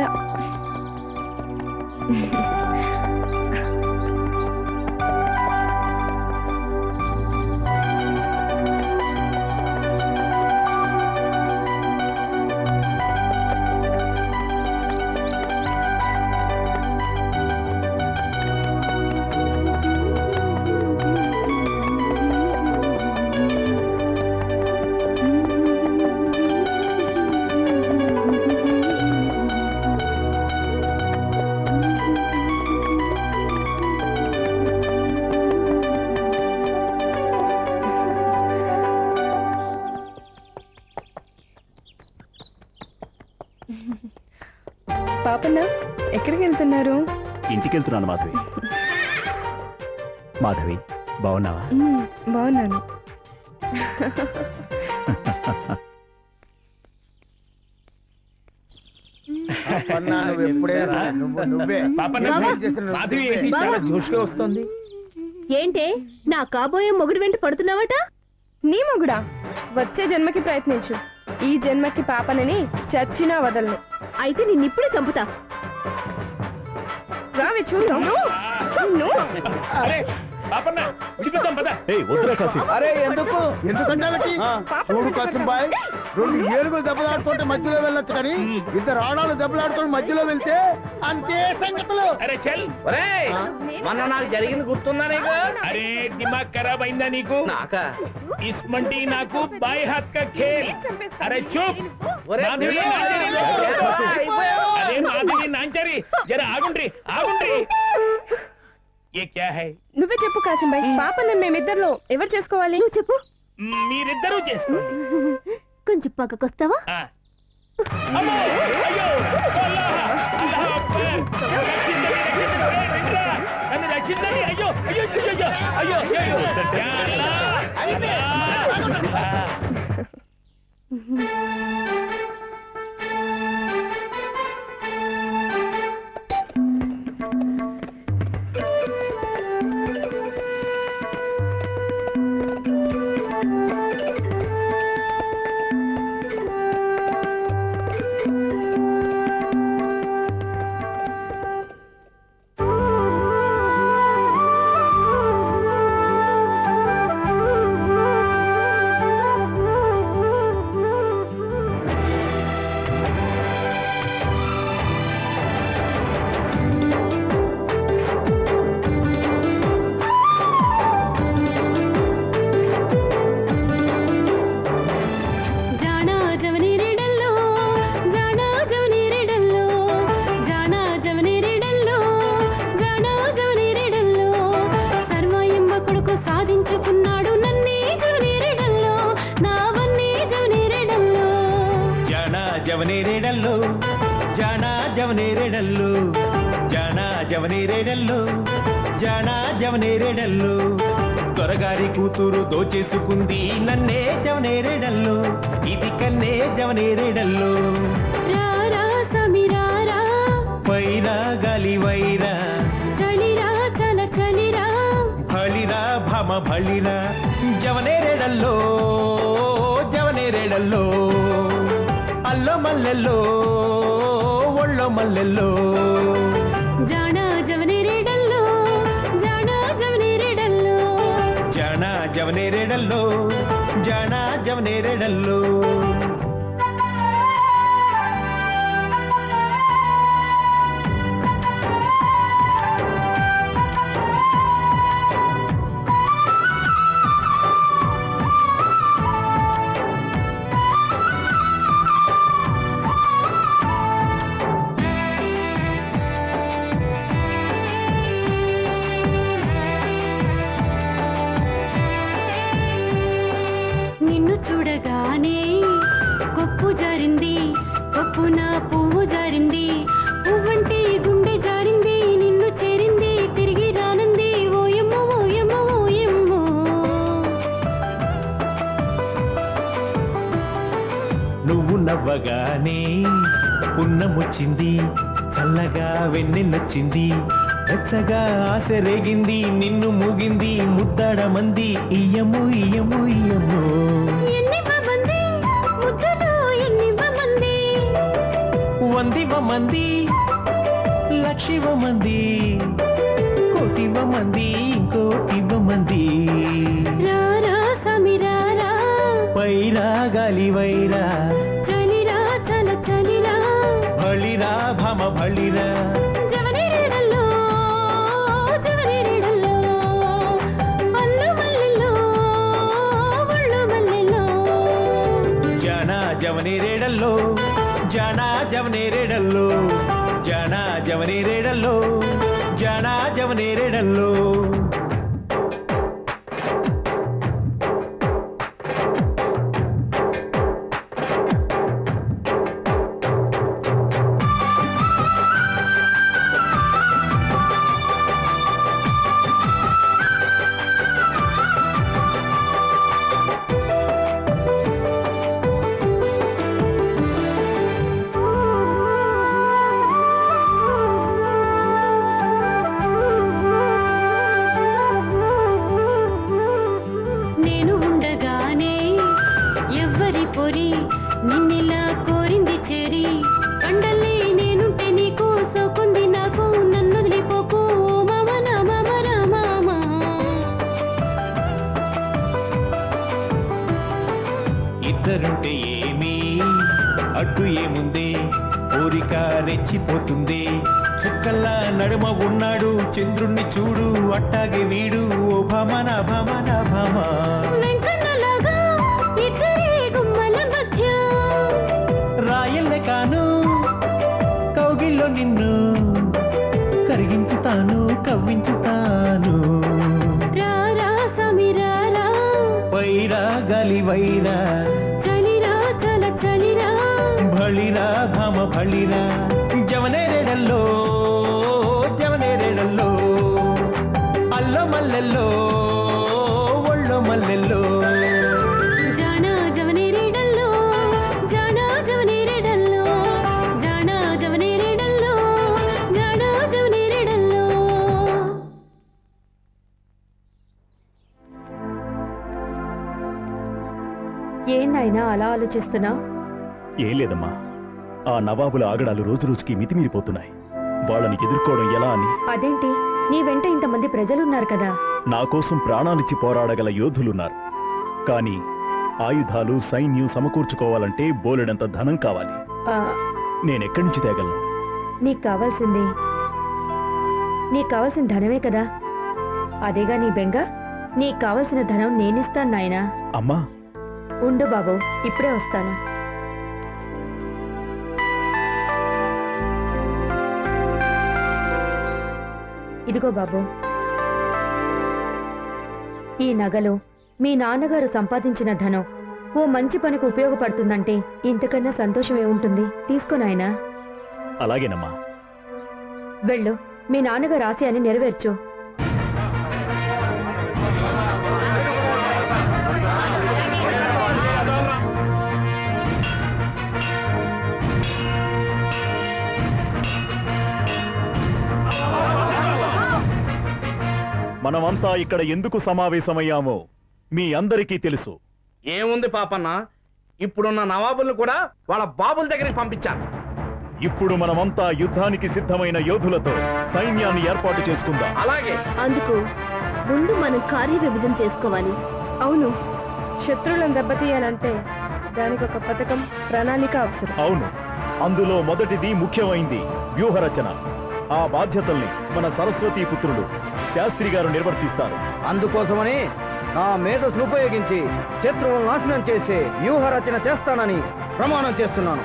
పాపన్న ఎక్కడికి వెళ్తున్నారు ఇంటికి వెళ్తున్నాను మాధవి మాధవి బాగున్నావా మ్మ్, బాగున్నాను నువ్వు ఎప్పుడే నువ్వు నువ్వే ఏం చేసినా నువ్వు నువ్వే. జోష్గా వస్తుంది ఏంటే నా కాబోయే మొగుడు వెంట పడుతున్నావట నీ మొగుడా వచ్చే జన్మకి ప్రయత్నించు ఈ జన్మకి పాపనని చచ్చినా వదలను అయితే నిన్నిప్పుడే చంపుతా రావి చూద్దాం అరే పాపన్న విడిపిద్దాం పద ఏయ్ వద్దురా కాసి అరే ఎందుకు ఎందుకంటే చూడు కాసిం బాయ్ రెండు ఏనుగులు దెబ్బలాడుతుంటే మధ్యలో వెళ్ళొచ్చు కానీ ఇద్దరు ఆడాలు దెబ్బలాడుతుంటే మధ్యలో వెళ్తే అంతే సంగతులు అరే చల్ మొన్న నాకు జరిగింది గుర్తుందా నీకు అరే దిమాగ్ ఖరాబ్ అయిందా నీకు నాకా ఇస్మంటి నాకు బాయ్ హాత్ కా ఖేల్ అరే చూప్ మాధవి, నాంచారి, అదే మాధవి నాంచారి జర ఆగుండ్రి ఆగుండ్రి ఏ క్యా హై నువ్వే చెప్పు కాసింబాయ్ పాపని మేమిద్దరిలో ఎవరు చేసుకోవాలి నువ్వు చెప్పు మీరిద్దరూ చేసుకోండి కొంచెం పక్కకొస్తావా ఆ. అమ్మో! అయ్యో! అల్లాహ్! అల్లాహ్ అక్బర్! రక్షించండి, రక్షించండి! రే, రండిరా! నన్ను రక్షించండి! అయ్యో! అయ్యో! అయ్యో! అయ్యో! అయ్యో! అయ్యో! యా అల్లాహ్! అల్లాహ్! ಜಾಣ ಜವನಿರಿಡಲ್ಲೋ ಜಾಣ ಜವನಿರಿಡಲ್ಲೋ ಜಾಣ ಜವನಿರಿಡಲ್ಲೋ జాణ జవనీరెడల్లో సర్వయమ్మ కొడుకు సాధించుకున్నాడు నన్నే జవనీరెడల్లో నావన్నీ జవనీరెడల్లో జాణ జవనేరేడల్లు జాణ జవనేరేడల్లు జాణ జవనేరేడల్లు జాణ జవనేరేడల్లు త్వరగారి కూతురు దోచేసుకుంది నన్నే జవనేరేడల్లు ఇది కన్నే జవనేరేడల్లు రారా సమీరారా వైరా గాలి వైరా చలిరా చల చలిరా భళిరా భమ భళిరా జవనేరేడల్లో జవనేరేడల్లో అల్లో మల్లెల్లో ఒళ్ళో మల్లెల్లో జాణ జవనీరెడల్లో జాణ జవనీరెడల్లో జాణ జవనేరేడల్లో జాణ జవనేరేడల్లో నిన్ను చూడగానే కొప్పు జారింది కొప్పు నా పువ్వు జారింది పువ్వంటే గుండె జారింది నిన్ను చేరింది తిరిగి రానంది ఓయమ్మో ఓయమ్మో ఓయమ్మో నువ్వు నవ్వగానే పున్నముచ్చింది చల్లగా వెన్నెల్లొచ్చింది వెచ్చగా ఆశ రేగింది నిన్ను మూగింది ముద్దాడమంది ఇయ్యము ఇయ్యము ఇయ్యము ఎన్నివ్వమంది ముద్దులు ఎన్నివ్వమంది వందివ్వమంది లక్షివ్వమంది కోటివ్వమంది ఇంకోటివ్వమంది రారా సమీరారా వైరా గాలి వైరా చలిరా చల చలిరా భళిరా భమ భళిరా జవనీరెడల్లో జవనీరెడల్లో అల్లు మల్లెల్లో ఒళ్ళు మల్లెల్లో జాణ జవనేరేడల్లో జాణ జవనేరేడల్లో జాణ జవనేరేడల్లో జాణ జవనేరేడల్లో నేను ఉండగానే ఎవ్వరి పొరి నిన్నిలా కోరింది చేరి కండల్లే నేనుంటే నీకు సోకుంది నాకు నన్ను వదిలిపోకు ఓ మామ నా మామ రా మామ ఇద్దరుంటే ఏమీ అడ్డు ఏముంది కోరిక రెచ్చిపోతుంది చుక్కల్లా నడుమ ఉన్నాడు చంద్రుణ్ణి చూడు అట్టాగే వీడు ఓ భమన భమన భమ వెంకన్నలాగా ఇద్దరి గుమ్మల మధ్య కాను కౌగిల్లో నిన్ను కరిగించుతాను కవ్వించుతాను రారా సమీరారా వైరా గలి వైరా చలిరా చల చలిరా బళిరా భామ బళిరా జవనేరేడల్లో జవనేరేడల్లో అల్లో మల్లెల్లో ఒళ్ళో మల్లెల్లో జానా జవనేరేడల్లో జానా జవనేరేడల్లో జానా జవనేరేడల్లో జానా జవనేరేడల్లో ఏం నాయనా అలా ఆలోచిస్తున్నావు ఏం లేదమ్మా ఆ నవాబుల ఆగడాలు రోజు రోజుకి మితిమీరిపోతున్నాయి వాళ్ళని ఎదుర్కోవడం ఎలా అని అదేంటి నీ వెంట ఇంతమంది ప్రజలున్నారు కదా నా కోసం ప్రాణాలిచ్చి పోరాడగల యోధులున్నారు కానీ ఆయుధాలు సైన్యం సమకూర్చుకోవాలంటే బోలెడంత ధనం కావాలి ఆ, నేనెక్కడి నుంచి తేగలను నీకు కావాల్సింది నీకు కావాల్సిన ధనమే కదా అదేగా నీ బెంగ నీకు కావలసిన ధనం నేనిస్తాను నాయనా అమ్మా ఉండు బాబు ఇప్పుడే వస్తాను ఇదిగో బాబు ఈ నగలు మీ నాన్నగారు సంపాదించిన ధనం ఓ మంచి పనికి ఉపయోగపడుతుందంటే ఇంతకన్నా సంతోషం ఏముంటుంది తీసుకో నాయనా అలాగేనమ్మా వెళ్ళు మీ నాన్నగారు ఆశయాన్ని నెరవేర్చు మనమంతా ఇక్కడ ఎందుకు సమావేశమయ్యామో మీ అందరికీ తెలుసు ఏముంది పాపన్న ఇప్పుడున్న నవాబుల్ని కూడా వాళ్ళ బాబుల దగ్గరికి పంపించాను ఇప్పుడు మనమంతా యుద్ధానికి సిద్ధమైన యోధులతో సైన్యాన్ని ఏర్పాటు చేసుకుందాం అలాగే అందుకు ముందు మనం కార్య విభజన చేసుకోవాలి అవును శత్రువులను దెబ్బతీయాలంటే దానికి ఒక పథకం ప్రణాళిక అవసరం అవును అందులో మొదటిది ముఖ్యమైంది వ్యూహరచన ఆ బాధ్యతల్ని మన సరస్వతీ పుత్రుడు శాస్త్రి గారు నిర్వర్తిస్తారు అందుకోసమని నా మేధస్సును ఉపయోగించి శత్రువులను నాశనం చేసే వ్యూహ రచన చేస్తానని ప్రమాణం చేస్తున్నాను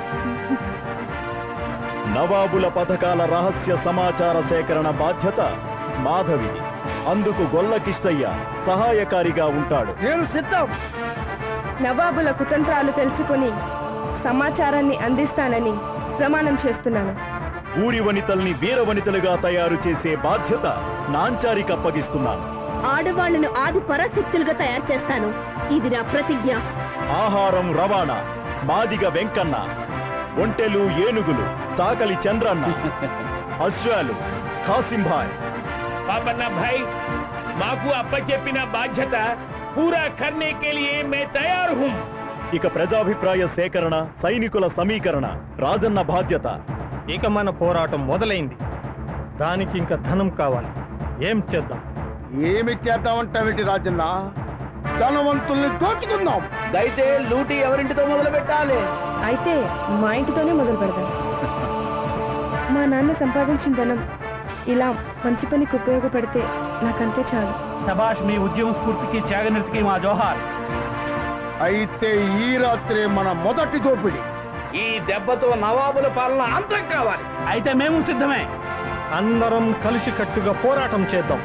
నవాబుల పథకాల రహస్య సమాచార సేకరణ బాధ్యత మాధవిది అందుకు గొల్లకిష్టయ్య సహాయకారిగా ఉంటాడు నేను సిద్ధం నవాబుల కుతంత్రాలు తెలుసుకుని సమాచారాన్ని అందిస్తానని ప్రమాణం చేస్తున్నాను ఊరి వనితల్ని వీర వనితలుగా తయారు చేసే బాధ్యత నాంచారికి అప్పగిస్తున్నాను ఆడవాళ్లను ఆది పరాశక్తులుగా తయారు చేస్తాను ఇది నా ప్రతిజ్ఞ ఆహారం రవాణా మాదిగ వెంకన్న ఒంటెలు ఏనుగులు చాకలి చంద్రన్న అశ్వాలు ఖాసింభాయ్ పాపన్న భాయ్ మాకు అప్పచెప్పిన బాధ్యత పూరా కర్నే కే లియే మే తయారు హూం ఇక ప్రజాభిప్రాయ సేకరణ సైనికుల సమీకరణ రాజన్న బాధ్యత ఇక మన పోరాటం మొదలైంది దానికి ఇంకా ధనం కావాలి ఏం చేద్దాం ఏమి చేద్దామంటావేంటి రాజన్న ధనవంతుల్ని దోచుకుందాం అయితే లూటీ ఎవరింటితో మొదలు పెట్టాలి అయితే మా ఇంటితోనే మొదలు పెడదాం మా నాన్న సంపాదించిన ధనం ఇలా మంచి పనికి ఉపయోగపడితే నాకంతే చాలు సభాష్ మీ ఉద్యమ స్ఫూర్తికి త్యాగనిరతికి మా జోహార్ అయితే ఈ రాత్రే మన మొదటి దోపిడి ఈ దెబ్బతో నవాబుల పాలన అంతం కావాలి అయితే మేము సిద్ధమే అందరం కలిసి కట్టుగా పోరాటం చేద్దాం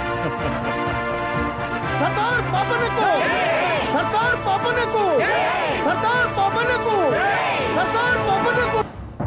సర్దార్ పాపనకు సర్దార్ పాపనకు సర్దార్ పాపనకు సర్దార్ పాపనకు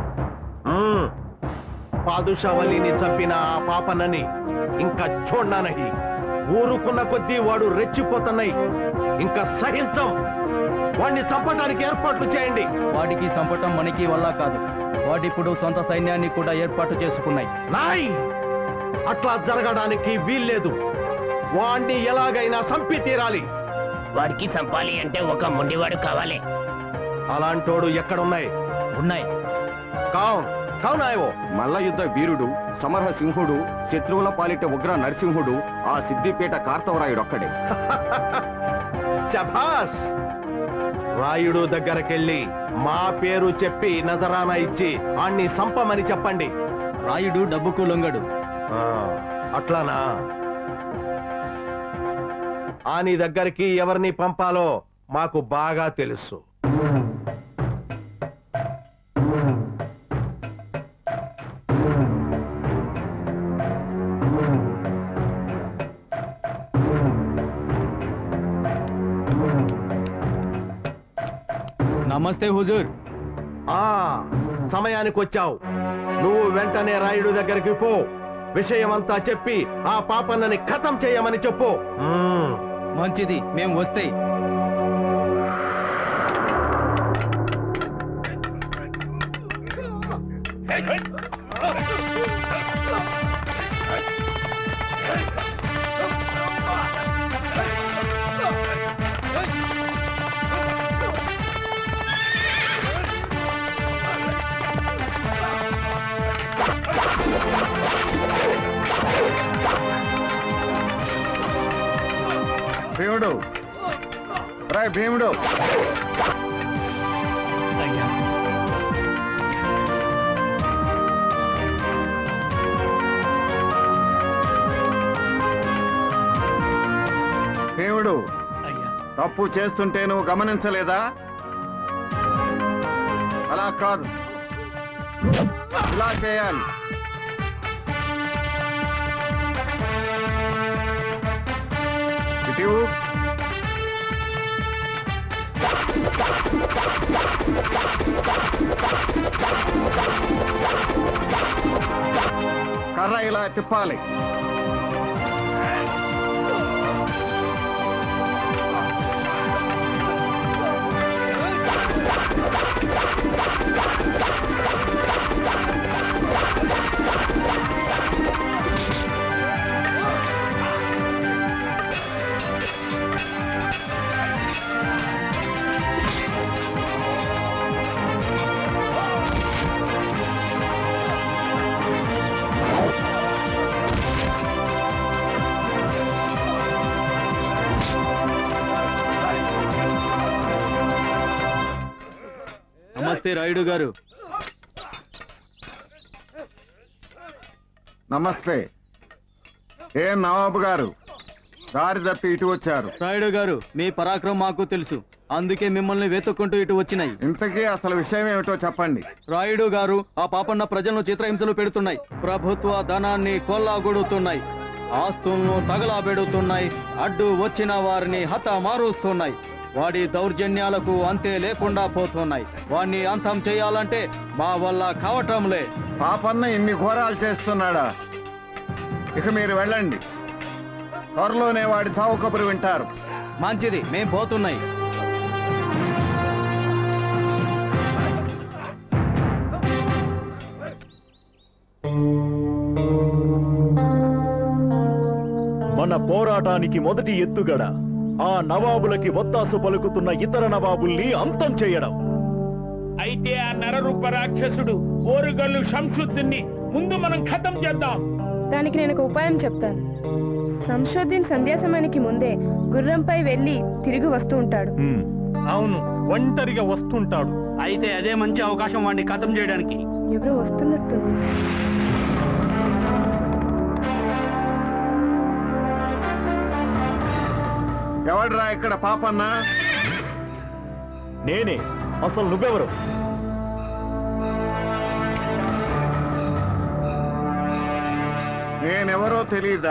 పాదుషావలిని చంపిన ఆ పాపనని ఇంకా చూడనానహి ఊరుకున్న కొద్దీ వాడు రెచ్చిపోతున్నాయి ఇంకా సహించం వాడిని చంపడానికి ఏర్పాట్లు చేయండి వాటికి సంపటం మనకి వల్ల కాదు వాటిప్పుడు సొంత సైన్యాన్ని కూడా ఏర్పాటు చేసుకున్నాయి నాయ్ అట్లా జరగడానికి వీల్లేదు వాణ్ణి ఎలాగైనా చంపి తీరాలి వాడికి సంపాలి అంటే ఒక మొండివాడు కావాలి అలాంటోడు ఎక్కడున్నాయి ఉన్నాయి కావు కావునాయవో మల్ల యుద్ధ వీరుడు సమరహ సింహుడు శత్రువుల పాలిట ఉగ్ర నరసింహుడు ఆ సిద్దిపేట కార్తవరాయుడొక్కడే శభాష్ రాయుడు దగ్గరకెళ్ళి మా పేరు చెప్పి నజరానా ఇచ్చి ఆణ్ణి సంపమని చెప్పండి రాయుడు డబ్బుకు లొంగడు ఆ, అట్లానా ఆని దగ్గరికి ఎవరిని పంపాలో మాకు బాగా తెలుసు నమస్తే హుజూర్ ఆ సమయానికి వచ్చావు నువ్వు వెంటనే రాయుడు దగ్గరికి పో విషయమంతా చెప్పి ఆ పాపన్నని ఖతం చేయమని చెప్పు మంచిది మేము వస్తే భీముడు రాయ్ భీముడు భీముడు తప్పు చేస్తుంటే నువ్వు గమనించలేదా అలా కాదు ఇలా చేయాలి ఇటు కర్ర ఇలా తిప్పాలి నమస్తే రాయుడు గారు నమస్తే ఏ నవాబు గారు దారి తప్పి ఇటు వచ్చారు రాయుడు గారు మీ పరాక్రమం మాకు తెలుసు అందుకే మిమ్మల్ని వెతుక్కుంటూ ఇటు వచ్చినాయి ఇంతకీ అసలు విషయం ఏమిటో చెప్పండి రాయుడు గారు ఆ పాపన్న ప్రజలను చిత్రహింసలు పెడుతున్నాయి ప్రభుత్వ ధనాన్ని కొల్లాగొడుతున్నాయి ఆస్తులను తగలాబెడుతున్నాయి అడ్డు వచ్చిన వారిని హత మారుస్తున్నాయి వాడి దౌర్జన్యాలకు అంతే లేకుండా పోతున్నాయి వాణ్ణి అంతం చేయాలంటే మా వల్ల కావటంలే పాపన్న ఇన్ని ఘోరాలు చేస్తున్నాడా ఇక మీరు వెళ్ళండి త్వరలోనే వాడి చావు కబురు వింటారు మంచిది మేం పోతున్నాయి మన పోరాటానికి మొదటి ఎత్తుగడ ఆ నవాబులకి ఒత్తాసు పలుకుతున్న ఇతర నవాబుల్ని అంతం చేయడం అయితే ఆ నరరూప రాక్షసుడు ఓరుగల్లు శంసుద్దిన్ని ముందు మనం ఖతం చేద్దాం దానికి నేను ఒక ఉపాయం చెప్తాను సంశోధిన్ సంధ్యా సమయానికి ముందే గుర్రంపై వెళ్ళి తిరిగి వస్తూ ఉంటాడు అవును ఒంటరిగా వస్తుంటాడు అయితే అదే మంచి అవకాశం వాడిని ఖతం చేయడానికి ఎవరో వస్తున్నట్టు ఎవడ్రా ఇక్కడ పాపన్న నేనే అసలు నువ్వెవరు నేనెవరో తెలీదా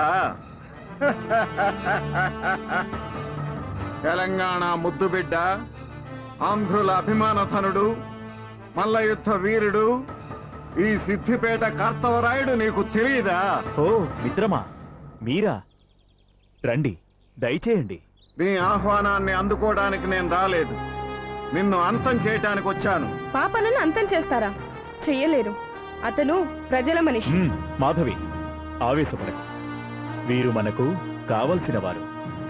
తెలంగాణ ముద్దుబిడ్డ ఆంధ్రుల అభిమానధనుడు మల్ల యుద్ధ వీరుడు ఈ సిద్ధిపేట కార్తవరాయుడు నీకు తెలియదా ఓ మిత్రమా మీరా రండి దయచేయండి నీ ఆహ్వానాన్ని అందుకోవడానికి నేను రాలేదు నిన్ను అంతం చేయటానికి వచ్చాను పాపలను అంతం చేస్తారా చెయ్యలేరు అతను ప్రజల మనిషి మ్మ్, మాధవి ఆవేశపడకు వీరు మనకు కావలసిన వారు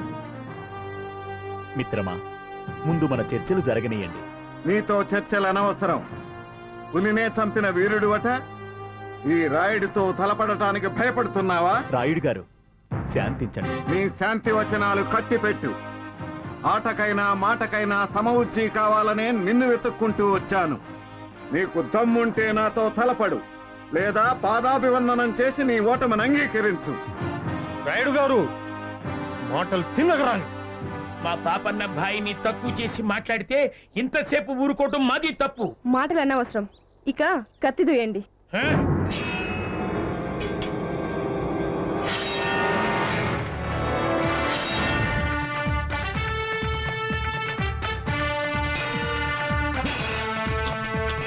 మిత్రమా ముందు మన చర్చలు జరగనీయండి నీతో చర్చలు అనవసరం పులినే చంపిన వీరుడు అట ఈ రాయుడితో తలపడటానికి భయపడుతున్నావా రాయుడు గారు శాంతించండి నీ శాంతి వచనాలు కట్టిపెట్టు ఆటకైనా మాటకైనా సమవుచ్చి కావాలనే నిన్ను వెతుక్కుంటూ వచ్చాను నీకు దమ్ముంటే నాతో తలపడు లేదా పాదాభివందనం చేసి నీ ఓటమిని అంగీకరించు రాయుడు గారు మాటలు తిన్నగరాను మా పాపన్న భాయిని తక్కువ చేసి మాట్లాడితే ఇంతసేపు ఊరుకోవటం మాది తప్పు మాటలు అనవసరం ఇక కత్తి దూయండి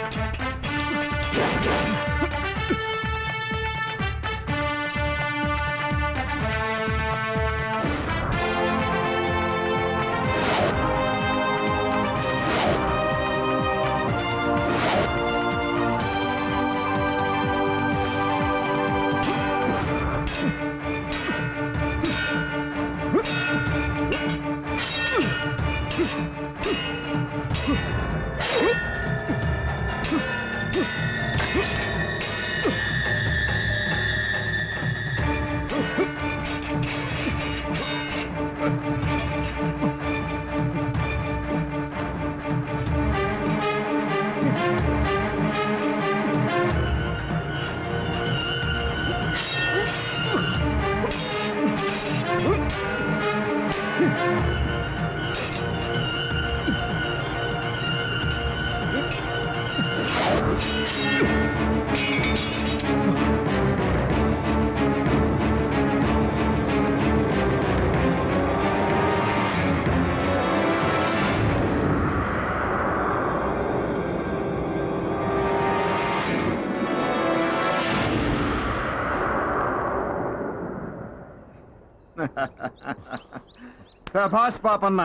సభాష్ పాపన్న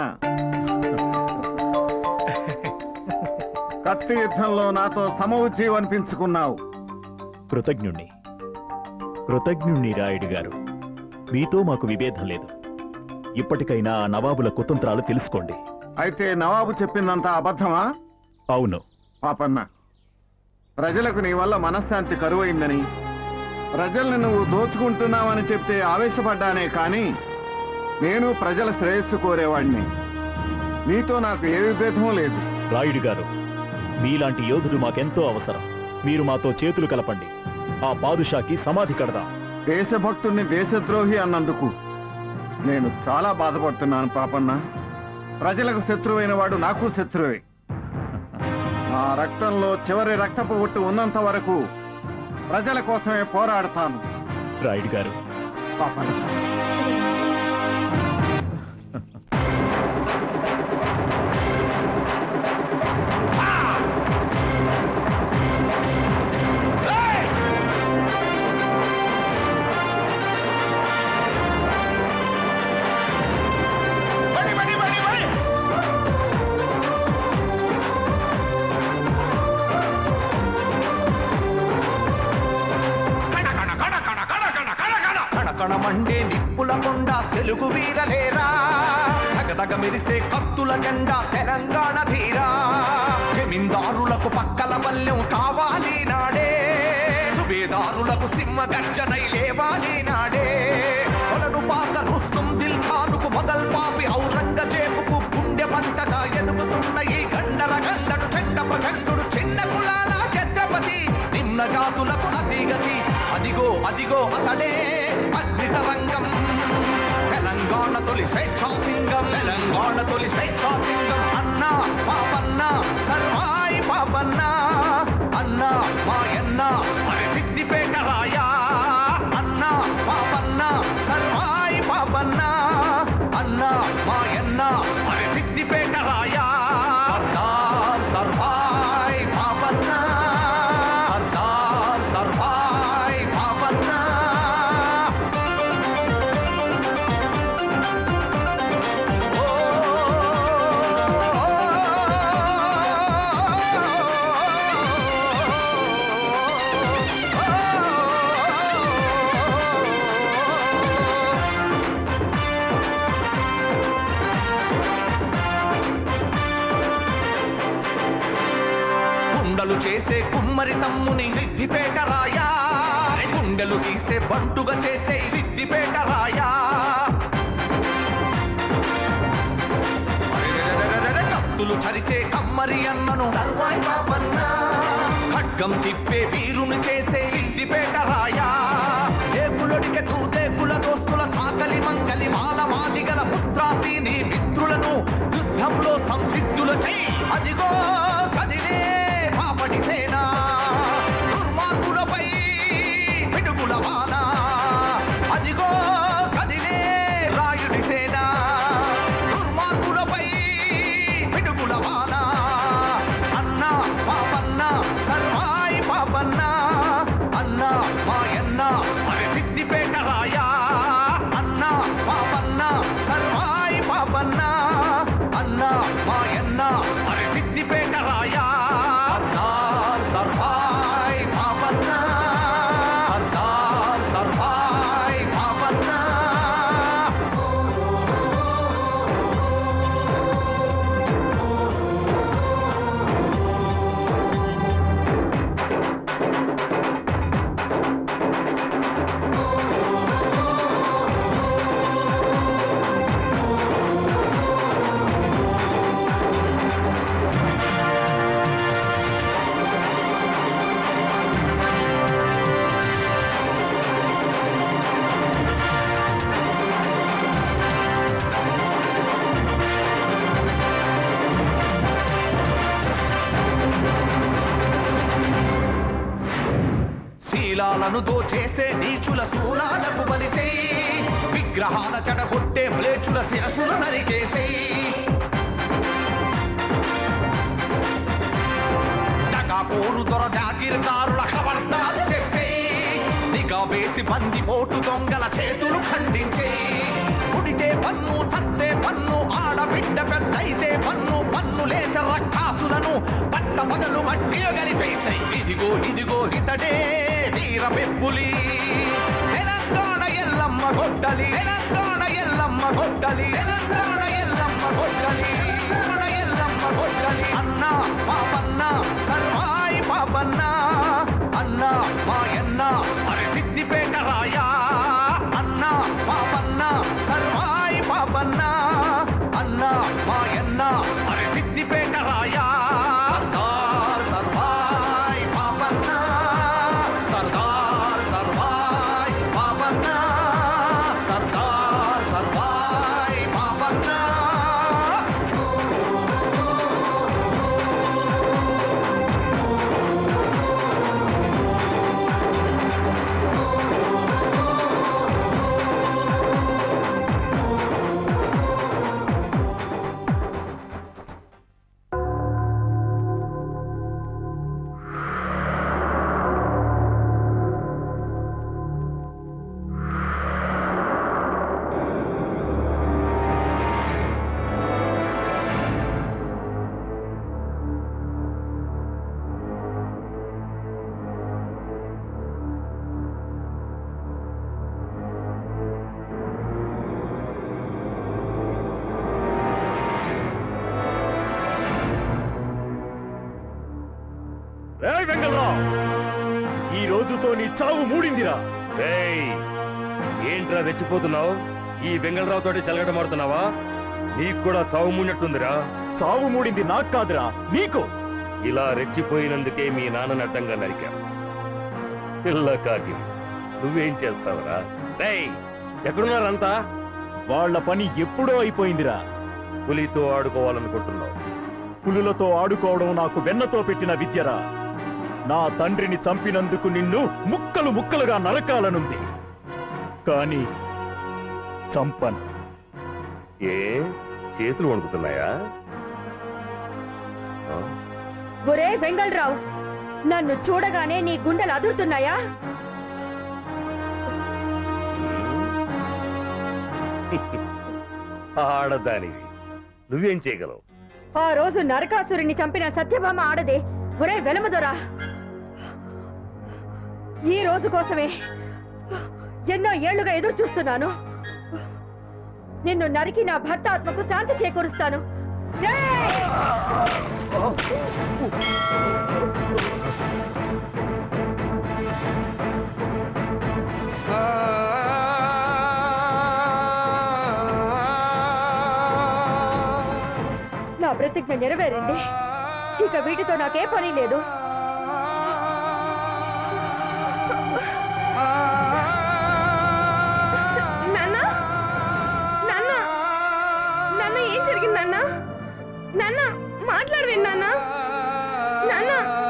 కత్తి యుద్ధంలో నాతో సమవుజ్జీవం అనిపించుకున్నావు కృతజ్ఞుణ్ణి కృతజ్ఞుణ్ణి రాయుడు గారు మీతో మాకు విభేదం లేదు ఇప్పటికైనా ఆ నవాబుల కుతంత్రాలు తెలుసుకోండి అయితే నవాబు చెప్పిందంతా అబద్ధమా అవును పాపన్న ప్రజలకు నీ వల్ల మనశ్శాంతి కరువైందని ప్రజల్ని నువ్వు దోచుకుంటున్నావని చెప్తే ఆవేశపడ్డానే కానీ నేను ప్రజల శ్రేయస్సు కోరేవాడిని నీతో నాకు ఏ విభేదమూ లేదు రాయుడు గారు మీలాంటి యోధుడు మాకెంతో అవసరం మీరు మాతో చేతులు కలపండి ఆ పాదుషాకి సమాధి కడదాం దేశభక్తుణ్ణి దేశద్రోహి అన్నందుకు నేను చాలా బాధపడుతున్నాను పాపన్న ప్రజలకు శత్రువైన వాడు నాకు శత్రువే నా రక్తంలో చివరి రక్తపు ఒట్టు ఉన్నంత వరకు ప్రజల కోసమే పోరాడతాను రాయుడు గారు పాపన్న కణకణమండే నిప్పుల కొండ తెలుగు వీరలేరా తగదగ మెరిసే కత్తుల జెండా తెలంగాణ ధీరా జమీందారులకు పక్కల పల్లెం కావాలి నాడే సుబేదారులకు సింహ గర్జనై లేవాలి నాడే కొలను పాక రుస్తుం దిల్ ఖానుకు మొదల్ పాపి ఔరంగజేబుకు గుండె పంటగా ఎదుగుతున్న ఈ గండర గండడు చెండ ప్రచండు చిన్న కులాల ఛత్రపతి నిమ్న జాతులకు అతిగతి అదిగో అదిగో అతడే అగ్నితరంగం తెలంగాణ తొలి స్వేచ్ఛా సింగం తెలంగాణ తొలి స్వేచ్ఛా సింగం అన్నా పాపన్న సర్వాయి పాపన్న అన్న మాయన్న మరి సిద్దిపేట రాయా అన్న పాపన్న సర్వాయి పాపన్న అన్న మాయన్న మరి సిద్దిపేట రాయా సర్దార్ సర్వాయి పాపన్న సర్దార్ సర్వాయి పాపన్న కుండలు చేసే కుమ్మరి తమ్ముని సిద్దిపేట రాయా గుండెలు గీసే బంటుగా చేసే సిద్దిపేట రాయా అరెరెరెరెరెరె, కత్తులు చరిచే కమ్మరి అన్నను సర్వాయి పాపన్న ఖడ్గం తిప్పే వీరుని చేసే సిద్దిపేట రాయా ఏకులొడికె దూదేకుల దోస్తుల చాకలి మంగలి మాల మాదిగల పుత్రాసీని మిత్రులను యుద్ధంలో సంసిద్ధుల చై అదిగో కదిలే పాపటి సేన దుర్మార్గులపై పిడుగుల వాన అదిగో కదిలే రాయుడి సేన దుర్మార్గులపై పిడుగుల వాన అన్న పాపన్న పాపన్న అన్న మాయన్న మరి సిద్ధిపేట రాయా అన్న పాపన్న సర్వాయి పాపన్న అన్న మాయన్న మరి సిద్ధిపేట రాయా సర్దార్ సర్వాయి పాపన్న సర్దార్ సర్వాయి పాపన్న శీలాలను దోచేసే నీచుల శూలాలకు బలి చేయి విగ్రహాల చెడగొట్టే మ్లేచుల శిరసుల నరికేసేయి పోరు దొర జాగిరిదారుల ఖబర్దార్ చెప్పేయి నిఘా వేసి బంది ఓటు దొంగల చేతులు ఖండించేయి పుడితే పన్ను చస్తే పన్ను ఆడబిడ్డ పెద్దయితే పన్ను పన్నులేస రక్కాసులను పట్ట పగలు మట్టి గనిపేసాయి ఇదిగో ఇదిగో ఇతడే వీర పెప్పులి తెలంగాణ ఎల్లమ్మ గొడ్డలి తెలంగాణ ఎల్లమ్మ గొడ్డలి తెలంగాణ ఎల్లమ్మ గొడ్డలి తెలంగాణ ఎల్లమ్మ గొడ్డలి అన్న పాపన్న సర్వాయి పాపన్న అన్న మాయన్న మరి సిద్ధిపేట రాయా అన్న పాపన్న సర్వాయి పాపన్న అన్న మాయన్న మరి సిద్ధిపేట రాయా సర్దార్ సర్వాయి పాపన్న సర్దార్ సర్వాయి పాపన్న సర్దార్ సర్వాయి పాపన్న రేయ్ వెంగళరావు ఈ రోజుతో నీ చావు మూడిందిరా రేయ్ ఏంట్రా రెచ్చిపోతున్నావు ఈ వెంగళరావు తోటి చెలగటమాడుతున్నావా నీకు కూడా చావు మూడినట్టుందిరా చావు మూడింది నాకు కాదురా నీకు ఇలా రెచ్చిపోయినందుకే మీ నాన్నని అడ్డంగా నరికా పిల్ల కాకి నువ్వేం చేస్తావురా రేయ్ ఎక్కడున్నారంతా వాళ్ళ పని ఎప్పుడో అయిపోయిందిరా పులితో ఆడుకోవాలనుకుంటున్నావు పులులతో ఆడుకోవడం నాకు వెన్నతో పెట్టిన విద్యరా నా తండ్రిని చంపినందుకు నిన్ను ముక్కలు ముక్కలుగా నరకాలనుంది కానీ చంపను ఏ చేతులు వణుకుతున్నాయా ఆ? ఒరే వెంగళరావు నన్ను చూడగానే నీ గుండెలు అదురుతున్నాయా ఆడదానివి నువ్వేం చేయగలవు ఆ రోజు నరకాసురుని చంపిన సత్యభామ ఆడదే ఒరే వెలమదొరా ఈ రోజు కోసమే ఎన్నో ఏళ్లుగా ఎదురు చూస్తున్నాను నిన్ను నరికి నా భర్త ఆత్మకు శాంతి చేకూరుస్తాను నా ప్రతిజ్ఞ నెరవేరింది ఇక వీటితో నాకే పని లేదు నాన్న నాన్న నాన్న ఏం జరిగింది నాన్న నాన్న మాట్లాడవేం నాన్న నాన్న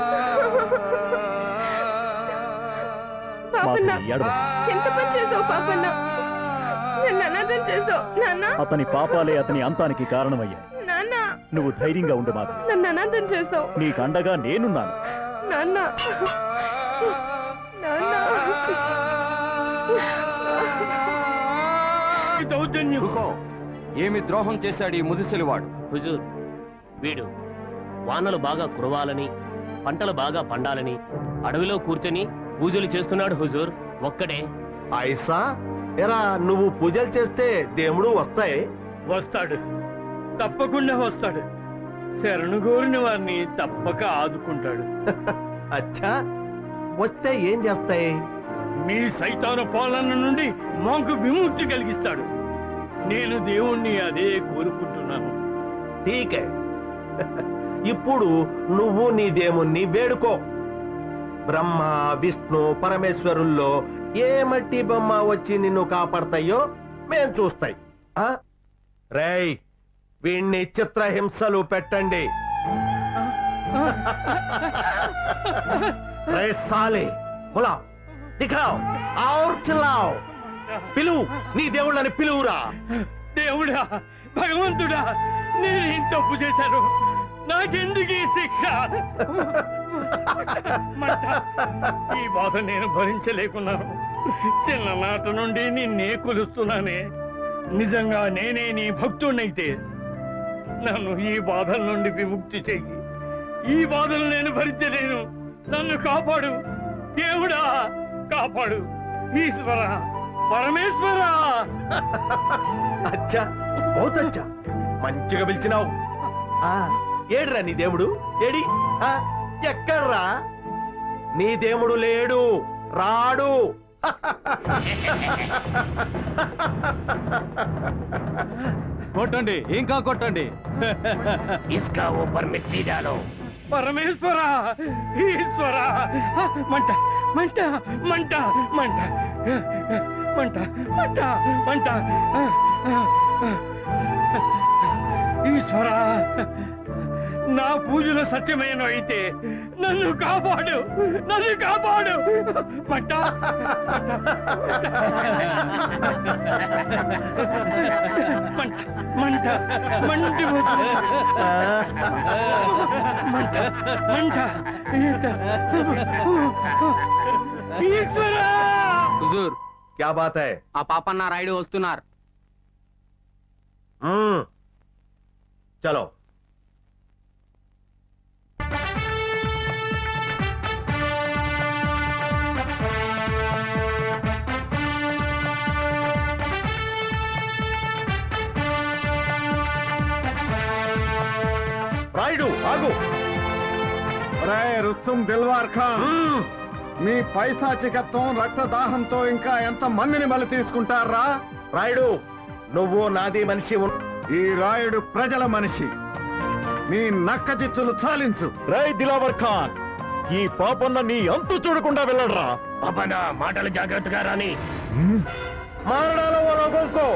పాపన్న మాధవి, ఏడవకు. ఎంత పని చేసావు పాపన్న నన్ను అనాథం చేసావు నాన్న అతని పాపాలే అతని అంతానికి కారణమయ్యాయి నాన్న నువ్వు ధైర్యంగా ఉండు మాధవి నన్ను అనాథం చేసావు నీకు అండగా నేనున్నాను నాన్న రుకో. ఏమి ద్రోహం చేశాడు ఈ ముదిసెలివాడు హుజూర్ వీడు వానలు బాగా కురవాలని పంటలు బాగా పండాలని అడవిలో కూర్చొని పూజలు చేస్తున్నాడు హుజూర్ ఒక్కడే ఐసా ఎరా నువ్వు పూజలు చేస్తే దేవుడు వస్తాయి వస్తాడు తప్పకుండా వస్తాడు శరణు కోరిన వారిని తప్పక ఆదుకుంటాడు అచ్చా వస్తే ఏం చేస్తాయి మీ సైతాన పాలన నుండి మాకు విముక్తి కలిగిస్తాడు నేను దేవుణ్ణి అదే కోరుకుంటున్నాను ఠీకే ఇప్పుడు నువ్వు నీ దేవుణ్ణి వేడుకో బ్రహ్మ విష్ణు పరమేశ్వరుల్లో ఏ మట్టి బొమ్మ వచ్చి నిన్ను కాపాడతాయో మేం చూస్తాయి ఆ? రేయ్ వీణ్ణి చిత్రహింసలు పెట్టండి రే సాలే బులావ్ దిఖావ్ ఔర్ చిల్లావ్ పిలువు నీ దేవుళ్ళని పిలువురా దేవుడా భగవంతుడా నేను ఏం తప్పు చేశాను నాకెందుకు ఈ శిక్ష మంట. ఈ బాధ నేను భరించలేకున్నాను చిన్ననాటి నుండి నిన్నే కొలుస్తున్నానే నిజంగా నేనే నీ భక్తుడినైతే నన్ను ఈ బాధల నుండి విముక్తి చెయ్యి ఈ బాధలు నేను భరించలేను నన్ను కాపాడు దేవుడా కాపాడు ఈశ్వర పరమేశ్వర అచ్చా బహుతచ్చా మంచిగా పిలిచినావు ఆ, ఏడ్రా నీ దేవుడు ఏడి ఆ, ఎక్కడ్రా నీ దేవుడు లేడు రాడు కొట్టండి ఇంకా కొట్టండి ఇస్కా ఊపర్ మిర్చి డాలో పరమేశ్వర ఈశ్వర మంట మంట మంట మంట మంట మంట మంట ఈశ్వర నా పూజలు సత్యమైన అయితే నన్ను కాపాడు నన్ను కాపాడు మంట మంట మంట మండి మంట మంట ఈశ్వర హుజూర్ క్యా బాత్ హై ఆ పాపన్న రాయుడు వస్తున్నారు మ్మ్. చలో రాయుడు ఆగు రే రుస్తుం దిల్వార్ ఖాన్ మీ పైశాచికత్వం రక్తదాహంతో ఇంకా ఎంత మందిని బలి తీసుకుంటారా రాయుడు నువ్వు నాది మనిషి ఉన్- ఈ రాయుడు ప్రజల మనిషి నీ నక్క చిత్తులు చాలించు రై దిలావర్ ఖాన్ ఈ పాపన్న నీ అంతు చూడకుండా వెళ్ళడరా పాపనా మాటలు జాగ్రత్తగా రాని మారడాలో ఓ లోగోంకో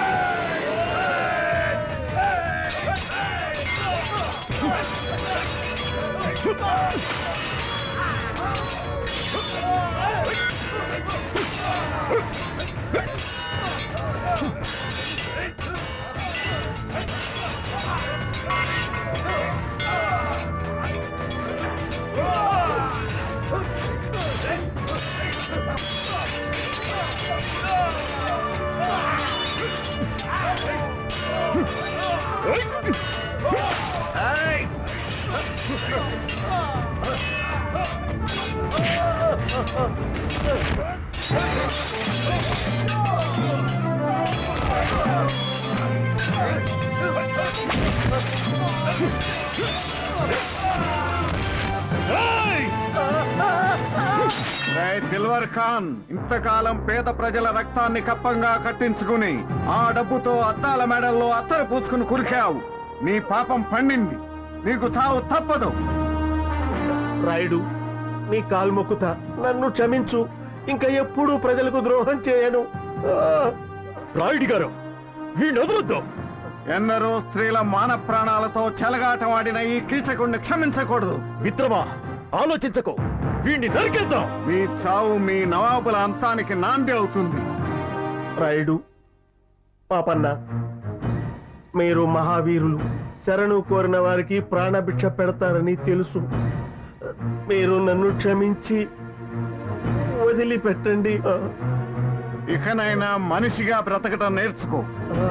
రే దిల్వర్ ఖాన్ ఇంతకాలం పేద ప్రజల రక్తాన్ని కప్పంగా కట్టించుకుని ఆ డబ్బుతో అద్దాల మెడల్లో అత్తరు పూసుకుని కురికావు నీ పాపం పండింది నీకు చావు తప్పదు రాయుడు నీ కాలు మొక్కుతా నన్ను క్షమించు ఇంకా ఎప్పుడూ ప్రజలకు ద్రోహం చేయను రాయుడి గారు వీణ్ణి వదలొద్దు ఎందరో స్త్రీల మాన ప్రాణాలతో చెలగాటమాడిన ఈ కీచకుణ్ణి క్షమించకూడదు మిత్రమా ఆలోచించకు వీణ్ణి నరికేద్దాం మీ చావు మీ నవాబుల అంతానికి నాంది అవుతుంది రాయుడు పాపన్న మీరు మహావీరులు శరణు కోరిన వారికి ప్రాణభిక్ష పెడతారని తెలుసు మీరు నన్ను క్షమించి వదిలిపెట్టండి ఇకనైనా మనిషిగా బ్రతకటం నేర్చుకో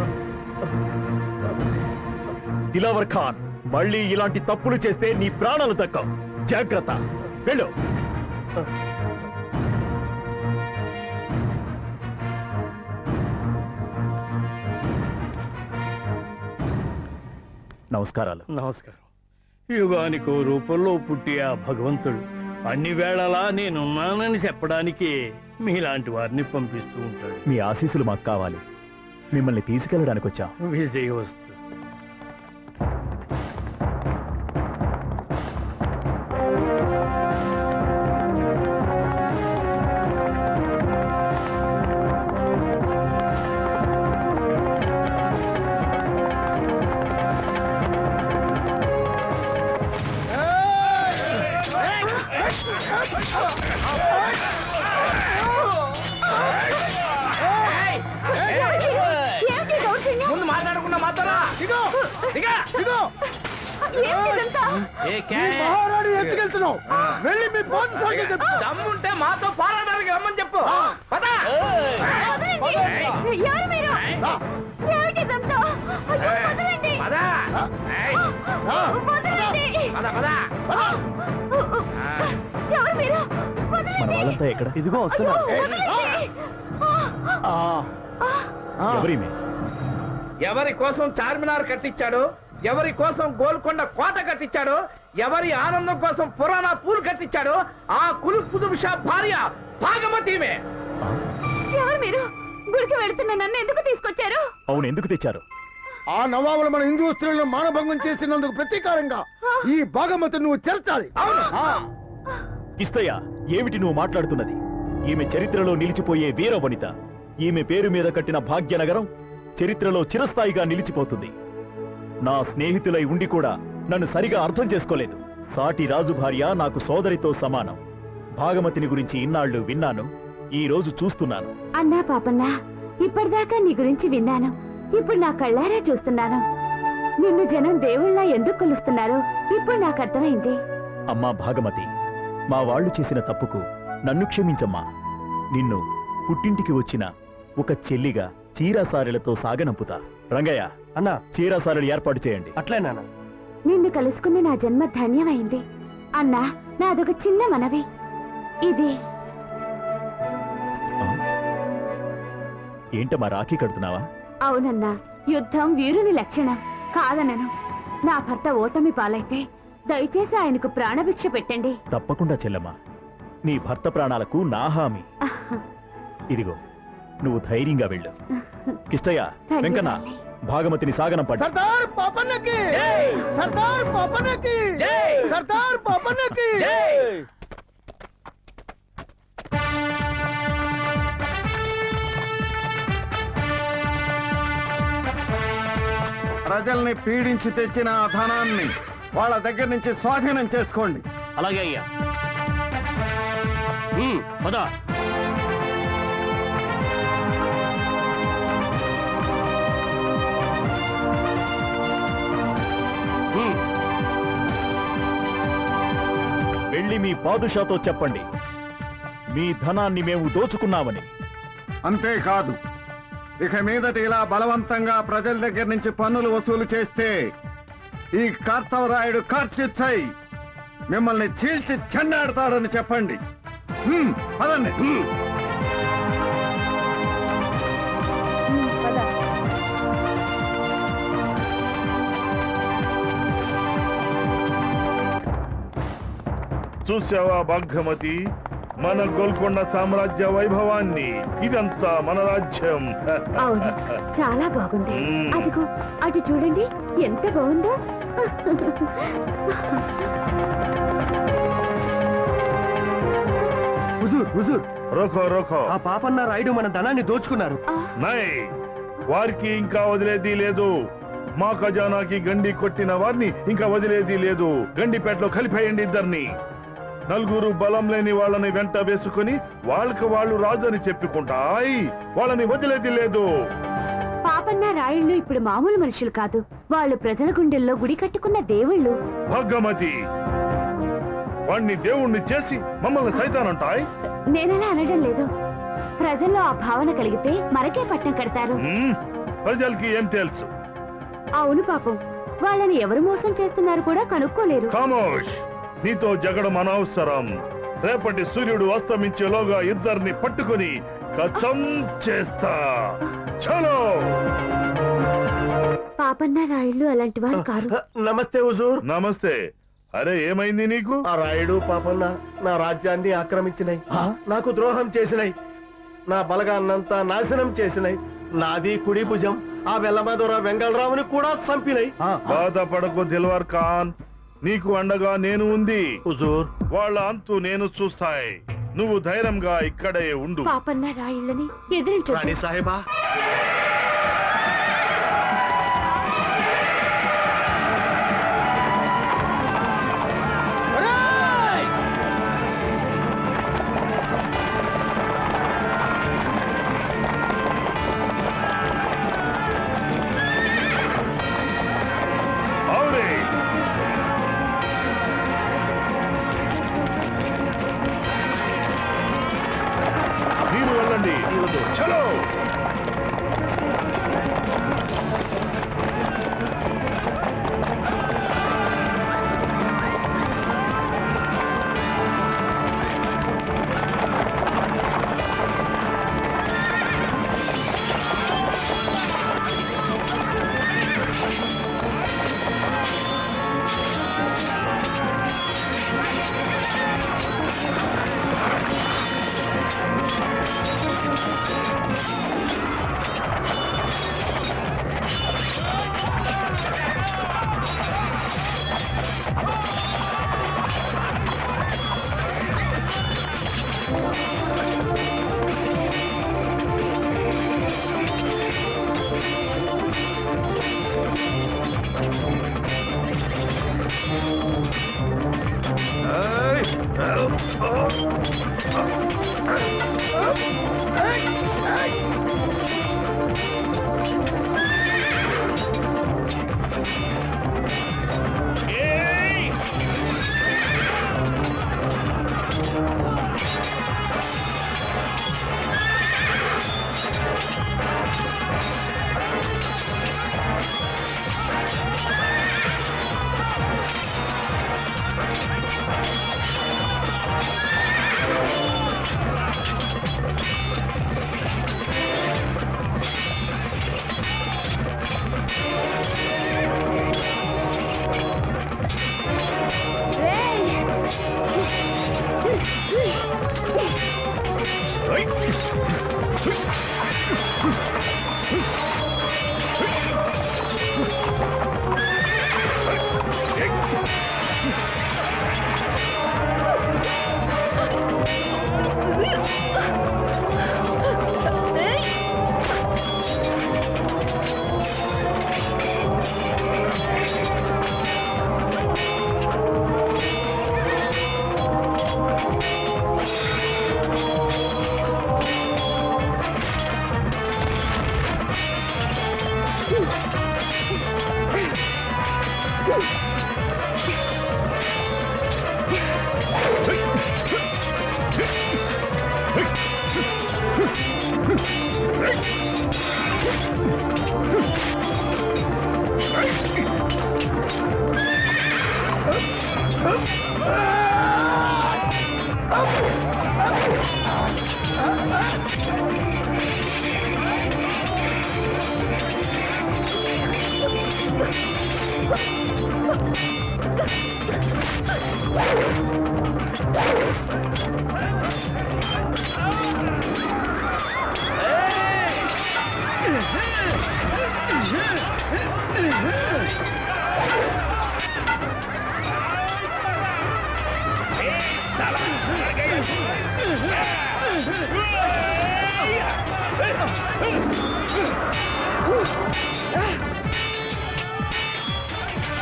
దిలావర్ ఖాన్ మళ్ళీ ఇలాంటి తప్పులు చేస్తే నీ ప్రాణాలు దక్కవు జాగ్రత్త వెళ్ళు నమస్కారాలు నమస్కారం యుగానికో రూపంలో పుట్టి ఆ భగవంతుడు అన్ని వేళలా నేనున్నానని చెప్పడానికి మీలాంటి వారిని పంపిస్తూ ఉంటాడు మీ ఆశీస్సులు మాకు కావాలి మిమ్మల్ని తీసుకెళ్ళడానికి వచ్చాం విజయవస్తు ముందు మాట్లాడకుండా మాట్లాడా ఇగో ఇగో ఇగో మహారాణి ఎత్తుకెళ్తున్నావు వెళ్ళి మీ పోతు సోకి చెప్పు దమ్ముంటే మాతో పోరాటానికి రమ్మని చెప్పు పద ఎవరు మీరు ఎవరికి ఇదంతా? అయ్యో, వదలండి. ఎవరు మీరు మన వాళ్ళంతా ఎక్కడ ఇదిగో వదలండి. ఎవరిమే ఎవరి కోసం చార్మినార్ కట్టించాడు ఎవరి కోసం గోల్కొండ కోట కట్టించాడు ఎవరి ఆనందం కోసం పురాణ పూలు కట్టించాడు ఆ కులు కుతుబ్ షా భార్య భాగమతిమే ఎవరు మీరు గుడికి వెళుతున్న నన్ను ఎందుకు తీసుకొచ్చారు అవును ఎందుకు తెచ్చారు ఆ నవాబులు మన హిందూ స్త్రీలను మానభంగం చేసినందుకు ప్రతీకారంగా ఈ భాగమతి నువ్వు చేర్చాలి ఆ. ఇస్తయ్య ఏమిటి నువ్వు మాట్లాడుతున్నది ఈమె చరిత్రలో నిలిచిపోయే వీర వనిత ఈమె పేరు మీద కట్టిన భాగ్యనగరం చరిత్రలో చిరస్థాయిగా నిలిచిపోతుంది నా స్నేహితులై ఉండి కూడా నన్ను సరిగా అర్థం చేసుకోలేదు సాటి రాజు భార్య నాకు సోదరితో సమానం భాగమతిని గురించి ఇన్నాళ్ళు విన్నాను ఈ రోజు చూస్తున్నాను అన్నా పాపన్నా ఇప్పటిదాకా నీ గురించి విన్నాను ఇప్పుడు నా కళ్ళారా చూస్తున్నాను నిన్ను జనం దేవుళ్ళ ఎందుకు కొలుస్తున్నారో ఇప్పుడు నాకు అర్థమైంది అమ్మా భాగమతి మా వాళ్ళు చేసిన తప్పుకు నన్ను క్షమించమ్మా నిన్ను పుట్టింటికి వచ్చిన ఒక చెల్లిగా చీరాసారెలతో సాగనంపుతా రంగయ్య అన్నా చీరాసారెలు ఏర్పాటు చేయండి అట్లేనా నిన్ను కలుసుకున్న నా జన్మ ధన్యమైంది అన్నా నాదొక చిన్న మనవి ఇది ఏంటమ్మా రాఖీ కడుతున్నావా అవునన్నా యుద్ధం వీరుని లక్షణం కాదనను నా భర్త ఓటమి పాలైతే దయచేసి ఆయనకు ప్రాణభిక్ష పెట్టండి తప్పకుండా చెల్లమ్మా నీ భర్త ప్రాణాలకు నా హామీ ఇదిగో నువ్వు ధైర్యంగా వెళ్ళు కిష్టయ్య వెంకన్న భాగమతిని సాగనం పడ్డ సర్దార్ పాపన్నకి సర్దార్ పాపన్నకి సర్దార్ పాపన్నకి ప్రజల్ని పీడించి తెచ్చిన ఆ ధనాన్ని వాళ్ళ దగ్గర నుంచి స్వాధీనం చేసుకోండి అలాగే అయ్యా ఉమ్, పద ఉమ్, వెళ్ళి మీ పాదుషాతో చెప్పండి మీ ధనాన్ని మేము దోచుకున్నామని అంతేకాదు ఇక మీదట ఇలా బలవంతంగా ప్రజల దగ్గర నుంచి పన్నులు వసూలు చేస్తే ఈ కార్తవరాయుడు కార్చిచ్చై మిమ్మల్ని చీల్చి చెన్నాడతాడని చెప్పండి హ్మ్, పదండి చూసావా భాగ్యమతి మన గోల్కొండ సామ్రాజ్య వైభవాన్ని ఇదంతా మన రాజ్యం అవును చాలా బాగుంది అదిగో అటు చూడండి ఎంత బాగుందో హుజూర్ హుజూర్ రోకో రోకో ఆ పాపన్న రాయుడు మన ధనాన్ని దోచుకున్నారు నై వారికి ఇంకా వదిలేది లేదు మా ఖజానాకి గండి కొట్టిన వారిని ఇంకా వదిలేది లేదు గండిపేటలో కలిపేయండి ఇద్దరిని నలుగురు బలం లేని వాళ్ళని వెంట వేసుకుని వాళ్ళకి వాళ్ళు రాజు అని చెప్పుకుంటాయి వాళ్ళని వదిలేది లేదు పాపన్న రాయుళ్ళు ఇప్పుడు మామూలు మనుషులు కాదు వాళ్ళు ప్రజల గుండెల్లో గుడి కట్టుకున్న దేవుళ్ళు భగ్గమతి వాణ్ణి దేవుణ్ణి చేసి మమ్మల్ని సైతానంటాయ్ నేనలా అనడం లేదు ప్రజల్లో ఆ భావన కలిగితే మనకే పట్టం కడతారు మ్మ్. ప్రజలకి ఏం తెలుసు అవును పాపం వాళ్ళని ఎవరు మోసం చేస్తున్నారు కూడా కనుక్కోలేరు ఖామోష్ నీతో జగడం అనవసరం రేపటి సూర్యుడు అస్తమించేలోగా ఇద్దరిని పట్టుకుని కథం చేస్తా చలో పాపన్న రాయుళ్ళు అలాంటి వారు కారు నమస్తే హుజూర్ నమస్తే అరే ఏమైంది నీకు ఆ రాయుడు పాపన్న నా రాజ్యాన్ని ఆక్రమించినాయి నాకు ద్రోహం చేసినాయి నా బలగాన్నంతా నాశనం చేసినాయి నాది కుడి భుజం ఆ వెల్లమదొర వెంగళరావుని కూడా చంపినాయి బాధపడకు దిల్వార్ ఖాన్ నీకు అండగా నేను ఉంది హుజూర్ వాళ్ళ అంతు నేను చూస్తాయి నువ్వు ధైర్యంగా ఇక్కడే ఉండు పాపన్న రాయుళ్ళని ఎదిరించు రాణి సాహెబా అవునే మీరు వెళ్ళండి చలో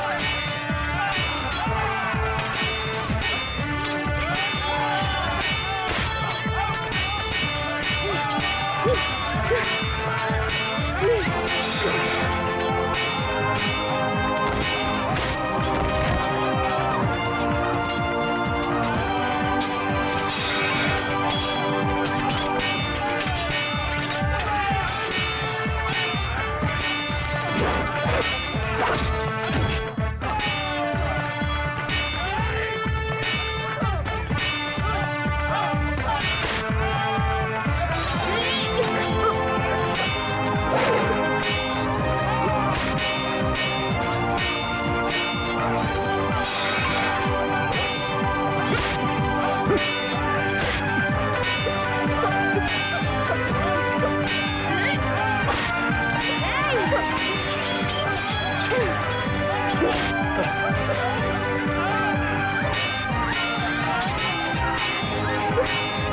Ah!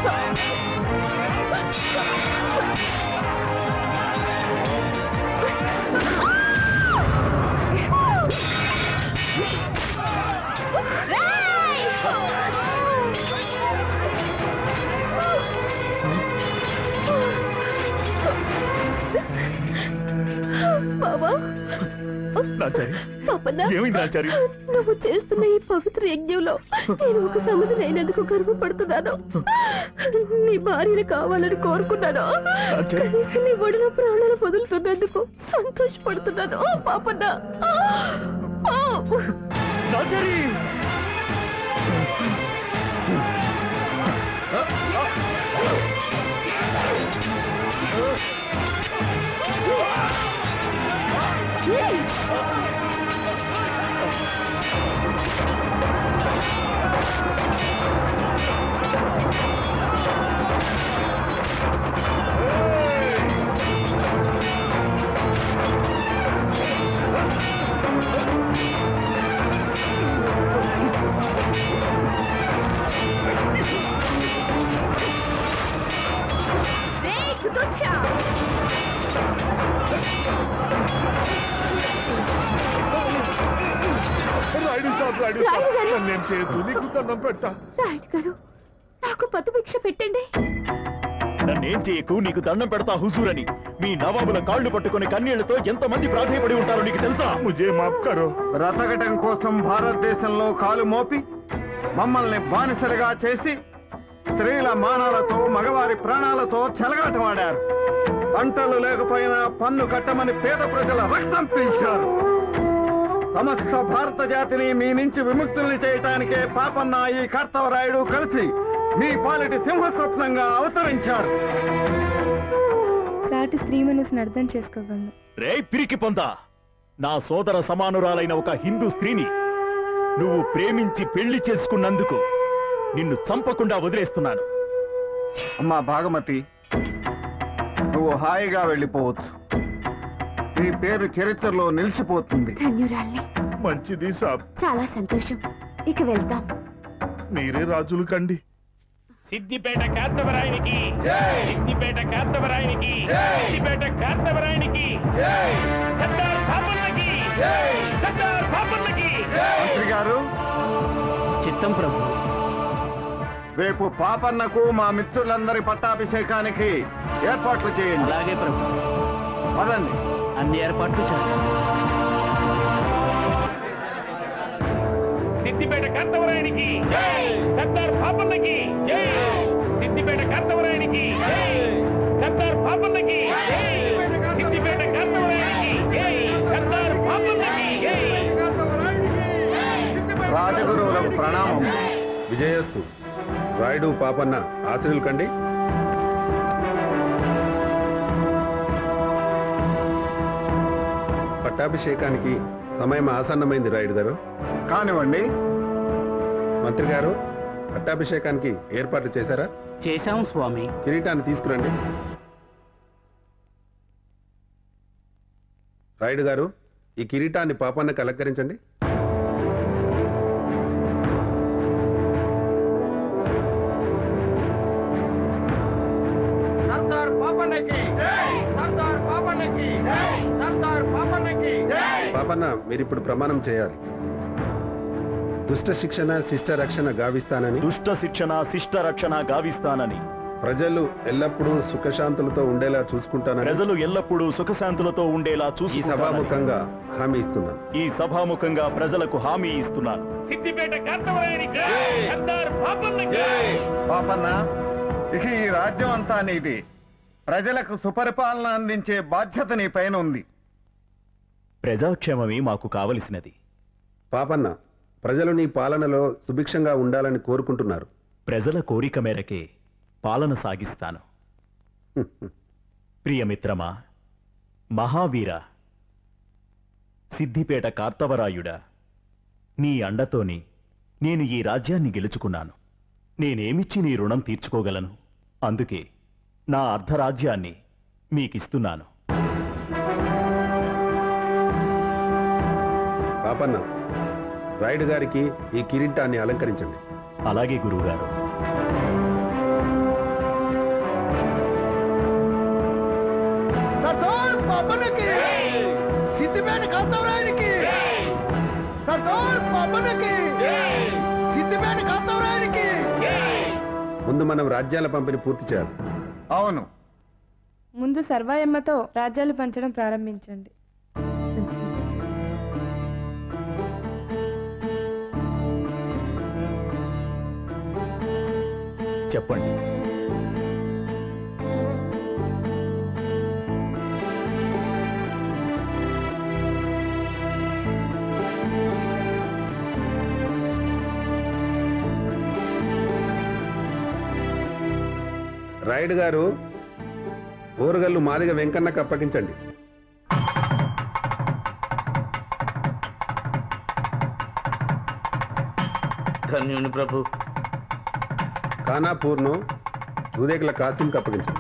బాబా నాచారి పాపన్న ఏమైంది నాచారి నువ్వు చేస్తున్న ఈ పవిత్ర యజ్ఞంలో నేను ఒక సమితి అయినందుకు గర్వపడుతున్నాను నీ భార్యను కావాలని కోరుకున్నాను కనీసం నీ ఒడిలో ప్రాణాలు వదులుతున్నందుకు సంతోషపడుతున్నాను పాపన్న నాచారి రాయుడు సాబ్ రాయుడు సాబ్ రాయుడు గారు. నన్నేం చేయొద్దు నీకు దండం పెట్టా రాయుడు గారు నాకు పతు భిక్ష పెట్టండి నన్నేం చేయకు నీకు దండం పెడతా హుజూరని మీ నవాబుల కాళ్ళు పట్టుకుని కన్నీళ్లతో ఎంతమంది ప్రాధాయపడి ఉంటారో నీకు తెలుసా ముజే మాఫ్ కరో బ్రతకటం కోసం భారతదేశంలో కాలు మోపి మమ్మల్ని బానిసలుగా చేసి స్త్రీల మానాలతో మగవారి ప్రాణాలతో చెలగాటమాడారు పంటలు లేకపోయినా పన్ను కట్టమని పేద ప్రజల రక్తం పీల్చారు సమస్త భారత జాతిని మీ నుంచి విముక్తుల్ని చేయటానికే పాపన్న ఈ కర్తవరాయుడు కలిసి మీ పాలిటి సింహ స్వప్నంగా అవతరించారు సాటి స్త్రీ మనసుని అర్థం చేసుకోగలను రే పిరికి పొందా నా సోదర సమానురాలైన ఒక హిందూ స్త్రీని నువ్వు ప్రేమించి పెళ్లి చేసుకున్నందుకు నిన్ను చంపకుండా వదిలేస్తున్నాను అమ్మా భాగమతి నువ్వు హాయిగా వెళ్ళిపోవచ్చు నీ పేరు చరిత్రలో నిలిచిపోతుంది ధన్యురాల్ని మంచిది సాబ్ చాలా సంతోషం ఇక వెళ్తాం మీరే రాజులు కండి సిద్దిపేట కార్తవరాయనికి సిద్దిపేట కార్తవరాయనికి సిద్దిపేట కార్తవరాయనికి సర్దార్ పాపన్నకి సర్దార్ పాపన్నకి మంత్రి గారు చిత్తం ప్రభు రేపు పాపన్నకు మా మిత్రులందరి పట్టాభిషేకానికి ఏర్పాట్లు చేయండి అలాగే ప్రభు పదండి అన్ని ఏర్పాట్లు చేస్తాం సిద్దిపేట కార్తవరాయనికి సర్దార్ పాపన్నకి జై సిద్దిపేట కార్తవరాయనికి జై సర్దార్ పాపన్నకి జై సిద్దిపేట కార్తవరాయనికి జై సర్దార్ పాపన్నకి జై రాజగురువులకు ప్రణామం విజయస్తు రాయుడు పాపన్న ఆశ్రయులు కండి పట్టాభిషేకానికి సమయం ఆసన్నమైంది రాయుడు గారు కానివ్వండి మంత్రి గారు పట్టాభిషేకానికి ఏర్పాట్లు చేశారా చేశాం స్వామి కిరీటాన్ని తీసుకురండి రాయుడు గారు ఈ కిరీటాన్ని పాపన్నకి అలంకరించండి సర్దార్ పాపన్నకి సర్దార్ పాపన్నకి సర్దార్ పాపన్నకి పాపన్న మీరిప్పుడు ప్రమాణం చేయాలి దుష్ట శిక్షణ శిష్ట రక్షణ గావిస్తానని దుష్ట శిక్షణ శిష్ట రక్షణ గావిస్తానని ప్రజలు ఎల్లప్పుడూ సుఖశాంతులతో ఉండేలా చూసుకుంటానని ప్రజలు ఎల్లప్పుడూ సుఖశాంతులతో ఉండేలా ఈ చూసి సభాముఖంగా హామీ ఇస్తున్నాను ఈ సభాముఖంగా ప్రజలకు హామీ ఇస్తున్నాను సిద్దిపేట కార్తవరాయనికి సర్దార్ పాపన్నకి పాపన్న ఇక ఈ రాజ్యం అంతా నీది ప్రజలకు సుపరిపాలన అందించే బాధ్యత నీ పైన ఉంది ప్రజాక్షేమమే మాకు కావలసినది పాపన్న ప్రజలు నీ పాలనలో సుభిక్షంగా ఉండాలని కోరుకుంటున్నారు ప్రజల కోరిక మేరకే పాలన సాగిస్తాను ప్రియమిత్రమా మహావీర సిద్ధిపేట కార్తవరాయుడా నీ అండతోని నేను ఈ రాజ్యాన్ని గెలుచుకున్నాను నేనేమిచ్చి నీ రుణం తీర్చుకోగలను అందుకే నా అర్ధరాజ్యాన్ని మీకిస్తున్నాను పాపన్న రాయుడు గారికి ఈ కిరీటాన్ని అలంకరించండి అలాగే గురువుగారు పాపనకి సిద్దిపేట కాంతవరాయనికి సర్దార్ పాపనకి సిద్దిపేట కాంతవరాయనికి ముందు మనం రాజ్యాల పంపిణీ పూర్తి చేయాలి అవును ముందు సర్వాయమ్మతో రాజ్యాలు పంచడం ప్రారంభించండి చెప్పండి రాయుడు గారు ఊరగల్లు మాదిగ వెంకన్నకు అప్పగించండి ధన్యుని ప్రభు ఖానాపూర్ను దూదేకుల కాసింకి అప్పగించండి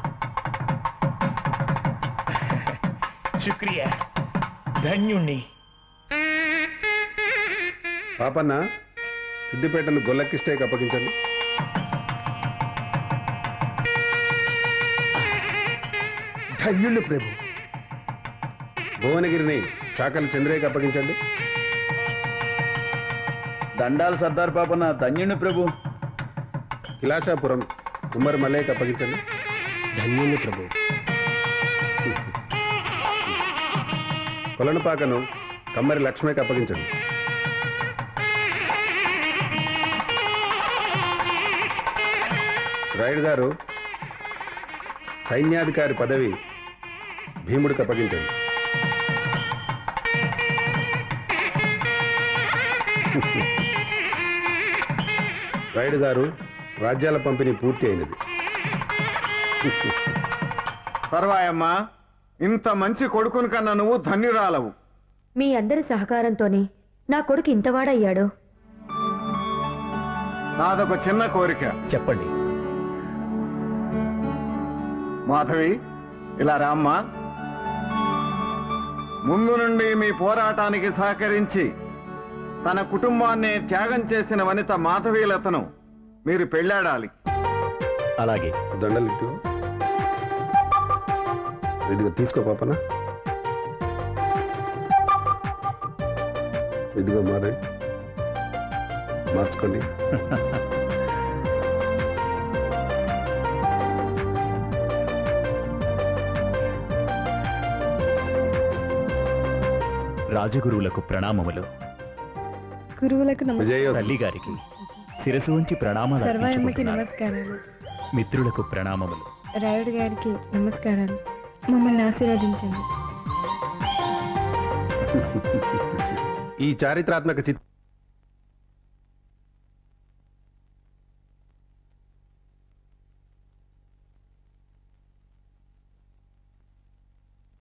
శుక్రియా ధన్యుణ్ణి పాపన్న సిద్దిపేటను గొల్లకిష్టయ్యకి అప్పగించండి ధన్యుణ్ణి ప్రభు భువనగిరిని చాకలి చంద్రయ్యకి అప్పగించండి దండాలు సర్దార్ పాపన్న ధన్యుని ప్రభు కిలాషాపురం ఉమ్మరి మల్లయ్యకి అప్పగించండి ధన్యుని ప్రభు కొలనుపాకను కమ్మరి లక్ష్మికి అప్పగించండి రాయుడు గారు సైన్యాధికారి పదవి భీముడికి అప్పగించండి రాయుడు గారు రాజ్యాల పంపిణీ పూర్తి అయినది పర్వాయమ్మా ఇంత మంచి కొడుకుని కన్నా నువ్వు ధన్యురాలవు మీ అందరి సహకారంతోనే నా కొడుకు ఇంతవాడయ్యాడు నాదొక చిన్న కోరిక చెప్పండి మాధవి ఇలా రామ్మా ముందు నుండి మీ పోరాటానికి సహకరించి తన కుటుంబాన్ని త్యాగం చేసిన వనిత మాధవీలతను మీరు పెళ్ళాడాలి అలాగే దండలు ఇటు ఇదిగో తీసుకో పాపన ఇదిగో మారే మార్చుకోండి రాజగురువులకు ప్రణామములు గురువులకు నమస్కారం తల్లి గారికి శిరసు ఉంచి ప్రణామాలు సర్వాయమ్మకి అర్పించుకుంటున్నాను. నమస్కారాలు మిత్రులకు ప్రణామములు రాయుడు గారికి నమస్కారాలు మమ్మల్ని ఆశీర్వదించండి ఈ చారిత్రాత్మక చిత్రం